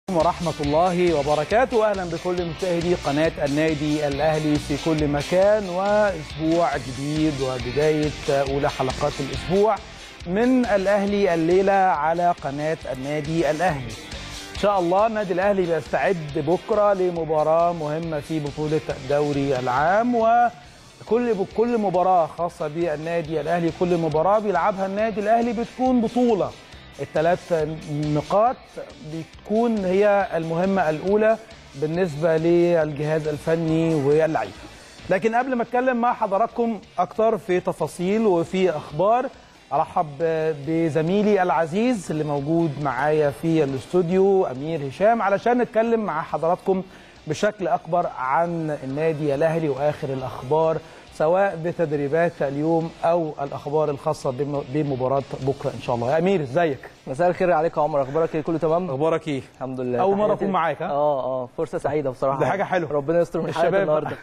ورحمة الله وبركاته أهلا بكل مشاهدي قناة النادي الأهلي في كل مكان وأسبوع جديد وبداية أولى حلقات الأسبوع من الأهلي الليلة على قناة النادي الأهلي إن شاء الله النادي الأهلي بيستعد بكرة لمباراة مهمة في بطولة الدوري العام وكل كل مباراة خاصة بالنادي الأهلي كل مباراة بيلعبها النادي الأهلي بتكون بطولة الثلاث نقاط بتكون هي المهمة الأولى بالنسبة للجهاز الفني واللعيبة لكن قبل ما أتكلم مع حضراتكم أكتر في تفاصيل وفي أخبار أرحب بزميلي العزيز اللي موجود معايا في الاستوديو أمير هشام علشان نتكلم مع حضراتكم بشكل أكبر عن النادي الأهلي وآخر الأخبار سواء بتدريبات اليوم او الاخبار الخاصه بمباراه بكره ان شاء الله يا امير ازيك مساء الخير عليك يا عمر اخبارك ايه كله تمام اخبارك ايه الحمد لله اول مره تحياتي- اكون معاك ها اه اه فرصه سعيده بصراحه دي حاجة حلوة. ربنا يستر من حياتي الشباب النهارده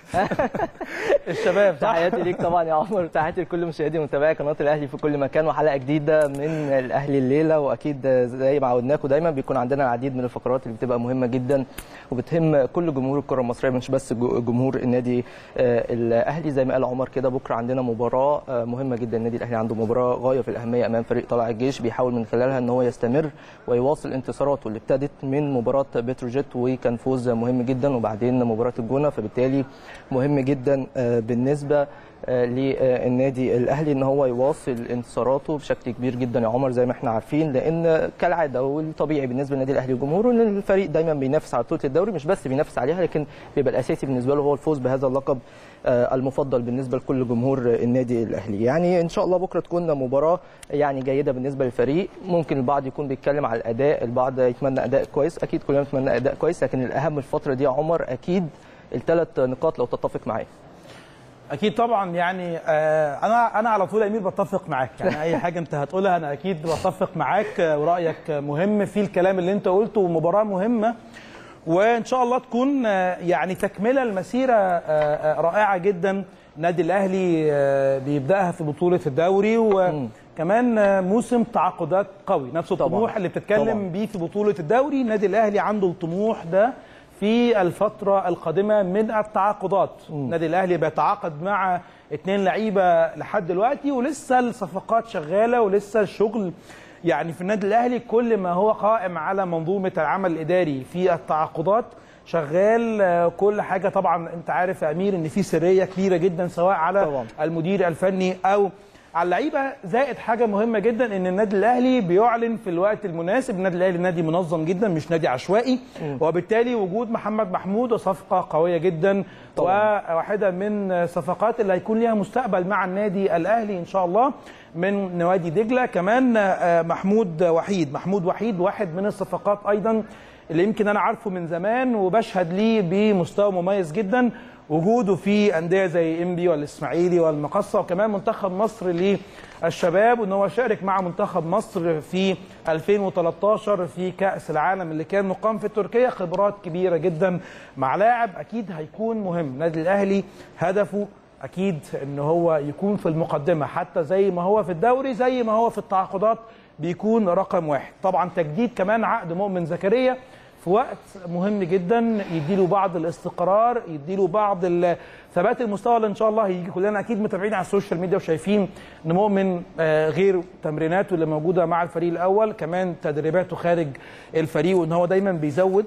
الشباب صح تحياتي ليك طبعا يا عمر تحياتي لكل مشاهدي ومتابعي قناه الاهلي في كل مكان وحلقه جديده من الاهلي الليله واكيد زي ما عودناكم دايما بيكون عندنا العديد من الفقرات اللي بتبقى مهمه جدا وبتهم كل جمهور الكره المصريه مش بس جو- جمهور النادي آه، الاهلي زي ما قال عمر كده بكره عندنا مباراه آه، مهمه جدا النادي الاهلي عنده مباراه غايه في الاهميه امام فريق طلائع الجيش بيحاول من خلالها ان هو يستمر ويواصل انتصاراته اللي ابتدت من مباراه بتروجيت وكان فوز مهم جدا وبعدين مباراه الجونه فبالتالي مهم جدا آه، بالنسبه آه، للنادي الاهلي ان هو يواصل انتصاراته بشكل كبير جدا يا عمر زي ما احنا عارفين لان كالعاده والطبيعي بالنسبه للنادي الاهلي وجمهوره ان الفريق دايما بينافس على بطوله الدوري مش بس بينافس عليها لكن بيبقى الاساسي بالنسبه له هو الفوز بهذا اللقب آه، المفضل بالنسبه لكل جمهور النادي الاهلي يعني ان شاء الله بكره تكون مباراه يعني جيده بالنسبه للفريق ممكن البعض يكون بيتكلم على الاداء البعض يتمنى اداء كويس اكيد كلنا نتمنى اداء كويس لكن الاهم الفتره دي يا عمر اكيد الثلاث نقاط لو تتفق معايا اكيد طبعا يعني آه، انا انا على طول يا امير بتفق معاك يعني اي حاجه انت هتقولها انا اكيد بتفق معاك آه، ورايك مهم في الكلام اللي انت قلته ومباراه مهمه وان شاء الله تكون آه، يعني تكمله المسيره آه، آه، رائعه جدا النادي الاهلي آه، بيبداها في بطوله الدوري وكمان آه، موسم تعاقدات قوي نفس طبعاً. الطموح اللي بتتكلم طبعاً. بيه في بطوله الدوري النادي الاهلي عنده الطموح ده في الفترة القادمة من التعاقدات النادي الأهلي بيتعاقد مع اتنين لعيبة لحد دلوقتي ولسه الصفقات شغالة ولسه الشغل يعني في النادي الأهلي كل ما هو قائم على منظومة العمل الإداري في التعاقدات شغال آه، كل حاجة طبعا أنت عارف يا أمير إن في سرية كبيرة جدا سواء على طبعاً. المدير الفني أو على اللعيبه زائد حاجه مهمه جدا ان النادي الاهلي بيعلن في الوقت المناسب النادي الاهلي نادي منظم جدا مش نادي عشوائي وبالتالي وجود محمد محمود صفقه قويه جدا طبعاً. وواحده من الصفقات اللي هيكون ليها مستقبل مع النادي الاهلي ان شاء الله من نوادي دجله كمان آه، محمود وحيد محمود وحيد واحد من الصفقات ايضا اللي يمكن انا عارفه من زمان وبشهد ليه بمستوى مميز جدا وجوده في انديه زي انبي والاسماعيلي والمقصه وكمان منتخب مصر للشباب وان هو شارك مع منتخب مصر في 2013 في كاس العالم اللي كان مقام في تركيا خبرات كبيره جدا مع لاعب اكيد هيكون مهم النادي الاهلي هدفه اكيد ان هو يكون في المقدمه حتى زي ما هو في الدوري زي ما هو في التعاقدات بيكون رقم واحد طبعا تجديد كمان عقد مؤمن زكريا في وقت مهم جدا يديله بعض الاستقرار يديله بعض ال- ثبات المستوى اللي ان شاء الله هيجي كلنا اكيد متابعين على السوشيال ميديا وشايفين ان مؤمن آه، غير تمريناته اللي موجوده مع الفريق الاول كمان تدريباته خارج الفريق وان هو دايما بيزود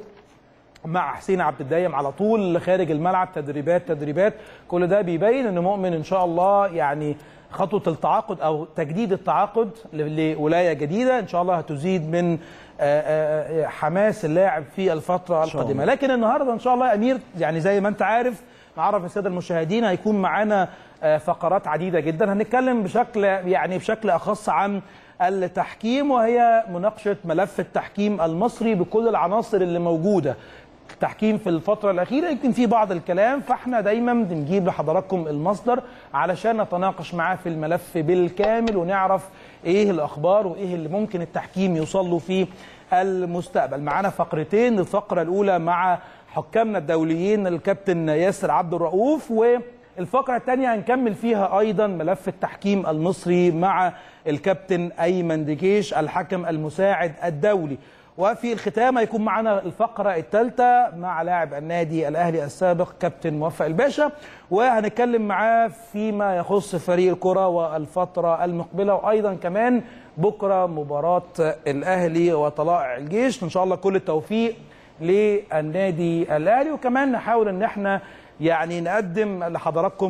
مع حسين عبد الدايم على طول خارج الملعب تدريبات تدريبات كل ده بيبين ان مؤمن ان شاء الله يعني خطوه التعاقد او تجديد التعاقد ل- لولايه جديده ان شاء الله هتزيد من آه، آه، آه، حماس اللاعب في الفتره شاء القادمه لكن النهارده ان شاء الله يا امير يعني زي ما انت عارف نعرف الساده المشاهدين هيكون معانا آه، فقرات عديده جدا هنتكلم بشكل يعني بشكل اخص عن التحكيم وهي مناقشه ملف التحكيم المصري بكل العناصر اللي موجوده التحكيم في الفترة الأخيرة يمكن في بعض الكلام فاحنا دايما بنجيب لحضراتكم المصدر علشان نتناقش معاه في الملف بالكامل ونعرف ايه الأخبار وايه اللي ممكن التحكيم يوصل له في المستقبل معانا فقرتين الفقرة الأولى مع حكامنا الدوليين الكابتن ياسر عبد الرؤوف والفقرة الثانية هنكمل فيها أيضا ملف التحكيم المصري مع الكابتن أيمن دجيش الحكم المساعد الدولي وفي الختام هيكون معنا الفقرة الثالثة مع لاعب النادي الأهلي السابق كابتن موفق الباشا وهنتكلم معاه فيما يخص فريق الكرة والفترة المقبلة وأيضا كمان بكرة مباراة الأهلي وطلائع الجيش إن شاء الله كل التوفيق للنادي الأهلي وكمان نحاول إن احنا يعني نقدم لحضراتكم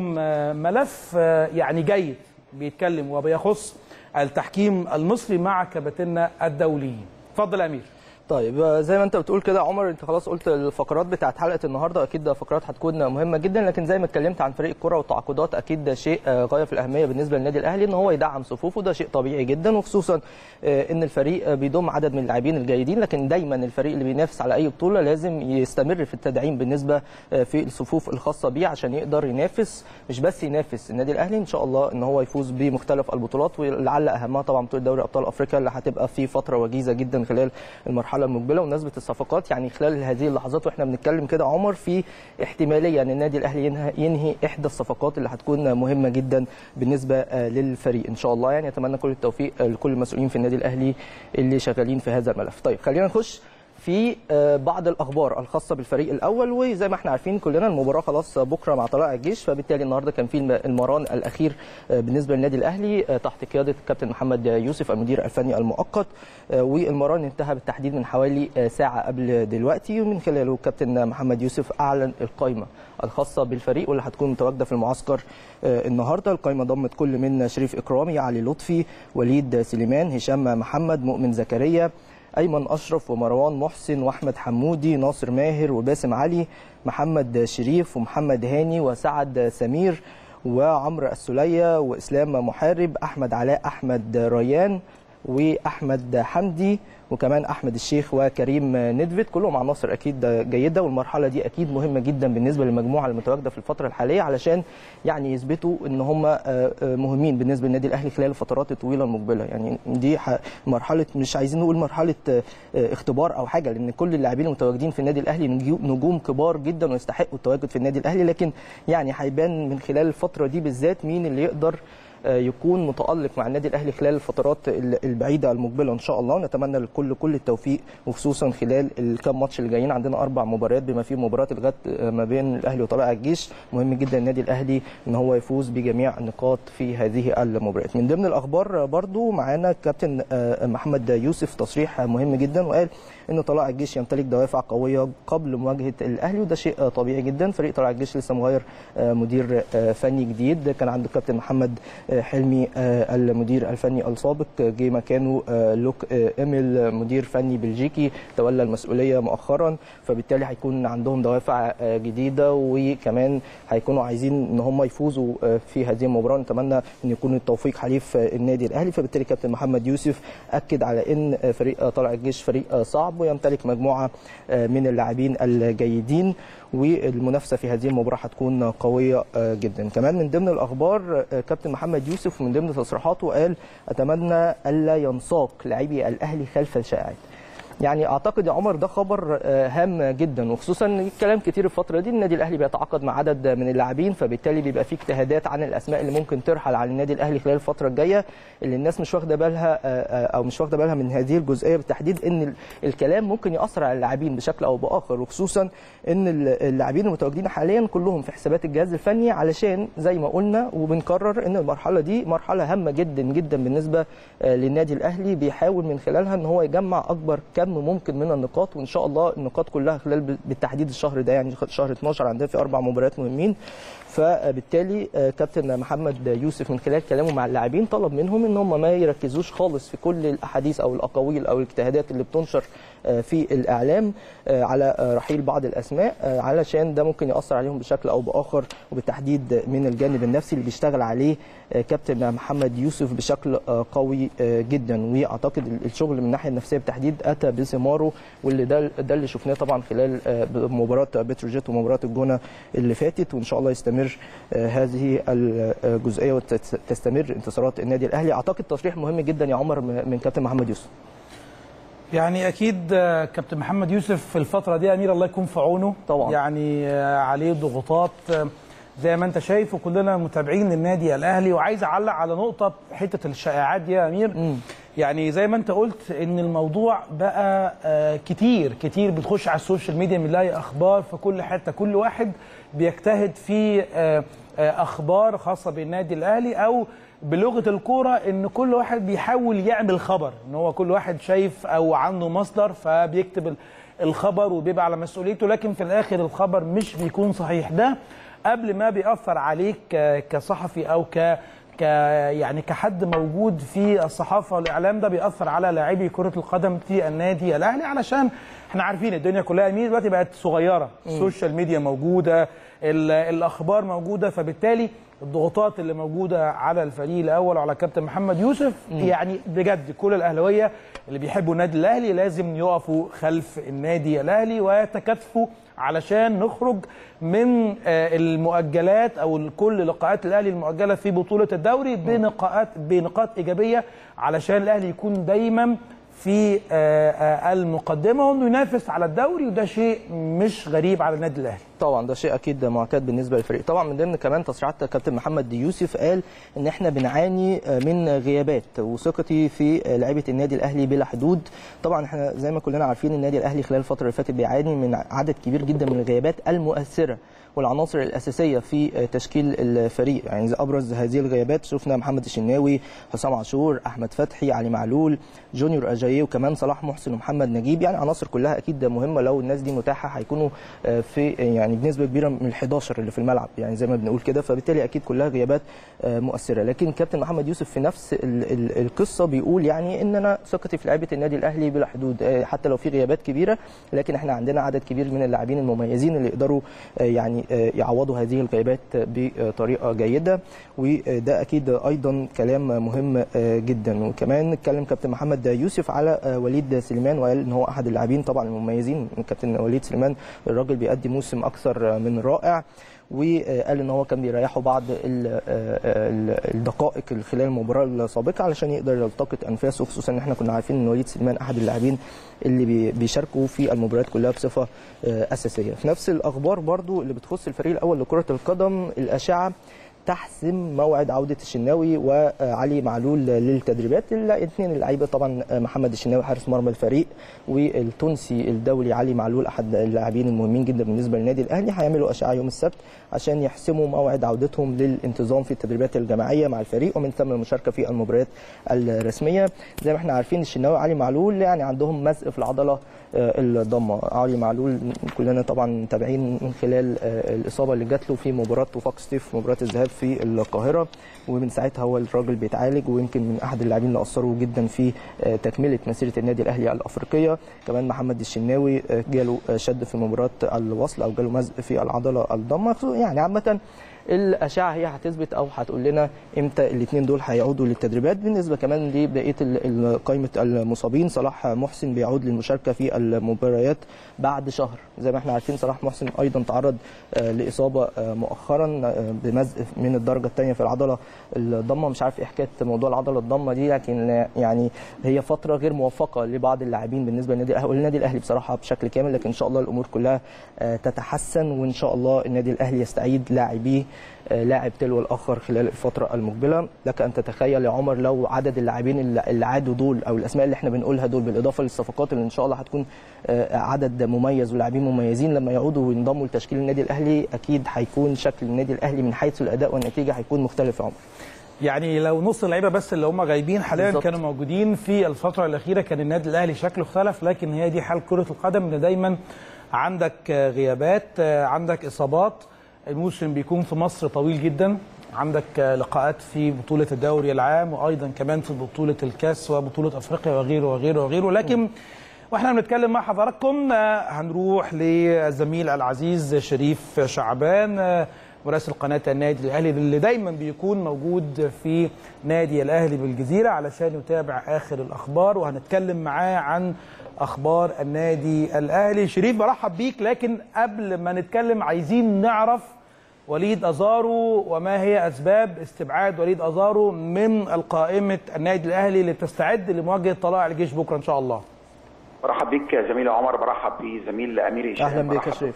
ملف يعني جيد بيتكلم وبيخص التحكيم المصري مع كباتننا الدوليين اتفضل يا امير طيب زي ما انت بتقول كده يا عمر انت خلاص قلت الفقرات بتاعت حلقه النهارده اكيد فقرات هتكون مهمه جدا لكن زي ما اتكلمت عن فريق الكره والتعاقدات اكيد ده شيء غايه في الاهميه بالنسبه للنادي الاهلي ان هو يدعم صفوفه ده شيء طبيعي جدا وخصوصا ان الفريق بيضم عدد من اللاعبين الجيدين لكن دايما الفريق اللي بينافس على اي بطوله لازم يستمر في التدعيم بالنسبه في الصفوف الخاصه بيه عشان يقدر ينافس مش بس ينافس النادي الاهلي ان شاء الله ان هو يفوز بمختلف البطولات ولعل اهمها طبعا بطوله دوري ابطال افريقيا اللي هتبقى في فتره وجيزه جدا خلال المرحله المقبله والناس الصفقات يعني خلال هذه اللحظات واحنا بنتكلم كده عمر في احتماليه ان النادي الاهلي ينهي, ينهي احدى الصفقات اللي هتكون مهمه جدا بالنسبه للفريق ان شاء الله يعني اتمنى كل التوفيق لكل المسؤولين في النادي الاهلي اللي شغالين في هذا الملف طيب خلينا نخش في بعض الاخبار الخاصه بالفريق الاول وزي ما احنا عارفين كلنا المباراه خلاص بكره مع طلائع الجيش فبالتالي النهارده كان في المران الاخير بالنسبه للنادي الاهلي تحت قياده الكابتن محمد يوسف المدير الفني المؤقت والمران انتهى بالتحديد من حوالي ساعه قبل دلوقتي ومن خلاله الكابتن محمد يوسف اعلن القائمه الخاصه بالفريق واللي هتكون متواجده في المعسكر النهارده القائمه ضمت كل من شريف اكرامي علي لطفي وليد سليمان هشام محمد مؤمن زكريا ايمن اشرف ومروان محسن واحمد حمودي ناصر ماهر وباسم علي محمد شريف ومحمد هاني وسعد سمير وعمرو السليه واسلام محارب احمد علاء احمد ريان واحمد حمدي وكمان احمد الشيخ وكريم ندفت كلهم عناصر اكيد جيده والمرحله دي اكيد مهمه جدا بالنسبه للمجموعه المتواجده في الفتره الحاليه علشان يعني يثبتوا ان هم مهمين بالنسبه للنادي الاهلي خلال الفترات الطويله المقبله يعني دي مرحله مش عايزين نقول مرحله اختبار او حاجه لان كل اللاعبين المتواجدين في النادي الاهلي نجوم كبار جدا ويستحقوا التواجد في النادي الاهلي لكن يعني هيبان من خلال الفتره دي بالذات مين اللي يقدر يكون متالق مع النادي الاهلي خلال الفترات البعيده المقبله ان شاء الله ونتمنى للكل كل التوفيق وخصوصا خلال الكام ماتش اللي جايين عندنا اربع مباريات بما فيه مباراه الغد ما بين الاهلي وطلائع الجيش مهم جدا النادي الاهلي ان هو يفوز بجميع النقاط في هذه المباريات من ضمن الاخبار برضو معانا كابتن محمد يوسف تصريح مهم جدا وقال ان طلائع الجيش يمتلك دوافع قويه قبل مواجهه الاهلي وده شيء طبيعي جدا فريق طلائع الجيش لسه مغير مدير فني جديد كان عنده كابتن محمد حلمي المدير الفني السابق جه مكانه لوك ايميل مدير فني بلجيكي تولى المسؤوليه مؤخرا فبالتالي هيكون عندهم دوافع جديده وكمان هيكونوا عايزين ان هم يفوزوا في هذه المباراه نتمنى ان يكون التوفيق حليف النادي الاهلي فبالتالي كابتن محمد يوسف اكد على ان فريق طلع الجيش فريق صعب ويمتلك مجموعه من اللاعبين الجيدين والمنافسه في هذه المباراه هتكون قويه جدا كمان من ضمن الاخبار كابتن محمد يوسف من ضمن تصريحاته قال اتمنى الا ينساق لاعبي الاهلي خلف الشائعات يعني اعتقد يا عمر ده خبر هام جدا وخصوصا الكلام كتير الفتره دي النادي الاهلي بيتعاقد مع عدد من اللاعبين فبالتالي بيبقى في اجتهادات عن الاسماء اللي ممكن ترحل على النادي الاهلي خلال الفتره الجايه اللي الناس مش واخده بالها او مش واخده بالها من هذه الجزئيه بالتحديد ان الكلام ممكن ياثر على اللاعبين بشكل او باخر وخصوصا ان اللاعبين المتواجدين حاليا كلهم في حسابات الجهاز الفني علشان زي ما قلنا وبنكرر ان المرحله دي مرحله هامه جدا جدا بالنسبه للنادي الاهلي بيحاول من خلالها ان هو يجمع اكبر كم ممكن من النقاط وان شاء الله النقاط كلها خلال بالتحديد الشهر ده يعني شهر 12 عندنا في اربع مباريات مهمين فبالتالي كابتن محمد يوسف من خلال كلامه مع اللاعبين طلب منهم ان هم ما يركزوش خالص في كل الاحاديث او الاقاويل او الاجتهادات اللي بتنشر في الاعلام على رحيل بعض الاسماء علشان ده ممكن ياثر عليهم بشكل او باخر وبالتحديد من الجانب النفسي اللي بيشتغل عليه كابتن محمد يوسف بشكل قوي جدا واعتقد الشغل من الناحيه النفسيه بالتحديد اتى بثماره واللي ده ده اللي شفناه طبعا خلال مباراه بتروجيت ومباراه الجونه اللي فاتت وان شاء الله يستمر هذه الجزئيه وتستمر انتصارات النادي الاهلي اعتقد تصريح مهم جدا يا عمر من كابتن محمد يوسف يعني اكيد كابتن محمد يوسف في الفتره دي امير الله يكون في عونه طبعا يعني عليه ضغوطات زي ما انت شايف وكلنا متابعين للنادي الاهلي وعايز اعلق على نقطه حته الشائعات دي يا امير مم. يعني زي ما انت قلت ان الموضوع بقى آه، كتير كتير بتخش على السوشيال ميديا بنلاقي اخبار في كل حته كل واحد بيجتهد في آه، آه، اخبار خاصه بالنادي الاهلي او بلغه الكوره ان كل واحد بيحاول يعمل خبر ان هو كل واحد شايف او عنده مصدر فبيكتب ال- الخبر وبيبقى على مسؤوليته لكن في الاخر الخبر مش بيكون صحيح ده قبل ما بيأثر عليك ك- كصحفي او ك ك يعني كحد موجود في الصحافه والاعلام ده بيأثر على لاعبي كره القدم في النادي الاهلي علشان احنا عارفين الدنيا كلها مين دلوقتي بقت صغيره السوشيال ميديا موجوده ال- الاخبار موجوده فبالتالي الضغوطات اللي موجوده على الفريق الاول وعلى كابتن محمد يوسف يعني بجد كل الاهلاويه اللي بيحبوا النادي الاهلي لازم يقفوا خلف النادي الاهلي ويتكاتفوا علشان نخرج من آه، المؤجلات او كل لقاءات الاهلي المؤجله في بطوله الدوري بنقاط بنقاط ايجابيه علشان الاهلي يكون دايما في آه، آه، المقدمه وانه ينافس على الدوري وده شيء مش غريب على النادي الاهلي طبعا ده شيء اكيد معتاد بالنسبه للفريق طبعا من ضمن كمان تصريحات كابتن محمد يوسف قال ان احنا بنعاني من غيابات وثقتي في لعيبه النادي الاهلي بلا حدود طبعا احنا زي ما كلنا عارفين النادي الاهلي خلال الفتره اللي فاتت بيعاني من عدد كبير جدا من الغيابات المؤثره والعناصر الاساسيه في تشكيل الفريق يعني زي ابرز هذه الغيابات شفنا محمد الشناوي حسام عاشور احمد فتحي علي معلول جونيور اجاييه وكمان صلاح محسن ومحمد نجيب يعني عناصر كلها اكيد مهمه لو الناس دي متاحه هيكونوا في يعني بنسبه كبيره من ال11 اللي في الملعب يعني زي ما بنقول كده فبالتالي اكيد كلها غيابات مؤثره لكن كابتن محمد يوسف في نفس ال- ال- القصه بيقول يعني ان انا ثقتي في لعيبه النادي الاهلي بلا حدود حتى لو في غيابات كبيره لكن احنا عندنا عدد كبير من اللاعبين المميزين اللي يقدروا يعني يعوضوا هذه الغيابات بطريقه جيده وده اكيد ايضا كلام مهم جدا وكمان اتكلم كابتن محمد يوسف على وليد سليمان وقال ان هو احد اللاعبين طبعا المميزين كابتن وليد سليمان الراجل بيقدم موسم اكثر من رائع وقال ان هو كان بيريحه بعض ال- ال- الدقائق خلال المباراه السابقه علشان يقدر يلتقط انفاسه خصوصا ان احنا كنا عارفين ان وليد سليمان احد اللاعبين اللي بي- بيشاركوا في المباريات كلها بصفه اساسيه في نفس الاخبار برضو اللي بتخص الفريق الاول لكره القدم الاشعه تحسم موعد عوده الشناوي وعلي معلول للتدريبات الاثنين اللعيبه طبعا محمد الشناوي حارس مرمى الفريق والتونسي الدولي علي معلول احد اللاعبين المهمين جدا بالنسبه للنادي الاهلي هيعملوا اشعه يوم السبت عشان يحسموا موعد عودتهم للانتظام في التدريبات الجماعيه مع الفريق ومن ثم المشاركه في المباريات الرسميه زي ما احنا عارفين الشناوي وعلي معلول يعني عندهم مزق في العضله الضمه علي معلول كلنا طبعا متابعين من خلال الاصابه اللي جات له في مباراه وفاق ستيف مباراه الذهاب في القاهره ومن ساعتها هو الراجل بيتعالج ويمكن من احد اللاعبين اللي اثروا جدا في تكمله مسيره النادي الاهلي الافريقيه كمان محمد الشناوي جاله شد في مباراه الوصل او جاله مزق في العضله الضمه يعني عامه الاشعه هي هتثبت او هتقول لنا امتى الاثنين دول هيعودوا للتدريبات بالنسبه كمان لبقيه قائمه المصابين صلاح محسن بيعود للمشاركه في المباريات بعد شهر زي ما احنا عارفين صلاح محسن ايضا تعرض لاصابه مؤخرا بمزق من الدرجه الثانيه في العضله الضمه مش عارف ايه حكايه موضوع العضله الضمه دي لكن يعني هي فتره غير موفقه لبعض اللاعبين بالنسبه للنادي الاهلي والنادي الاهلي بصراحه بشكل كامل لكن ان شاء الله الامور كلها تتحسن وان شاء الله النادي الاهلي يستعيد لاعبيه لاعب تلو الاخر خلال الفتره المقبله لك ان تتخيل يا عمر لو عدد اللاعبين اللي عادوا دول او الاسماء اللي احنا بنقولها دول بالاضافه للصفقات اللي ان شاء الله هتكون عدد مميز ولاعبين مميزين لما يعودوا وينضموا لتشكيل النادي الاهلي اكيد هيكون شكل النادي الاهلي من حيث الاداء والنتيجه هيكون مختلف يا عمر يعني لو نص اللعيبه بس اللي هم غايبين حاليا بالزبط. كانوا موجودين في الفتره الاخيره كان النادي الاهلي شكله اختلف لكن هي دي حال كره القدم ان دايما عندك غيابات عندك اصابات الموسم بيكون في مصر طويل جدا عندك لقاءات في بطولة الدوري العام وأيضا كمان في بطولة الكاس وبطولة أفريقيا وغيره وغيره وغيره لكن واحنا بنتكلم مع حضراتكم هنروح للزميل العزيز شريف شعبان مراسل قناة النادي الأهلي اللي دايما بيكون موجود في نادي الأهلي بالجزيرة علشان يتابع آخر الأخبار وهنتكلم معاه عن أخبار النادي الأهلي شريف برحب بيك لكن قبل ما نتكلم عايزين نعرف وليد أزارو وما هي أسباب استبعاد وليد أزارو من القائمة النادي الأهلي اللي بتستعد لمواجهة طلائع الجيش بكرة إن شاء الله برحب بيك يا زميلي عمر برحب بزميل امير هشام اهلا بك يا شريف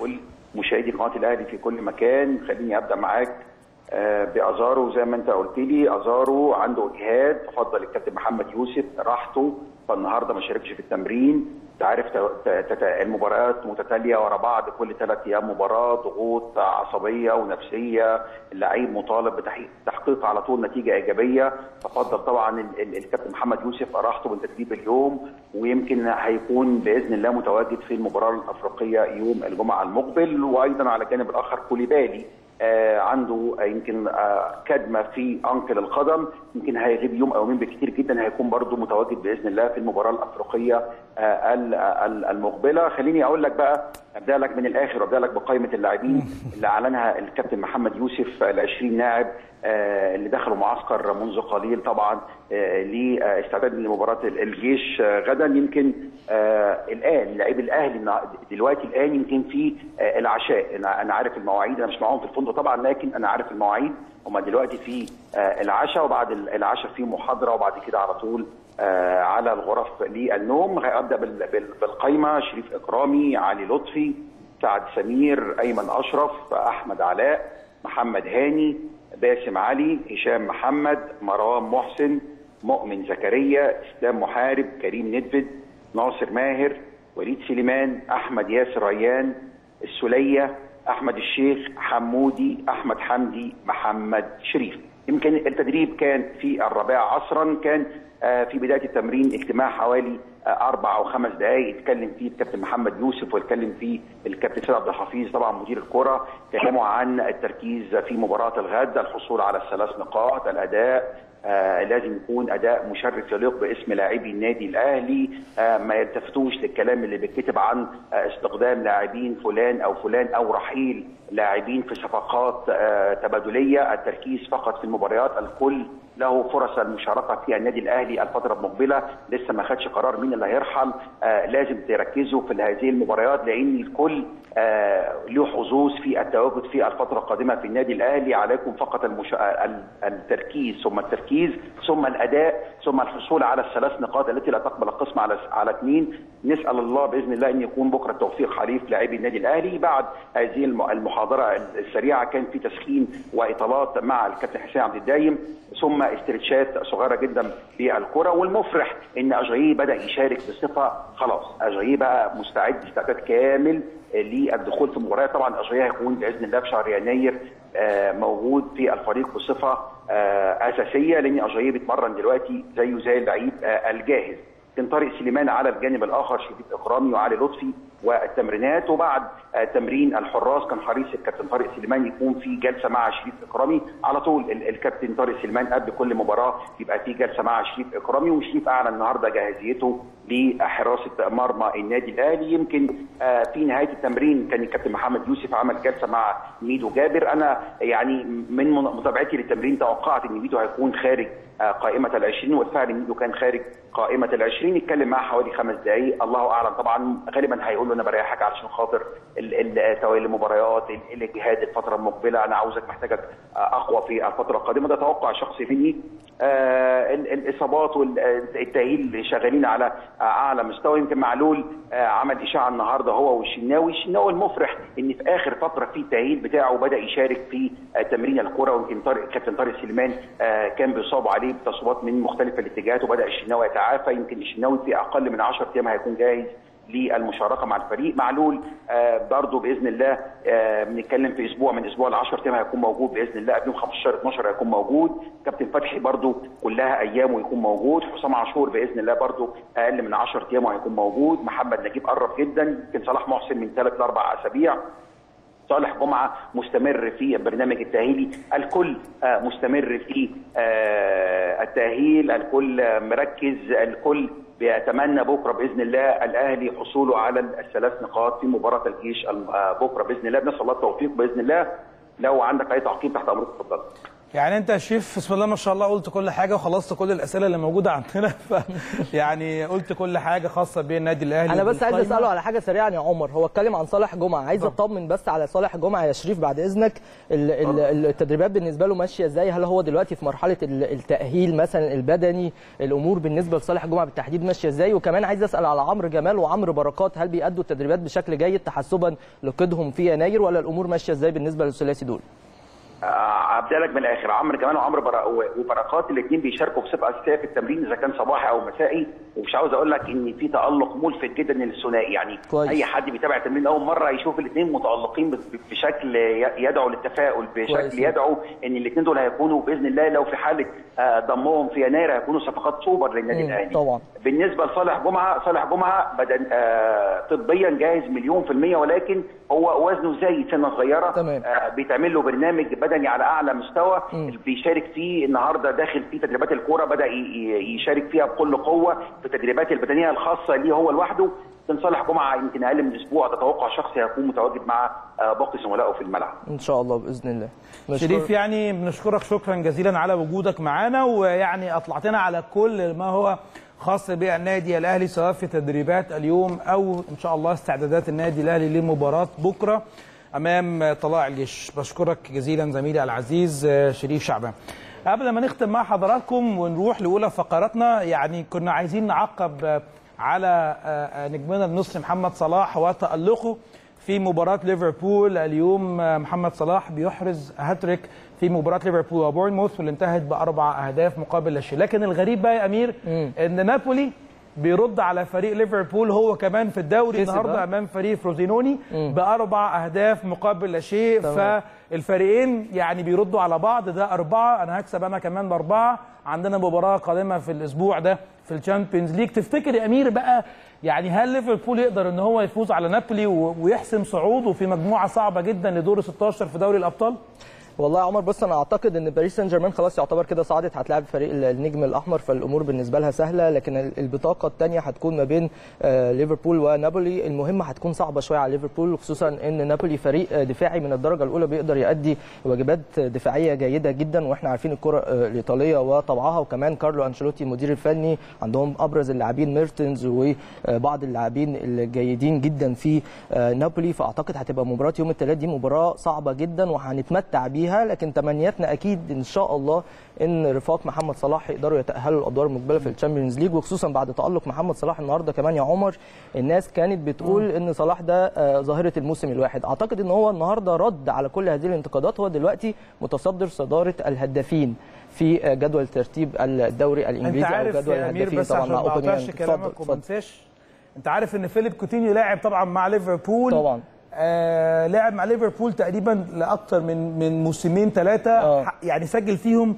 مشاهدي قناه الاهلي في كل مكان خليني ابدا معاك آه، بازارو زي ما انت قلت لي ازارو عنده اجهاد فضل الكابتن محمد يوسف راحته فالنهارده ما شاركش في التمرين انت عارف ت- ت- المباريات متتاليه ورا بعض كل ثلاث ايام مباراه ضغوط عصبيه ونفسيه اللعيب مطالب بتحقيق تحقيق على طول نتيجه ايجابيه ففضل طبعا ال- ال- الكابتن محمد يوسف راحته من تدريب اليوم ويمكن هيكون باذن الله متواجد في المباراه الافريقيه يوم الجمعه المقبل وايضا على الجانب الاخر كوليبالي آه عنده آه، يمكن آه كدمه في انكل القدم يمكن هيغيب يوم او يومين بكتير جدا هيكون برضه متواجد باذن الله في المباراه الافريقيه آه ال- ال- المقبله خليني اقول لك بقى ابدا لك من الاخر وابدا لك بقائمه اللاعبين اللي اعلنها الكابتن محمد يوسف ال 20 لاعب آه، اللي دخلوا معسكر منذ قليل طبعا آه، لاستعداد لمباراه ال- الجيش آه، غدا يمكن آه، الان لاعبي الاهلي النهار- دلوقتي الان يمكن في آه، العشاء انا انا عارف المواعيد انا مش معاهم في الفندق طبعا لكن انا عارف المواعيد هم دلوقتي في آه، العشاء وبعد ال- العشاء في محاضره وبعد كده على طول آه، على الغرف للنوم هبدا بال- بال- بالقايمه شريف اكرامي علي لطفي سعد سمير ايمن اشرف احمد علاء محمد هاني باسم علي هشام محمد مروان محسن مؤمن زكريا اسلام محارب كريم ندفد ناصر ماهر وليد سليمان احمد ياسر ريان السليه احمد الشيخ حمودي احمد حمدي محمد شريف يمكن التدريب كان في الرابعه عصرا كان آه، في بدايه التمرين اجتماع حوالي آه، اربع او خمس دقائق اتكلم فيه الكابتن محمد يوسف واتكلم فيه الكابتن سيد عبد الحفيظ طبعا مدير الكره تكلموا عن التركيز في مباراه الغد الحصول على الثلاث نقاط الاداء آه لازم يكون اداء مشرف يليق باسم لاعبي النادي الاهلي آه ما يلتفتوش للكلام اللي بيتكتب عن آه استخدام لاعبين فلان او فلان او رحيل لاعبين في صفقات آه تبادليه التركيز فقط في المباريات الكل له فرص المشاركه في النادي الاهلي الفتره المقبله لسه ما خدش قرار مين اللي هيرحل آه لازم تركزوا في هذه المباريات لان الكل آه له حظوظ في التواجد في الفتره القادمه في النادي الاهلي عليكم فقط المش... ال- التركيز ثم التركيز ثم الاداء ثم الحصول على الثلاث نقاط التي لا تقبل القسم على على اثنين نسال الله باذن الله ان يكون بكره التوفيق حليف لاعبي النادي الاهلي بعد هذه الم- المحاضره السريعه كان في تسخين واطالات مع الكابتن حسين عبد الدايم ثم استرتشات صغيره جدا بالكره والمفرح ان اجاييه بدا يشارك بصفه خلاص اجاييه بقى مستعد استعداد كامل للدخول في المباريات طبعا اجاييه هيكون باذن الله في شهر يناير آه، موجود في الفريق بصفه آه، اساسيه لان اجاييه بيتمرن دلوقتي زيه زي اللعيب آه، الجاهز كان طارق سليمان على الجانب الاخر شريف اكرامي وعلي لطفي والتمرينات وبعد آه، تمرين الحراس كان حريص الكابتن طارق سليمان يكون في جلسه مع شريف اكرامي على طول ال- الكابتن طارق سليمان قبل كل مباراه يبقى في جلسه مع شريف اكرامي وشريف اعلن النهارده جاهزيته لحراسه مرمى النادي الاهلي يمكن آه، في نهايه التمرين كان الكابتن محمد يوسف عمل جلسه مع ميدو جابر انا يعني من من- متابعتي للتمرين توقعت ان ميدو هيكون خارج آه، قائمه العشرين وبالفعل ميدو كان خارج قائمه العشرين اتكلم معاه حوالي خمس دقائق الله اعلم طبعا غالبا هيقول له انا بريحك علشان خاطر ال- ال- توالي المباريات ال- الاجهاد الفتره المقبله انا عاوزك محتاجك آه، اقوى في الفتره القادمه ده توقع شخصي مني آه، ال- الاصابات والتاهيل شغالين على آه، اعلى مستوى يمكن معلول آه، عمل اشاعه النهارده هو والشناوي الشناوي المفرح ان في اخر فتره في التاهيل بتاعه بدا يشارك في آه، تمرين الكره ويمكن طارق كابتن طارق سليمان آه، كان بيصاب عليه بتصويبات من مختلف الاتجاهات وبدا الشناوي يتعافى يمكن الشناوي في اقل من 10 ايام هيكون جاهز للمشاركه مع الفريق معلول آه برضه باذن الله آه بنتكلم في اسبوع من اسبوع ل 10 ايام هيكون موجود باذن الله قبلهم 15 12 هيكون موجود كابتن فتحي برضه كلها ايام ويكون موجود حسام عاشور باذن الله برضه اقل من 10 ايام وهيكون موجود محمد نجيب قرب جدا يمكن صلاح محسن من ثلاث لاربع اسابيع صالح جمعه مستمر في البرنامج التاهيلي الكل آه، مستمر في آه، التاهيل الكل آه، مركز الكل بيتمنى بكره باذن الله الاهلي حصوله على الثلاث نقاط في مباراه الجيش الم- آه، بكره باذن الله بنسال الله التوفيق باذن الله لو عندك اي تعقيب تحت امرك اتفضل يعني انت يا شريف بسم الله ما شاء الله قلت كل حاجه وخلصت كل الاسئله اللي موجوده عندنا ف يعني قلت كل حاجه خاصه بالنادي الاهلي انا بس عايز بالقايمة. اساله على حاجه سريعا يا عمر هو اتكلم عن صالح جمعه عايز اطمن بس على صالح جمعه يا شريف بعد اذنك ال- ال- التدريبات بالنسبه له ماشيه ازاي هل هو دلوقتي في مرحله ال- التاهيل مثلا البدني الامور بالنسبه لصالح جمعه بالتحديد ماشيه ازاي وكمان عايز اسال على عمرو جمال وعمرو بركات هل بيأدوا التدريبات بشكل جيد تحسبا لقيدهم في يناير ولا الامور ماشيه ازاي بالنسبه للثلاثي دول آه، ابدا لك من الاخر عمرو كمان وعمرو برا- وبركات الاثنين بيشاركوا بصفه اساسيه في التمرين اذا كان صباحي او مسائي ومش عاوز اقول لك ان في تالق ملفت جدا للثنائي يعني كويس. اي حد بيتابع التمرين اول مره يشوف الاثنين متالقين ب- بشكل ي- يدعو للتفاؤل كويس. بشكل يدعو ان الاثنين دول هيكونوا باذن الله لو في حاله آه، ضمهم في يناير هيكونوا صفقات سوبر للنادي مم، الاهلي طبعا. بالنسبه لصالح جمعه صالح جمعه بدن آه طبيا جاهز مليون في الميه ولكن هو وزنه زايد سنه صغيره تمام. آه بيتعمل له برنامج بدني على اعلى مستوى بيشارك فيه النهارده داخل فيه تدريبات الكوره بدا ي- ي- يشارك فيها بكل قوه في التدريبات البدنيه الخاصه ليه هو لوحده كان صالح جمعه يمكن اقل من اسبوع تتوقع شخصي هيكون متواجد مع آه باقي زملائه في الملعب ان شاء الله باذن الله مشكور. شريف يعني بنشكرك شكرا جزيلا على وجودك معانا ويعني اطلعتنا على كل ما هو خاص بالنادي الاهلي سواء في تدريبات اليوم او ان شاء الله استعدادات النادي الاهلي لمباراه بكره امام طلائع الجيش بشكرك جزيلا زميلي العزيز آه، شريف شعبان قبل ما نختم مع حضراتكم ونروح لاولى فقراتنا يعني كنا عايزين نعقب آه، على آه، آه، نجمنا المصري محمد صلاح وتألقه في مباراة ليفربول اليوم آه، محمد صلاح بيحرز هاتريك في مباراة ليفربول وبورنموث واللي انتهت بأربع أهداف مقابل لا شيء، لكن الغريب بقى يا أمير إن نابولي بيرد على فريق ليفربول هو كمان في الدوري كسب، النهارده آه. امام فريق فروزينوني باربع اهداف مقابل لا شيء تمام. فالفريقين يعني بيردوا على بعض ده اربعه انا هكسب انا كمان باربعه عندنا مباراه قادمه في الاسبوع ده في الشامبيونز ليج تفتكر يا امير بقى يعني هل ليفربول يقدر ان هو يفوز على نابولي و- ويحسم صعوده في مجموعه صعبه جدا لدور 16 في دوري الابطال؟ والله يا عمر بص انا اعتقد ان باريس سان جيرمان خلاص يعتبر كده صعدت هتلاعب فريق النجم الاحمر فالامور بالنسبه لها سهله لكن ال- البطاقه الثانيه هتكون ما بين آه، ليفربول ونابولي المهمه هتكون صعبه شويه على ليفربول خصوصا ان نابولي فريق آه، دفاعي من الدرجه الاولى بيقدر يؤدي واجبات دفاعيه جيده جدا واحنا عارفين الكره آه، الايطاليه وطبعها وكمان كارلو انشيلوتي المدير الفني عندهم ابرز اللاعبين ميرتنز وبعض اللاعبين الجيدين جدا في آه، نابولي فاعتقد هتبقى مباراه يوم الثلاث دي مباراه صعبه جدا وهنتمتع بيها لكن تمنياتنا اكيد ان شاء الله ان رفاق محمد صلاح يقدروا يتاهلوا الادوار المقبله في الشامبيونز ليج وخصوصا بعد تالق محمد صلاح النهارده كمان يا عمر الناس كانت بتقول ان صلاح ده آه، ظاهره الموسم الواحد اعتقد ان هو النهارده رد على كل هذه الانتقادات هو دلوقتي متصدر صداره الهدافين في آه، جدول ترتيب الدوري انت الانجليزي او عارف جدول يا امير الهدافين بس طبعا عشان مع ما اوباميانج اقطعش اتفضل كلامك وما اتفضل انساش انت عارف ان فيليب كوتينيو لاعب طبعا مع ليفربول طبعا. آه لعب مع ليفربول تقريبا لاكثر من من موسمين ثلاثه آه. يعني سجل فيهم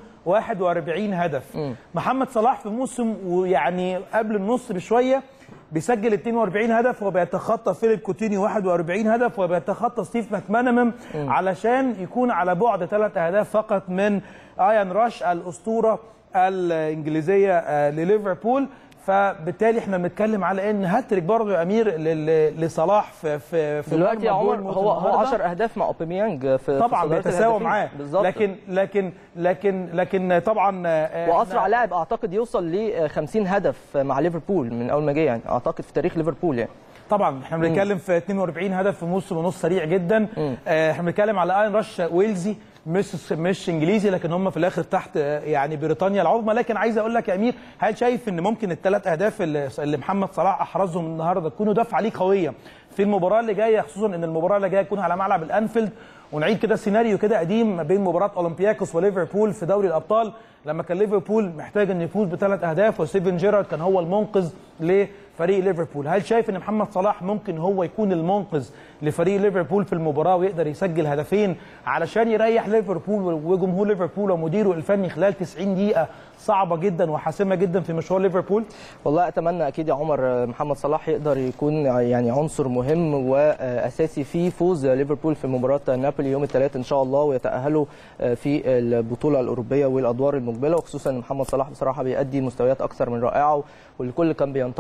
41 هدف محمد صلاح في موسم ويعني قبل النص بشويه بيسجل 42 هدف وبيتخطى فيليب كوتينيو 41 هدف وبيتخطى ستيف ماكمانامم علشان يكون على بعد ثلاث اهداف فقط من ايان راش الاسطوره الانجليزيه آه، لليفربول فبالتالي احنا بنتكلم على ان هاتريك برضه يا امير لل- لصلاح في في في دلوقتي يا مرمى عمر بورنموث هو هو النهاردة. 10 اهداف مع اوباميانج في في طبعا صدارة بيتساوى الهدافين. معاه بالظبط لكن لكن لكن لكن طبعا آه، واسرع إحنا- لاعب اعتقد يوصل ل 50 هدف مع ليفربول من اول ما جه يعني اعتقد في تاريخ ليفربول يعني طبعا احنا بنتكلم في 42 هدف في موسم ونص سريع جدا آه، احنا بنتكلم على اين رش ويلزي مش مش انجليزي لكن هم في الاخر تحت آه، يعني بريطانيا العظمى لكن عايز اقول لك يا امير هل شايف ان ممكن الثلاث اهداف اللي اللي محمد صلاح احرزهم النهارده تكونوا دفعه عليه قويه في المباراه اللي جايه خصوصا ان المباراه اللي جايه تكون على ملعب الانفيلد ونعيد كده سيناريو كده قديم ما بين مباراه اولمبياكوس وليفربول في دوري الابطال لما كان ليفربول محتاج انه يفوز بثلاث اهداف وستيفن جيرارد كان هو المنقذ لفريق ليفربول هل شايف ان محمد صلاح ممكن هو يكون المنقذ لفريق ليفربول في المباراه ويقدر يسجل هدفين علشان يريح ليفربول وجمهور ليفربول ومديره الفني خلال 90 دقيقه صعبه جدا وحاسمه جدا في مشوار ليفربول والله اتمنى اكيد يا عمر محمد صلاح يقدر يكون يعني عنصر مهم واساسي في فوز ليفربول في مباراه نابولي يوم الثلاث ان شاء الله ويتاهلوا في البطوله الاوروبيه والادوار المقبله وخصوصا ان محمد صلاح بصراحه بيأدي مستويات اكثر من رائعه والكل كان بينتقده في بدايه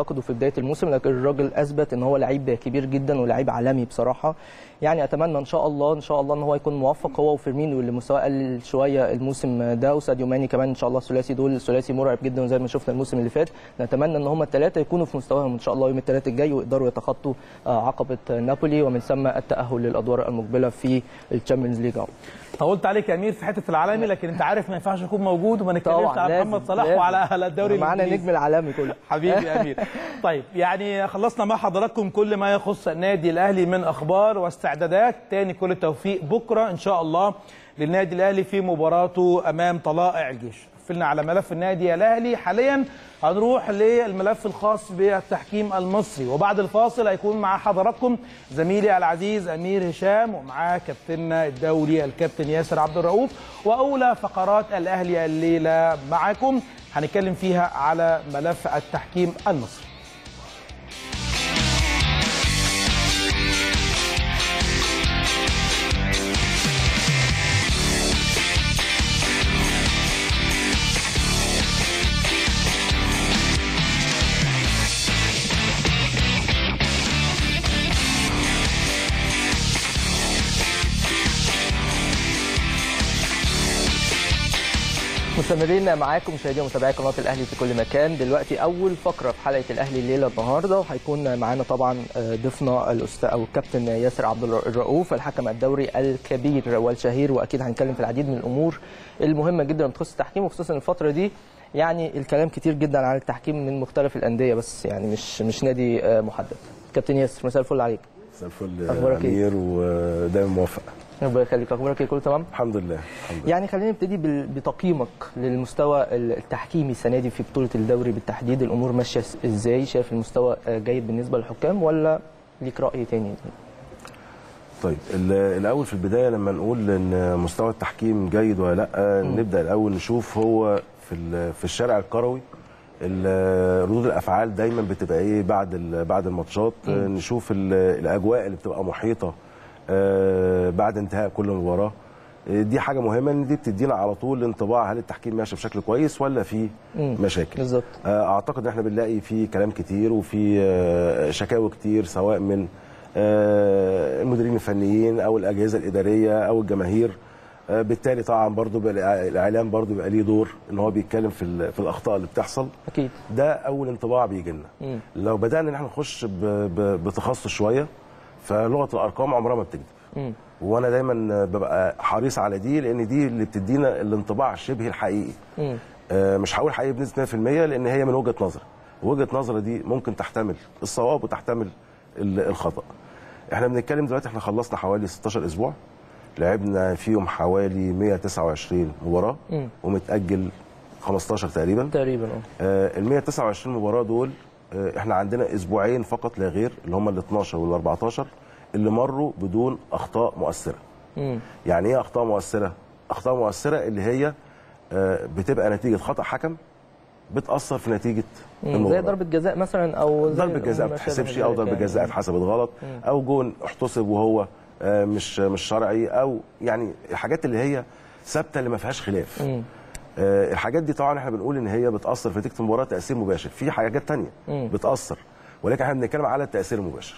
بدايه الموسم لكن الراجل اثبت ان هو لعيب كبير جدا ولعيب عالمي بصراحه يعني اتمنى ان شاء الله ان شاء الله ان هو يكون موفق هو وفيرمينو اللي مستواه قل شويه الموسم ده وساديو ماني كمان ان شاء الله الثلاثي دول ثلاثي مرعب جدا زي ما شفنا الموسم اللي فات نتمنى ان هم الثلاثه يكونوا في مستواهم ان شاء الله يوم الثلاث الجاي ويقدروا يتخطوا آه، عقبه نابولي ومن ثم التاهل للادوار المقبله في الشامبيونز ليج طولت عليك يا امير في حته العالمي لكن انت عارف ما ينفعش اكون موجود وما نتكلمش طبعا على لازم محمد صلاح لازم. وعلى على الدوري معانا الإنجليزي. نجم العالمي كله حبيبي يا امير طيب يعني خلصنا مع حضراتكم كل ما يخص النادي الاهلي من اخبار واستعدادات تاني كل التوفيق بكره ان شاء الله للنادي الاهلي في مباراته امام طلائع الجيش قفلنا على ملف النادي الاهلي حاليا هنروح للملف الخاص بالتحكيم المصري وبعد الفاصل هيكون مع حضراتكم زميلي العزيز امير هشام ومعاه كابتننا الدولي الكابتن ياسر عبد الرؤوف واولى فقرات الاهلي الليله معاكم هنتكلم فيها على ملف التحكيم المصري مستمرين معاكم مشاهدي ومتابعي قناه الاهلي في كل مكان دلوقتي اول فقره في حلقه الاهلي الليله النهارده وهيكون معانا طبعا آه، ضيفنا الاستاذ او الكابتن ياسر عبد الرؤوف الحكم الدوري الكبير والشهير واكيد هنتكلم في العديد من الامور المهمه جدا اللي تخص التحكيم وخصوصا الفتره دي يعني الكلام كتير جدا عن التحكيم من مختلف الانديه بس يعني مش مش نادي آه، محدد كابتن ياسر مساء الفل عليك مساء الفل أخبارك إيه؟ امير ودايما موفق ربنا يخليك اخبارك ايه كله تمام الحمد لله الحمد لله يعني خلينا نبتدي بال- بتقييمك للمستوى التحكيمي السنه دي في بطوله الدوري بالتحديد الامور ماشيه ازاي شايف المستوى آه، جيد بالنسبه للحكام ولا ليك راي تاني طيب ال- الاول في البدايه لما نقول ان مستوى التحكيم جيد ولا لا نبدا الاول نشوف هو في ال- في الشارع الكروي ال- ردود الافعال دايما بتبقى ايه بعد ال- بعد الماتشات نشوف ال- الاجواء اللي بتبقى محيطه آه، بعد انتهاء كل مباراه آه، دي حاجه مهمه ان دي بتدينا على طول انطباع هل التحكيم ماشي بشكل كويس ولا في مشاكل بالظبط آه، اعتقد ان احنا بنلاقي في كلام كتير وفي آه، شكاوي كتير سواء من آه، المديرين الفنيين او الاجهزه الاداريه او الجماهير آه، بالتالي طبعا برضو بقى الاعلام برضو بيبقى ليه دور ان هو بيتكلم في ال- في الاخطاء اللي بتحصل اكيد ده اول انطباع بيجي لنا لو بدانا ان احنا نخش ب- ب- بتخصص شويه فلغه الارقام عمرها ما بتكذب وانا دايما ببقى حريص على دي لان دي اللي بتدينا الانطباع شبه الحقيقي آه، مش هقول حقيقي بنسبه 100% لان هي من وجهه نظر وجهه نظر دي ممكن تحتمل الصواب وتحتمل ال- الخطا احنا بنتكلم دلوقتي احنا خلصنا حوالي 16 اسبوع لعبنا فيهم حوالي 129 مباراه ومتاجل 15 تقريبا تقريبا اه ال 129 مباراه دول آه، احنا عندنا اسبوعين فقط لا غير اللي هم ال 12 وال 14 اللي مروا بدون اخطاء مؤثره. يعني ايه اخطاء مؤثره؟ اخطاء مؤثره اللي هي آه، بتبقى نتيجه خطا حكم بتاثر في نتيجه زي المباراه. ضربه جزاء مثلا او زي ضربه جزاء ما ما بتحسبش شابه او ذلك ضربه يعني. جزاء اتحسبت غلط او جون احتسب وهو آه، مش مش شرعي او يعني الحاجات اللي هي ثابته اللي ما فيهاش خلاف آه، الحاجات دي طبعا احنا بنقول ان هي بتاثر في نتيجه المباراه تاثير مباشر في حاجات تانية بتاثر ولكن احنا بنتكلم على التاثير المباشر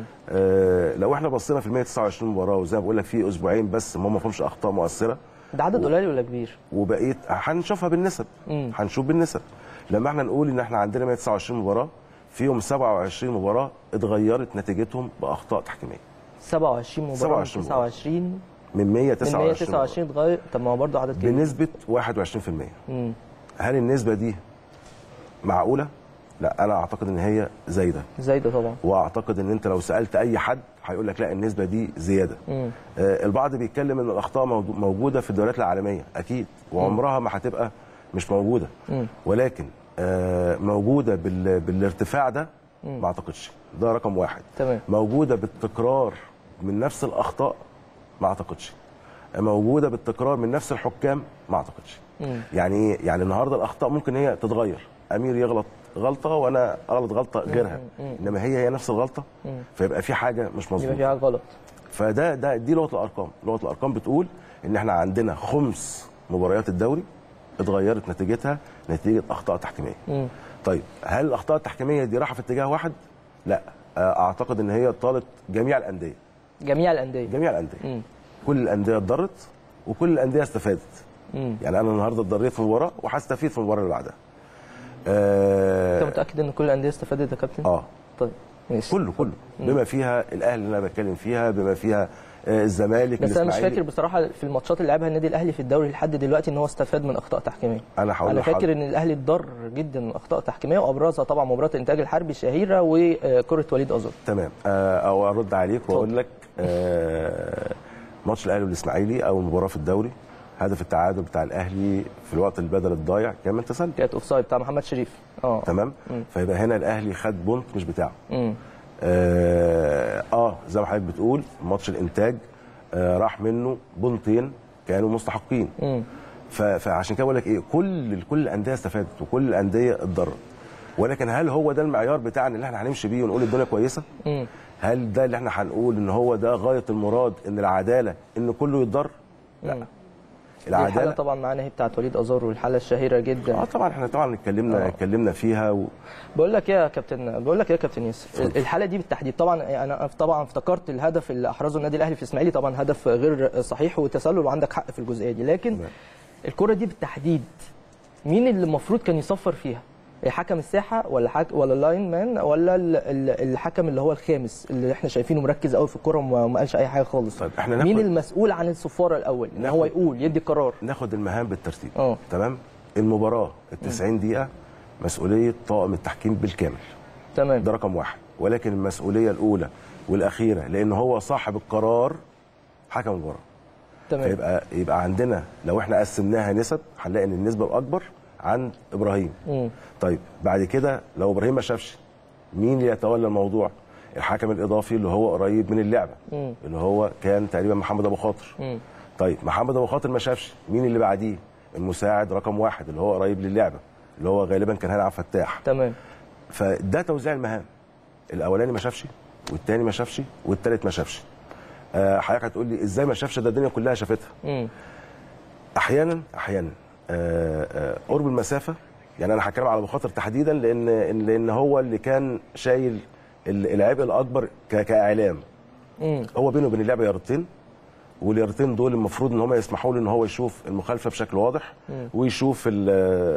آه، لو احنا بصينا في ال 129 مباراه وزي ما بقول لك في اسبوعين بس ما ما فيهمش اخطاء مؤثره ده عدد قليل ولا كبير؟ وبقيت هنشوفها بالنسب هنشوف بالنسب لما احنا نقول ان احنا عندنا 129 مباراه فيهم 27 مباراه اتغيرت نتيجتهم باخطاء تحكيميه 27 مباراه 27 مباراة. 29 من من 129 مباراة. 129 اتغير طب ما هو برضه عدد كبير بنسبه 21% هل النسبه دي معقوله لا انا اعتقد ان هي زايده زي ده طبعا واعتقد ان انت لو سالت اي حد هيقول لك لا النسبه دي زياده آه البعض بيتكلم ان الاخطاء موجو- موجوده في الدوريات العالميه اكيد وعمرها ما هتبقى مش موجوده ولكن آه موجوده بال... بالارتفاع ده ما اعتقدش ده رقم واحد تمام. موجوده بالتكرار من نفس الاخطاء ما اعتقدش موجوده بالتكرار من نفس الحكام ما اعتقدش يعني ايه يعني النهارده الاخطاء ممكن هي تتغير امير يغلط غلطه وانا اغلط غلطه غيرها انما هي هي نفس الغلطه فيبقى في حاجه مش يبقى في مظبوطه حاجه غلط فده ده دي لغه الارقام لغه الارقام بتقول ان احنا عندنا خمس مباريات الدوري اتغيرت نتيجتها نتيجه اخطاء تحكيميه طيب هل الاخطاء التحكيميه دي رايحه في اتجاه واحد؟ لا آه، اعتقد ان هي طالت جميع الانديه جميع الانديه جميع الانديه مم. كل الانديه اتضرت وكل الانديه استفادت مم. يعني انا النهارده اتضريت في مباراه وهستفيد في المباراه اللي بعدها انت اه, متاكد ان كل الانديه استفادت يا كابتن؟ آه. طيب ماشي كله كله بما فيها الاهلي اللي انا بتكلم فيها بما فيها آه، الزمالك بس انا مش الإسماعيلي. فاكر بصراحه في الماتشات اللي لعبها النادي الاهلي في الدوري لحد دلوقتي ان هو استفاد من اخطاء تحكيميه انا هقول انا لحضرتك. فاكر ان الاهلي اتضر جدا من اخطاء تحكيميه وابرزها طبعا مباراه الانتاج الحربي الشهيره وكره وليد ازار تمام آه، او ارد عليك واقول لك آه، ماتش الاهلي والاسماعيلي او المباراه في الدوري هدف التعادل بتاع الاهلي في الوقت البدل الضايع كان من تسلل كانت اوفسايد بتاع محمد شريف اه تمام فيبقى هنا الاهلي خد بونت مش بتاعه مم. اه, اه زي ما حضرتك بتقول ماتش الانتاج آه راح منه بونتين كانوا مستحقين مم. ف- فعشان كده بقول لك ايه كل كل الانديه استفادت وكل الانديه اتضرت ولكن هل هو ده المعيار بتاعنا اللي احنا هنمشي بيه ونقول الدنيا كويسه؟ مم. هل ده اللي احنا هنقول ان هو ده غايه المراد ان العداله ان كله يتضر؟ لا دي الحاله العداله طبعا معانا هي بتاعت وليد ازار والحاله الشهيره جدا اه طبعا احنا طبعا اتكلمنا آه. اتكلمنا فيها و... بقول لك ايه يا كابتن بقول لك ايه يا كابتن ياسر الحاله دي بالتحديد طبعا انا طبعا افتكرت الهدف اللي احرزه النادي الاهلي في الاسماعيلي طبعا هدف غير صحيح وتسلل وعندك حق في الجزئيه دي لكن تمام. الكره دي بالتحديد مين اللي المفروض كان يصفر فيها حكم الساحه ولا حك... ولا اللاين مان ولا ال- ال- الحكم اللي هو الخامس اللي احنا شايفينه مركز قوي في الكره وما وما قالش اي حاجه خالص طيب احنا مين ناخد- المسؤول عن الصفاره الاول ان ناخد- هو يقول يدي القرار ناخد المهام بالترتيب اه. تمام المباراه ال 90 دقيقه مسؤوليه طاقم التحكيم بالكامل تمام ده رقم واحد ولكن المسؤوليه الاولى والاخيره لان هو صاحب القرار حكم المباراه تمام فيبقى يبقى عندنا لو احنا قسمناها نسب هنلاقي ان النسبه الاكبر عند ابراهيم مم. طيب بعد كده لو ابراهيم ما شافش مين اللي يتولى الموضوع الحكم الاضافي اللي هو قريب من اللعبه مم. اللي هو كان تقريبا محمد ابو خاطر مم. طيب محمد ابو خاطر ما شافش مين اللي بعديه المساعد رقم واحد اللي هو قريب للعبه اللي هو غالبا كان هاني عبد الفتاح تمام فده توزيع المهام الاولاني ما شافش والتاني ما شافش والتالت ما شافش آه، حضرتك هتقول لي ازاي ما شافش ده الدنيا كلها شافتها مم. احيانا احيانا آه، آه، قرب المسافه يعني انا هتكلم على ابو خاطر تحديدا لان لان هو اللي كان شايل ال- العبء الاكبر ك- كاعلام مم. هو بينه وبين اللعبه يارتين واليارتين دول المفروض ان هم يسمحوا له ان هو يشوف المخالفه بشكل واضح ويشوف ال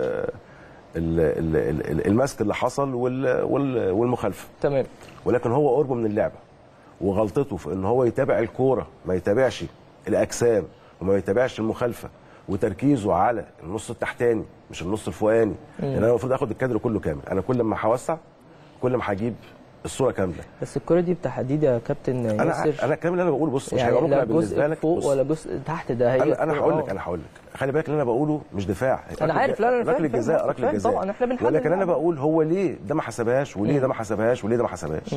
ال- ال- ال- المسك اللي حصل وال- وال- والمخالفه تمام ولكن هو قربه من اللعبه وغلطته في ان هو يتابع الكوره ما يتابعش الاجسام وما يتابعش المخالفه وتركيزه على النص التحتاني مش النص الفوقاني لان انا المفروض اخد الكادر كله كامل انا كل ما هوسع كل ما هجيب الصوره كامله بس الكرة دي بالتحديد يا كابتن انا ياسر انا الكلام اللي انا بقوله بص مش يعني هيبقى لا مقنع بالنسبه جزء لك فوق بص. ولا جزء تحت ده هي انا انا الكرة. هقول آه. لك انا هقول لك خلي بالك اللي انا بقوله مش دفاع أنا عارف، لا، أنا فاهم، ركله فاهم، الجزاء فاهم، ركله فاهم الجزاء طبعا، إحنا بنحلل ولكن انا يعني. بقول هو ليه ده ما حسبهاش وليه ده ما حسبهاش وليه ده ما حسبهاش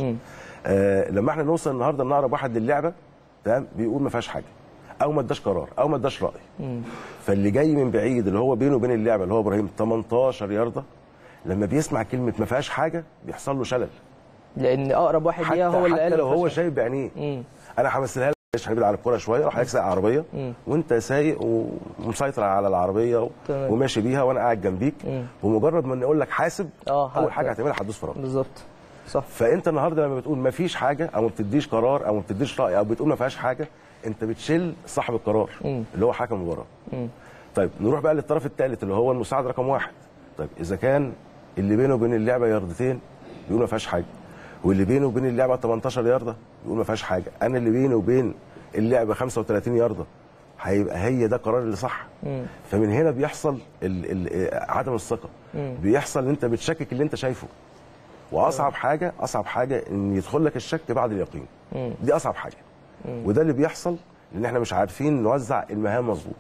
آه لما احنا نوصل النهارده ان اقرب واحد للعبه تمام بيقول ما فيهاش حاجه او ما اداش قرار او ما اداش راي فاللي جاي من بعيد اللي هو بينه وبين اللعبه اللي هو ابراهيم 18 يارده لما بيسمع كلمه ما فيهاش حاجه بيحصل له شلل لان اقرب واحد حتى, ليها هو اللي حتى قال لو هو الفشل. شايف بعينيه مم. انا همثلها لك مش هنبعد عن الكوره شويه راح سايق عربيه وانت سايق ومسيطر على العربيه و... تمام. وماشي بيها وانا قاعد جنبيك ومجرد ما نقول لك حاسب اه، اول هت- حاجه هتعملها هتدوس فرامل بالظبط صح فانت النهارده لما بتقول ما فيش حاجه او ما بتديش قرار او ما بتديش راي او بتقول ما فيهاش حاجه انت بتشيل صاحب القرار اللي هو حكم المباراه طيب نروح بقى للطرف الثالث اللي هو المساعد رقم واحد طيب اذا كان اللي بينه وبين اللعبه ياردتين بيقول ما فيهاش حاجه واللي بينه وبين اللعبه 18 يارده بيقول ما فيهاش حاجه انا اللي بيني وبين اللعبه 35 يارده هيبقى هي ده القرار اللي صح فمن هنا بيحصل ال ال عدم الثقه بيحصل ان انت بتشكك اللي انت شايفه واصعب حاجه اصعب حاجه ان يدخل لك الشك بعد اليقين دي اصعب حاجه وده اللي بيحصل لان احنا مش عارفين نوزع المهام مظبوط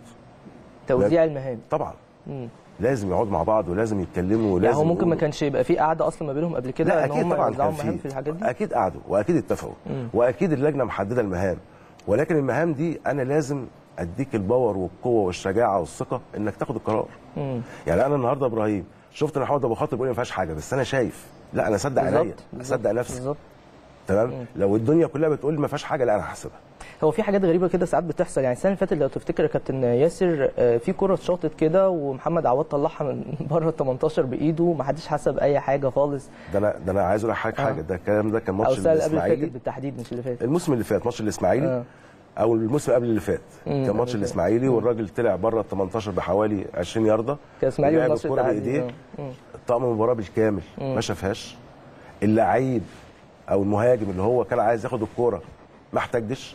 توزيع المهام طبعا لازم يقعدوا مع بعض ولازم يتكلموا ولازم يعني هو ممكن ما يقولوا. كانش يبقى في قعده اصلا ما بينهم قبل كده لا ان اكيد هم طبعا يوزعوا كان مهام في في الحاجات دي اكيد قعدوا واكيد اتفقوا واكيد اللجنه محدده المهام ولكن المهام دي انا لازم اديك الباور والقوه والشجاعه والثقه انك تاخد القرار يعني انا النهارده ابراهيم شفت ان محمد ابو خاطر بيقول لي ما فيهاش حاجه بس انا شايف لا انا اصدق عينيا بالظبط، بالظبط، اصدق نفسي بالظبط تمام لو الدنيا كلها بتقول ما فيهاش حاجه لا انا هحسبها هو في حاجات غريبه كده ساعات بتحصل يعني السنه اللي فاتت لو تفتكر يا كابتن ياسر آه، في كره اتشاطت كده ومحمد عواد طلعها من بره ال 18 بايده ما حدش حسب اي حاجه خالص ده انا ده انا عايز اقول لك حاجه آه. حاجه ده الكلام ده كان او ماتش السنه اللي قبل اللي الاسماعيلي فاتت بالتحديد مش اللي فات الموسم اللي فات ماتش الاسماعيلي آه. او الموسم قبل اللي فات كان قبل ماتش اللي فات. الاسماعيلي والراجل طلع بره ال 18 بحوالي 20 يارده كان اسماعيلي لعب والنصر الكرة تعادل. بايديه آه. مم. طقم المباراه بالكامل ما شافهاش اللعيب او المهاجم اللي هو كان عايز ياخد الكوره ما احتجش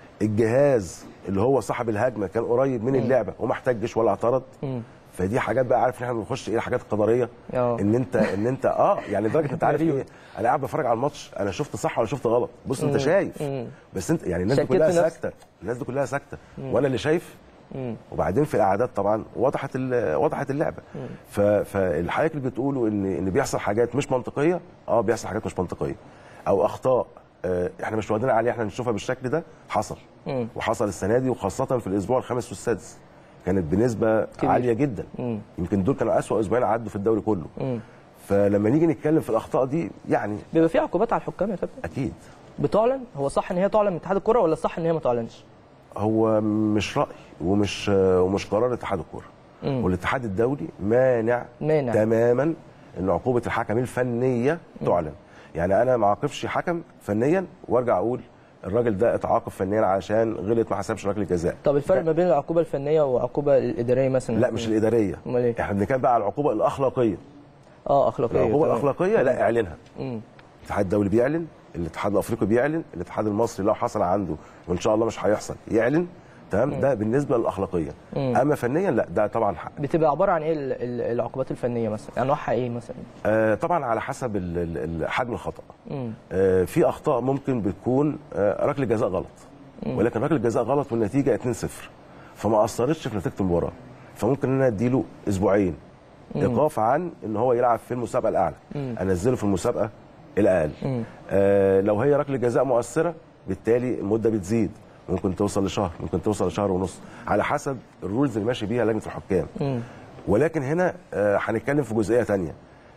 الجهاز اللي هو صاحب الهجمه كان قريب من اللعبه وما احتجش ولا اعترض فدي حاجات بقى عارف ان احنا بنخش ايه حاجات قدريه آه. ان انت ان انت اه يعني لدرجه انت عارف ايه انا قاعد بتفرج على الماتش انا شفت صح ولا شفت غلط بص انت شايف بس انت يعني الناس دي شكيت كلها في نفسك. ساكته الناس دي كلها ساكته وانا اللي شايف وبعدين في الاعداد طبعا وضحت ال- وضحت اللعبه ف- فالحضرتك اللي بتقولوا ان ان بيحصل حاجات مش منطقيه اه بيحصل حاجات مش منطقيه او اخطاء آه، احنا مش واخدين عليها احنا نشوفها بالشكل ده حصل وحصل السنه دي وخاصه في الاسبوع الخامس والسادس كانت بنسبه كبير. عاليه جدا يمكن دول كانوا اسوأ اسبوعين عدوا في الدوري كله فلما نيجي نتكلم في الاخطاء دي يعني بيبقى في عقوبات على الحكام يا كابتن اكيد بتعلن هو صح ان هي تعلن من اتحاد الكره ولا الصح ان هي ما تعلنش هو مش راي ومش ومش قرار اتحاد الكوره والاتحاد الدولي مانع مانع. تماما ان عقوبه الحكم الفنيه تعلن يعني انا ما اعاقبش حكم فنيا وارجع اقول الراجل ده اتعاقب فنيا عشان غلط ما حسبش ركله جزاء طب الفرق ما بين العقوبه الفنيه والعقوبه الاداريه مثلا لا مش الاداريه امال ايه؟ احنا بنتكلم بقى على العقوبه الاخلاقيه اه اخلاقيه العقوبه تمام. الاخلاقيه لا اعلنها مم. الاتحاد الدولي بيعلن الاتحاد الافريقي بيعلن الاتحاد المصري لو حصل عنده وان شاء الله مش هيحصل يعلن تمام ده بالنسبه للاخلاقيه اما فنيا لا ده طبعا حق بتبقى عباره عن ايه ال- ال- العقوبات الفنيه مثلا انواعها ايه مثلا آه طبعا على حسب ال- ال- ال- حجم الخطا آه في اخطاء ممكن بتكون آه ركله جزاء غلط ولكن ركله جزاء غلط والنتيجه 2-0 فما اثرتش في نتيجه المباراه فممكن ان انا اديله اسبوعين ايقاف عن ان هو يلعب في المسابقه الاعلى انزله في المسابقه الاقل آه لو هي ركله جزاء مؤثره بالتالي المده بتزيد ممكن توصل لشهر ممكن توصل لشهر ونص على حسب الرولز اللي ماشي بيها لجنه الحكام ولكن هنا آه، هنتكلم في جزئيه تانية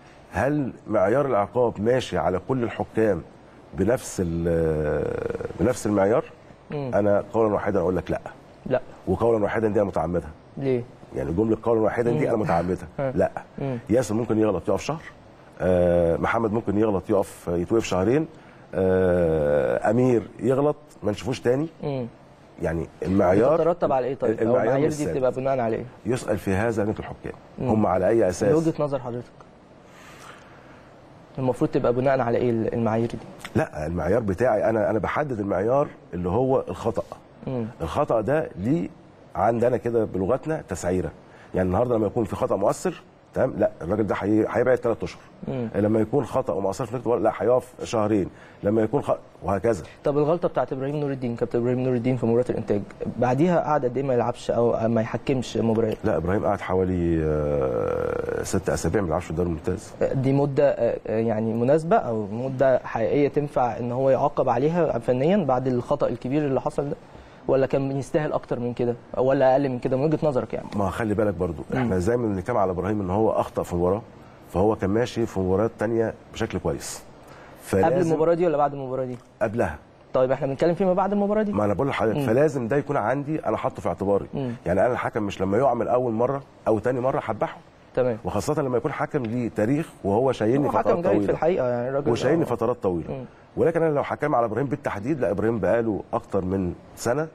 هل معيار العقاب ماشي على كل الحكام بنفس ال- بنفس المعيار انا قولا واحدا اقول لك لا لا وقولا واحدا دي انا متعمدها ليه يعني جمله قولا واحدا دي انا متعمدها لا ياسر ممكن يغلط يقف شهر آه، محمد ممكن يغلط يقف يتوقف شهرين آه، امير يغلط ما نشوفوش تاني مم. يعني المعيار تترتب على ايه طيب او المعيار المعايير مش دي ثابت. بتبقى بناء على ايه يسال في هذا لجنه الحكام هم على اي اساس من وجهه نظر حضرتك المفروض تبقى بناء على ايه المعايير دي لا المعيار بتاعي انا انا بحدد المعيار اللي هو الخطا الخطا ده ليه عندنا كده بلغتنا تسعيره يعني النهارده لما يكون في خطا مؤثر تمام لا الراجل ده هي- هيبعد ثلاث اشهر لما يكون خطا ومؤثر في نتيجه لا هيقف شهرين لما يكون خ... وهكذا طب الغلطه بتاعت ابراهيم نور الدين كابتن ابراهيم نور الدين في مباراه الانتاج بعديها قعد قد ايه ما يلعبش او ما يحكمش مباريات لا ابراهيم قعد حوالي آه، ست اسابيع ما بيلعبش في الدوري الممتاز دي مده آه، آه، يعني مناسبه او مده حقيقيه تنفع ان هو يعاقب عليها فنيا بعد الخطا الكبير اللي حصل ده ولا كان يستاهل اكتر من كده ولا اقل من كده من وجهه نظرك يعني ما خلي بالك برضو احنا زي ما بنتكلم على ابراهيم ان هو اخطا في مباراه فهو كان ماشي في مباريات تانية بشكل كويس قبل فلازم- المباراه دي ولا بعد المباراه دي قبلها طيب احنا بنتكلم فيما بعد المباراه دي ما انا بقول لحضرتك فلازم ده يكون عندي انا حاطه في اعتباري يعني انا الحكم مش لما يقع من اول مره او تاني مره هبحه تمام وخاصه لما يكون حكم ليه تاريخ وهو شايلني هو حكم فترات جيد في طويله الحقيقه يعني الراجل وشايلني آه. فترات طويله ولكن انا لو حكم على ابراهيم بالتحديد لا ابراهيم بقاله اكتر من سنه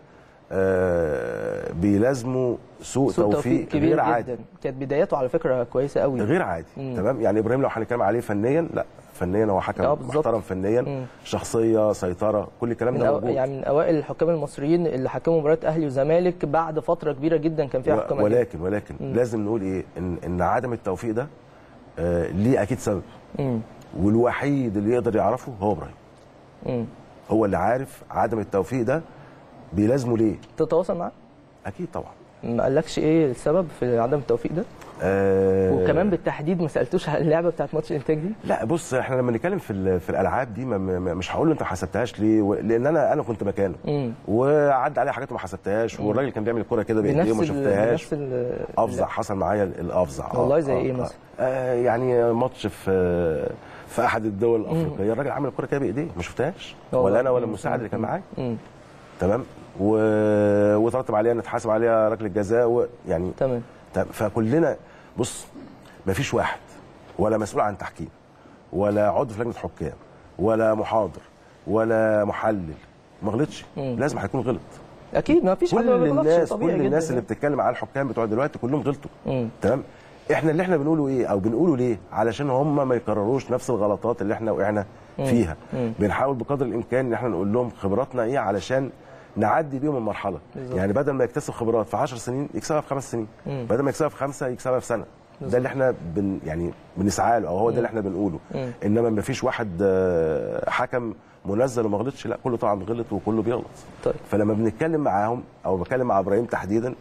آه بيلازمه سوء, سوء توفيق, كبير غير جدا عادي كانت بداياته على فكره كويسه قوي غير عادي تمام يعني ابراهيم لو هنتكلم عليه فنيا لا فنيا هو حكم آه، بالظبط. محترم فنيا شخصيه سيطره كل الكلام من ده أو... موجود يعني من اوائل الحكام المصريين اللي حكموا مباراه اهلي وزمالك بعد فتره كبيره جدا كان فيها حكام و- ولكن ولكن لازم نقول ايه ان ان عدم التوفيق ده آه ليه اكيد سبب مم. والوحيد اللي يقدر يعرفه هو ابراهيم مم. هو اللي عارف عدم التوفيق ده بيلازمه ليه تتواصل معاه اكيد طبعا ما قالكش ايه السبب في عدم التوفيق ده آه وكمان بالتحديد ما سالتوش على اللعبه بتاعت ماتش الانتاج دي لا بص احنا لما نتكلم في ال- في الالعاب دي ما ما مش هقول له انت ما حسبتهاش ليه و- لان انا انا كنت مكانه مم. وعدى عليه حاجات ما حسبتهاش والراجل كان بيعمل الكوره كده بايديه وما بنفس ال... شفتهاش بنفس ال... افظع حصل معايا الافظع والله زي إيه مثلا؟ آه يعني ماتش في في احد الدول الافريقيه الراجل عامل الكره كده بايديه ما شفتهاش والله. ولا انا ولا المساعد اللي كان معايا مم. تمام و... وترتب عليها نتحاسب عليها ركله جزاء و... يعني تمام تمام فكلنا بص ما فيش واحد ولا مسؤول عن تحكيم ولا عضو في لجنه حكام ولا محاضر ولا محلل ما غلطش لازم هيكون غلط اكيد ما فيش حد كل ما بيغلطش الناس طبيعي كل الناس جداً اللي يعني. بتتكلم على الحكام بتوع دلوقتي كلهم غلطوا مم. تمام احنا اللي احنا بنقوله ايه او بنقوله ليه علشان هم ما يكرروش نفس الغلطات اللي احنا وقعنا فيها بنحاول بقدر الامكان ان احنا نقول لهم خبراتنا ايه علشان نعدي بيهم المرحله بالظبط. يعني بدل ما يكتسب خبرات في 10 سنين يكسبها في خمس سنين بدل ما يكسبها في خمسه يكسبها في سنه ده اللي احنا بن يعني بنسعى له او هو ده اللي احنا بنقوله انما ما فيش واحد آه، حكم منزل وما غلطش لا كله طبعا غلط وكله بيغلط طيب. فلما بنتكلم معاهم او بتكلم مع ابراهيم تحديدا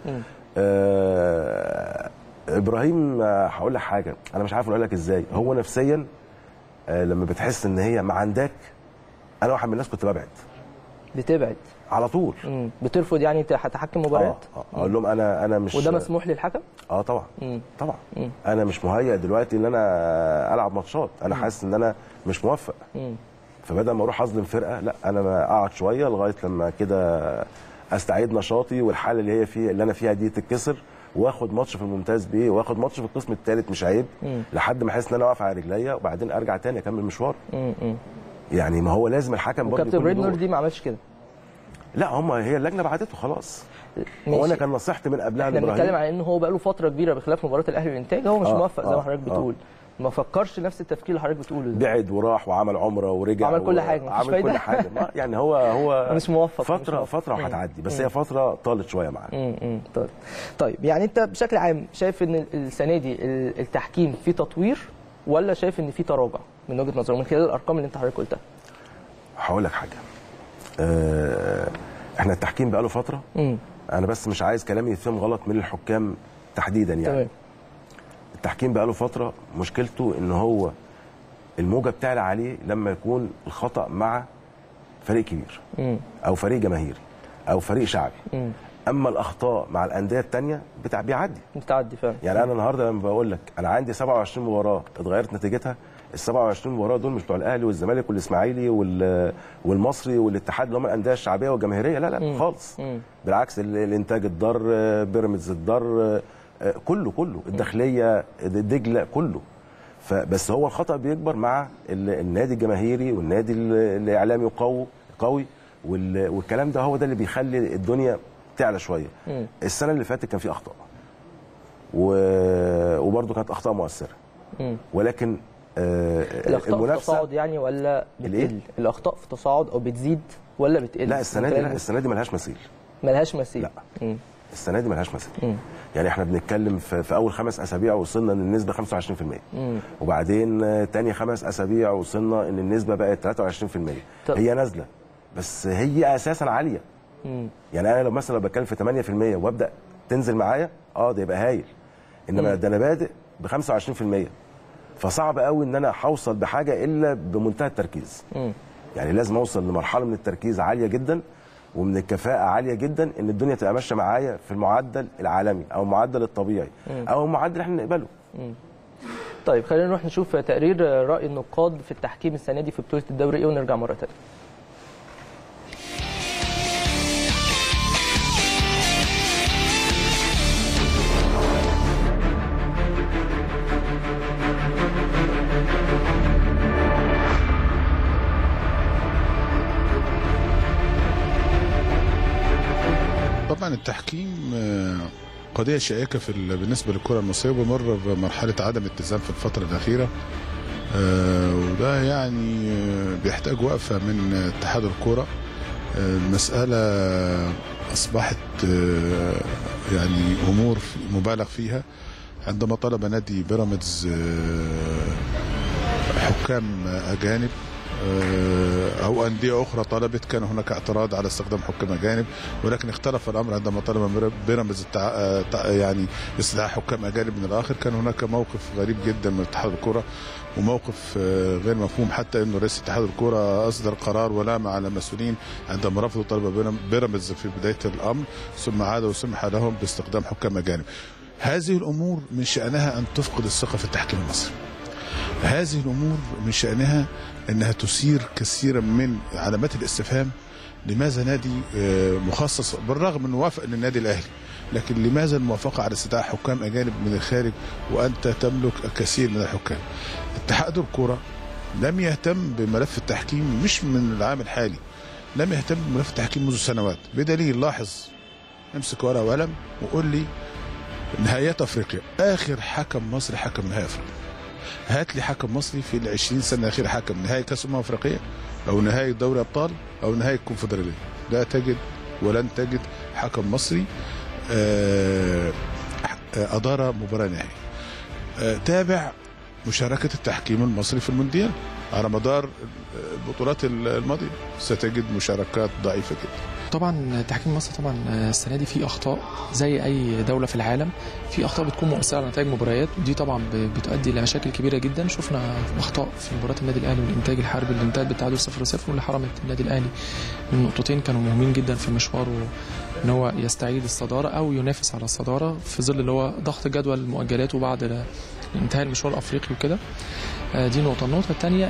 آه ابراهيم آه، هقول لك حاجه انا مش عارف اقول لك ازاي هو نفسيا آه لما بتحس ان هي ما عندك انا واحد من الناس كنت ببعد بتبعد على طول مم. بترفض يعني تح- تحكم اه مباريات آه، اقول لهم انا انا مش وده مسموح للحكم اه طبعا مم. طبعا انا مش مهيئ دلوقتي ان انا العب ماتشات انا حاسس ان انا مش موفق مم. فبدل ما اروح اظلم فرقه لا انا ما اقعد شويه لغايه لما كده استعيد نشاطي والحاله اللي هي فيه اللي انا فيها دي تتكسر واخد ماتش في الممتاز بيه واخد ماتش في القسم الثالث مش عيب لحد ما احس ان انا واقف على رجليا وبعدين ارجع تاني اكمل مشوار مم. مم. يعني ما هو لازم الحكم برضه وكابتن يكون له ابراهيم نور دور. دي ما عملش كده لا هم هي اللجنه بعتته خلاص هو ماشي. انا كان نصيحتي من قبلها احنا بنتكلم لابراهيم عن ان هو بقاله فتره كبيره بخلاف مباراه الاهلي والانتاج هو مش آه، موفق زي آه، ما حضرتك آه. بتقول ما فكرش نفس التفكير اللي حضرتك بتقوله ده بعد وراح وعمل عمره ورجع عمل كل و- حاجة، مفيش عمل فايدة. كل حاجه ما يعني هو هو مش موفق، مش فتره موفق. فتره وهتعدي بس هي فتره طالت شويه معاه مم. مم. طيب طيب يعني انت بشكل عام شايف ان السنه دي ال- التحكيم فيه تطوير ولا شايف ان فيه تراجع من وجهه نظرك من خلال الارقام اللي انت حضرتك قلتها هقول لك حاجه آه، احنا التحكيم بقاله فتره امم انا بس مش عايز كلامي يتفهم غلط من الحكام تحديدا يعني تمام التحكيم بقاله فتره مشكلته ان هو الموجه بتعلى عليه لما يكون الخطا مع فريق كبير امم او فريق جماهيري او فريق شعبي امم اما الاخطاء مع الانديه الثانيه بتاع بيعدي بتعدي فعلا يعني انا النهارده لما بقول لك انا عندي 27 مباراه اتغيرت نتيجتها ال 27 مباراه دول مش بتوع الاهلي والزمالك والاسماعيلي وال- والمصري والاتحاد اللي هم الانديه الشعبيه والجماهيريه لا لا خالص مم. بالعكس ال- الانتاج الضر آه، بيراميدز الضر آه، آه، كله كله الداخليه دجله كله فبس هو الخطا بيكبر مع ال- النادي الجماهيري والنادي ال- الاعلامي قوي قوي وال- والكلام ده هو ده اللي بيخلي الدنيا تعلى شويه مم. السنه اللي فاتت كان في اخطاء و- وبرضه كانت اخطاء مؤثره مم. ولكن آه، الاخطاء في تصاعد يعني ولا الإيه؟ بتقل الاخطاء في تصاعد او بتزيد ولا بتقل لا السنه دي لا السنه دي ملهاش مثيل ملهاش مثيل لا. مم. السنه دي ملهاش مثيل مم. يعني احنا بنتكلم في, في اول خمس اسابيع وصلنا ان النسبه 25% مم. وبعدين آه، تاني خمس اسابيع وصلنا ان النسبه بقت 23% طب. هي نازله بس هي اساسا عاليه مم. يعني انا لو مثلا لو بتكلم في 8% وابدا تنزل معايا اه ده يبقى هايل انما ده انا بادئ ب 25% فصعب قوي ان انا هوصل بحاجه الا بمنتهى التركيز مم. يعني لازم اوصل لمرحله من التركيز عاليه جدا ومن الكفاءه عاليه جدا ان الدنيا تبقى ماشيه معايا في المعدل العالمي او المعدل الطبيعي او المعدل اللي احنا نقبله طيب خلينا نروح نشوف تقرير راي النقاد في التحكيم السنه دي في بطوله الدوري ايه ونرجع مره ثانيه طبعا التحكيم آه، قضية شائكة في ال- بالنسبة للكرة المصرية وبمر بمرحلة عدم اتزان في الفترة الأخيرة آه، وده يعني آه، بيحتاج وقفة من اتحاد الكرة آه، المسألة أصبحت آه، يعني أمور مبالغ فيها عندما طلب نادي بيراميدز آه، حكام أجانب آه، أو أندية أخرى طلبت كان هناك اعتراض على استخدام حكام أجانب ولكن اختلف الأمر عندما طلب بيراميدز التع... آه، تع- يعني استدعاء حكام أجانب من الآخر كان هناك موقف غريب جدا من اتحاد الكرة وموقف آه، غير مفهوم حتى انه رئيس اتحاد الكرة اصدر قرار ولام على المسؤولين عندما رفضوا طلب بيرام- بيراميدز في بدايه الامر ثم عاد وسمح لهم باستخدام حكام اجانب. هذه الامور من شانها ان تفقد الثقه في التحكيم المصري. هذه الامور من شانها انها تثير كثيرا من علامات الاستفهام لماذا نادي آه، مخصص بالرغم انه وافق للنادي الاهلي لكن لماذا الموافقه على استدعاء حكام اجانب من الخارج وانت تملك الكثير من الحكام اتحاد الكره لم يهتم بملف التحكيم مش من العام الحالي لم يهتم بملف التحكيم منذ سنوات بدليل لاحظ امسك ورقه وقلم وقول لي نهائيات افريقيا اخر حكم مصري حكم نهائي افريقيا هات لي حكم مصري في ال 20 سنه الاخيره حكم نهائي كاس امم افريقيه او نهائي دوري ابطال او نهائي الكونفدراليه لا تجد ولن تجد حكم مصري آه، آه، ادار مباراه نهائي آه، تابع مشاركه التحكيم المصري في المونديال على مدار البطولات الماضيه ستجد مشاركات ضعيفه جدا طبعا تحكيم مصر طبعا السنه دي فيه اخطاء زي اي دوله في العالم في اخطاء بتكون مؤثره على نتائج مباريات ودي طبعا ب- بتؤدي لمشاكل كبيره جدا شفنا اخطاء في مباراه النادي الاهلي والانتاج الحربي اللي انتهت بالتعادل 0 0 واللي حرمت النادي الاهلي من نقطتين كانوا مهمين جدا في مشواره ان هو يستعيد الصداره او ينافس على الصداره في ظل اللي هو ضغط جدول المؤجلات وبعد انتهاء المشوار الافريقي وكده آه، دي نقطه النقطه الثانيه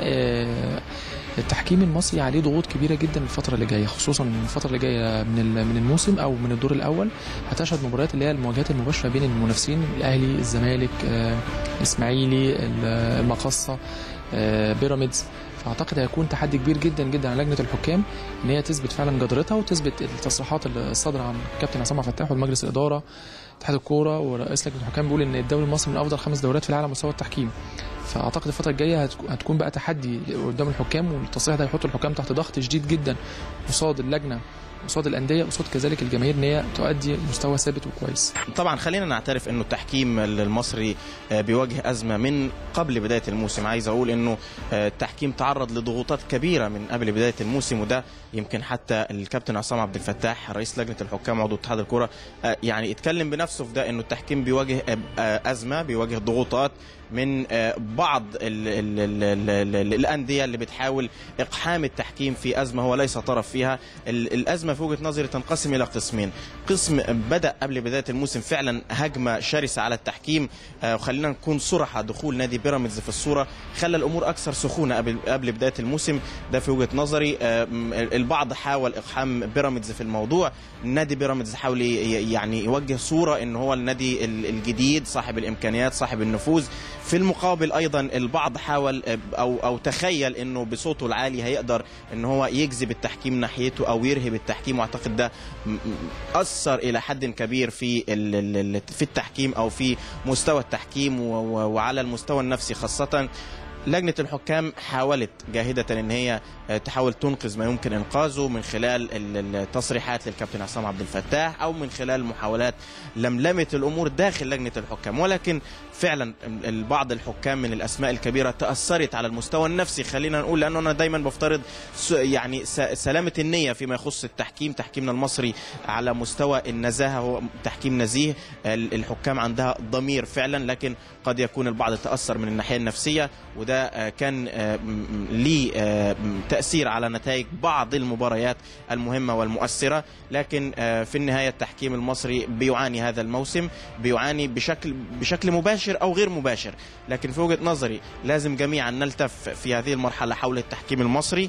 التحكيم المصري عليه ضغوط كبيره جدا الفتره اللي جايه خصوصا الفتره اللي جايه من ال- من الموسم او من الدور الاول هتشهد مباريات اللي هي المواجهات المباشره بين المنافسين الاهلي الزمالك آه، الاسماعيلي ال- المقصه آه، بيراميدز فاعتقد هيكون تحدي كبير جدا جدا على لجنه الحكام ان هي تثبت فعلا جدارتها وتثبت التصريحات اللي صادره عن كابتن عصام عبد الفتاح والمجلس الاداره اتحاد الكوره ورئيس لجنه الحكام بيقول ان الدوري المصري من افضل خمس دوريات في العالم على مستوى التحكيم فاعتقد الفتره الجايه هتك- هتكون بقى تحدي قدام الحكام والتصريح ده هيحط الحكام تحت ضغط شديد جدا قصاد اللجنه قصاد الانديه قصاد كذلك الجماهير ان هي تؤدي مستوى ثابت وكويس طبعا خلينا نعترف انه التحكيم المصري آه، بيواجه ازمه من قبل بدايه الموسم عايز اقول انه آه، التحكيم تعرض لضغوطات كبيره من قبل بدايه الموسم وده يمكن حتى الكابتن عصام عبد الفتاح رئيس لجنه الحكام عضو اتحاد الكره آه، يعني اتكلم بنفسه في ده انه التحكيم بيواجه آه، آه، ازمه بيواجه ضغوطات من آه، بعض ال ال ال ال ال الانديه اللي بتحاول اقحام التحكيم في ازمه هو ليس طرف فيها ال- الازمه في وجهه نظري تنقسم الى قسمين قسم بدا قبل بدايه الموسم فعلا هجمه شرسه على التحكيم آه، وخلينا نكون صراحه دخول نادي بيراميدز في الصوره خلى الامور اكثر سخونه قبل قبل بدايه الموسم ده في وجهه نظري آه، م- البعض حاول اقحام بيراميدز في الموضوع نادي بيراميدز حاول ي- يعني يوجه صوره ان هو النادي ال- الجديد صاحب الامكانيات صاحب النفوذ في المقابل ايضا البعض حاول آه، او او تخيل انه بصوته العالي هيقدر ان هو يجذب التحكيم ناحيته او يرهب التحكيم واعتقد ده م- م- اثر الى حد كبير في ال- ال- ال- في التحكيم او في مستوى التحكيم و- و- وعلى المستوى النفسي خاصه لجنه الحكام حاولت جاهده ان هي آه، تحاول تنقذ ما يمكن انقاذه من خلال ال- التصريحات للكابتن عصام عبد الفتاح او من خلال محاولات لملمه الامور داخل لجنه الحكام ولكن فعلا ال- بعض الحكام من الاسماء الكبيره تاثرت على المستوى النفسي خلينا نقول لانه انا دايما بفترض س- يعني س- سلامه النيه فيما يخص التحكيم تحكيمنا المصري على مستوى النزاهه هو تحكيم نزيه ال- الحكام عندها ضمير فعلا لكن قد يكون البعض تاثر من الناحيه النفسيه وده آه، كان آه، م- م- ليه آه، م- تاثير على نتائج بعض المباريات المهمه والمؤثره لكن آه، في النهايه التحكيم المصري بيعاني هذا الموسم بيعاني بشكل بشكل مباشر او غير مباشر لكن في وجهه نظري لازم جميعا نلتف في هذه المرحله حول التحكيم المصري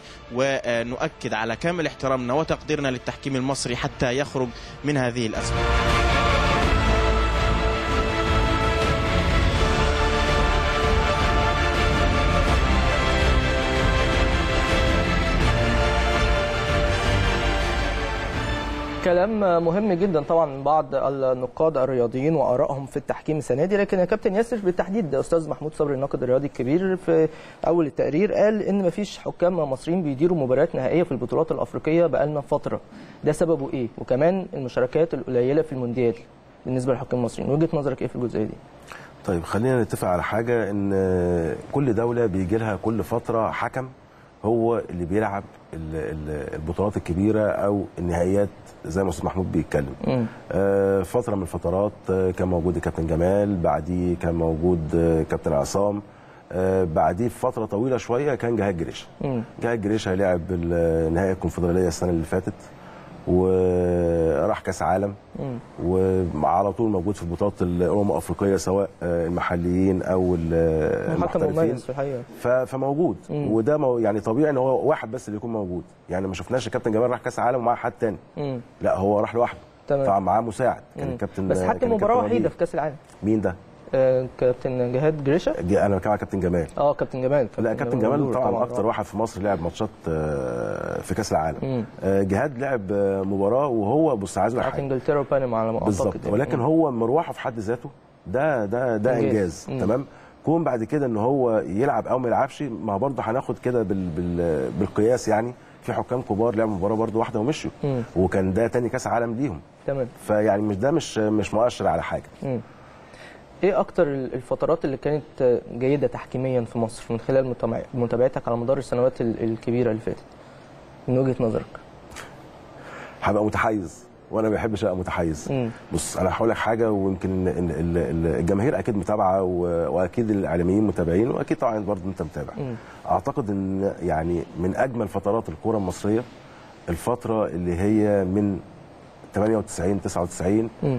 ونؤكد على كامل احترامنا وتقديرنا للتحكيم المصري حتى يخرج من هذه الازمه كلام مهم جدا طبعا من بعض النقاد الرياضيين وارائهم في التحكيم السنه دي لكن يا كابتن ياسر بالتحديد استاذ محمود صبري الناقد الرياضي الكبير في اول التقرير قال ان مفيش حكام مصريين بيديروا مباريات نهائيه في البطولات الافريقيه بقالنا فتره ده سببه ايه وكمان المشاركات القليله في المونديال بالنسبه للحكام المصريين وجهه نظرك ايه في الجزئيه دي طيب خلينا نتفق على حاجه ان كل دوله بيجي لها كل فتره حكم هو اللي بيلعب ال- ال- البطولات الكبيره او النهائيات زي ما استاذ محمود بيتكلم مم. آه، فتره من الفترات آه، كان موجود الكابتن جمال بعديه كان موجود آه، كابتن عصام آه، بعديه بفتره طويله شويه كان جهاد جريشه مم. جهاد جريشه لعب ال- نهائي الكونفدراليه السنه اللي فاتت وراح كاس عالم وعلى طول موجود في بطولات الامم الافريقيه سواء آه، المحليين او ال- محكم المحترفين مميز في الحقيقه ف- فموجود وده مو يعني طبيعي ان هو واحد بس اللي يكون موجود يعني ما شفناش الكابتن جمال راح كاس عالم ومعاه حد تاني مم. لا هو راح لوحده تمام. طبعا معاه مساعد كان مم. الكابتن بس كان حتى الكابتن مباراه وليد. وحيده في كاس العالم مين ده؟ آه، كابتن جهاد جريشه جه- انا بتكلم على كابتن جمال اه كابتن جمال لا كابتن جمال مندور طبعا اكتر واحد في مصر لعب ماتشات آه، في كاس العالم مم. آه، جهاد لعب آه، مباراه وهو بص عايز أقول لك بتاعت حاجه انجلترا وبنما على ما بالظبط اعتقد يعني. ولكن هو مروحه في حد ذاته ده ده ده إنجاز. انجاز مم. تمام كون بعد كده ان هو يلعب او ما يلعبش ما هو برضه هناخد كده بال بال بالقياس يعني في حكام كبار لعبوا مباراه برضه واحده ومشوا مم. وكان ده تاني كاس عالم ليهم تمام فيعني مش ده مش مش مؤشر على حاجه مم. ايه اكتر الفترات اللي كانت جيده تحكيميا في مصر من خلال متابع- متابعتك على مدار السنوات ال- الكبيره اللي فاتت من وجهه نظرك هبقى متحيز وانا ما بحبش ابقى متحيز مم. بص انا هقول لك حاجه ويمكن ال- ال- ال- الجماهير اكيد متابعه و- واكيد الاعلاميين متابعين واكيد طبعا برضه انت متابع مم. اعتقد ان يعني من اجمل فترات الكره المصريه الفتره اللي هي من 98 99 مم.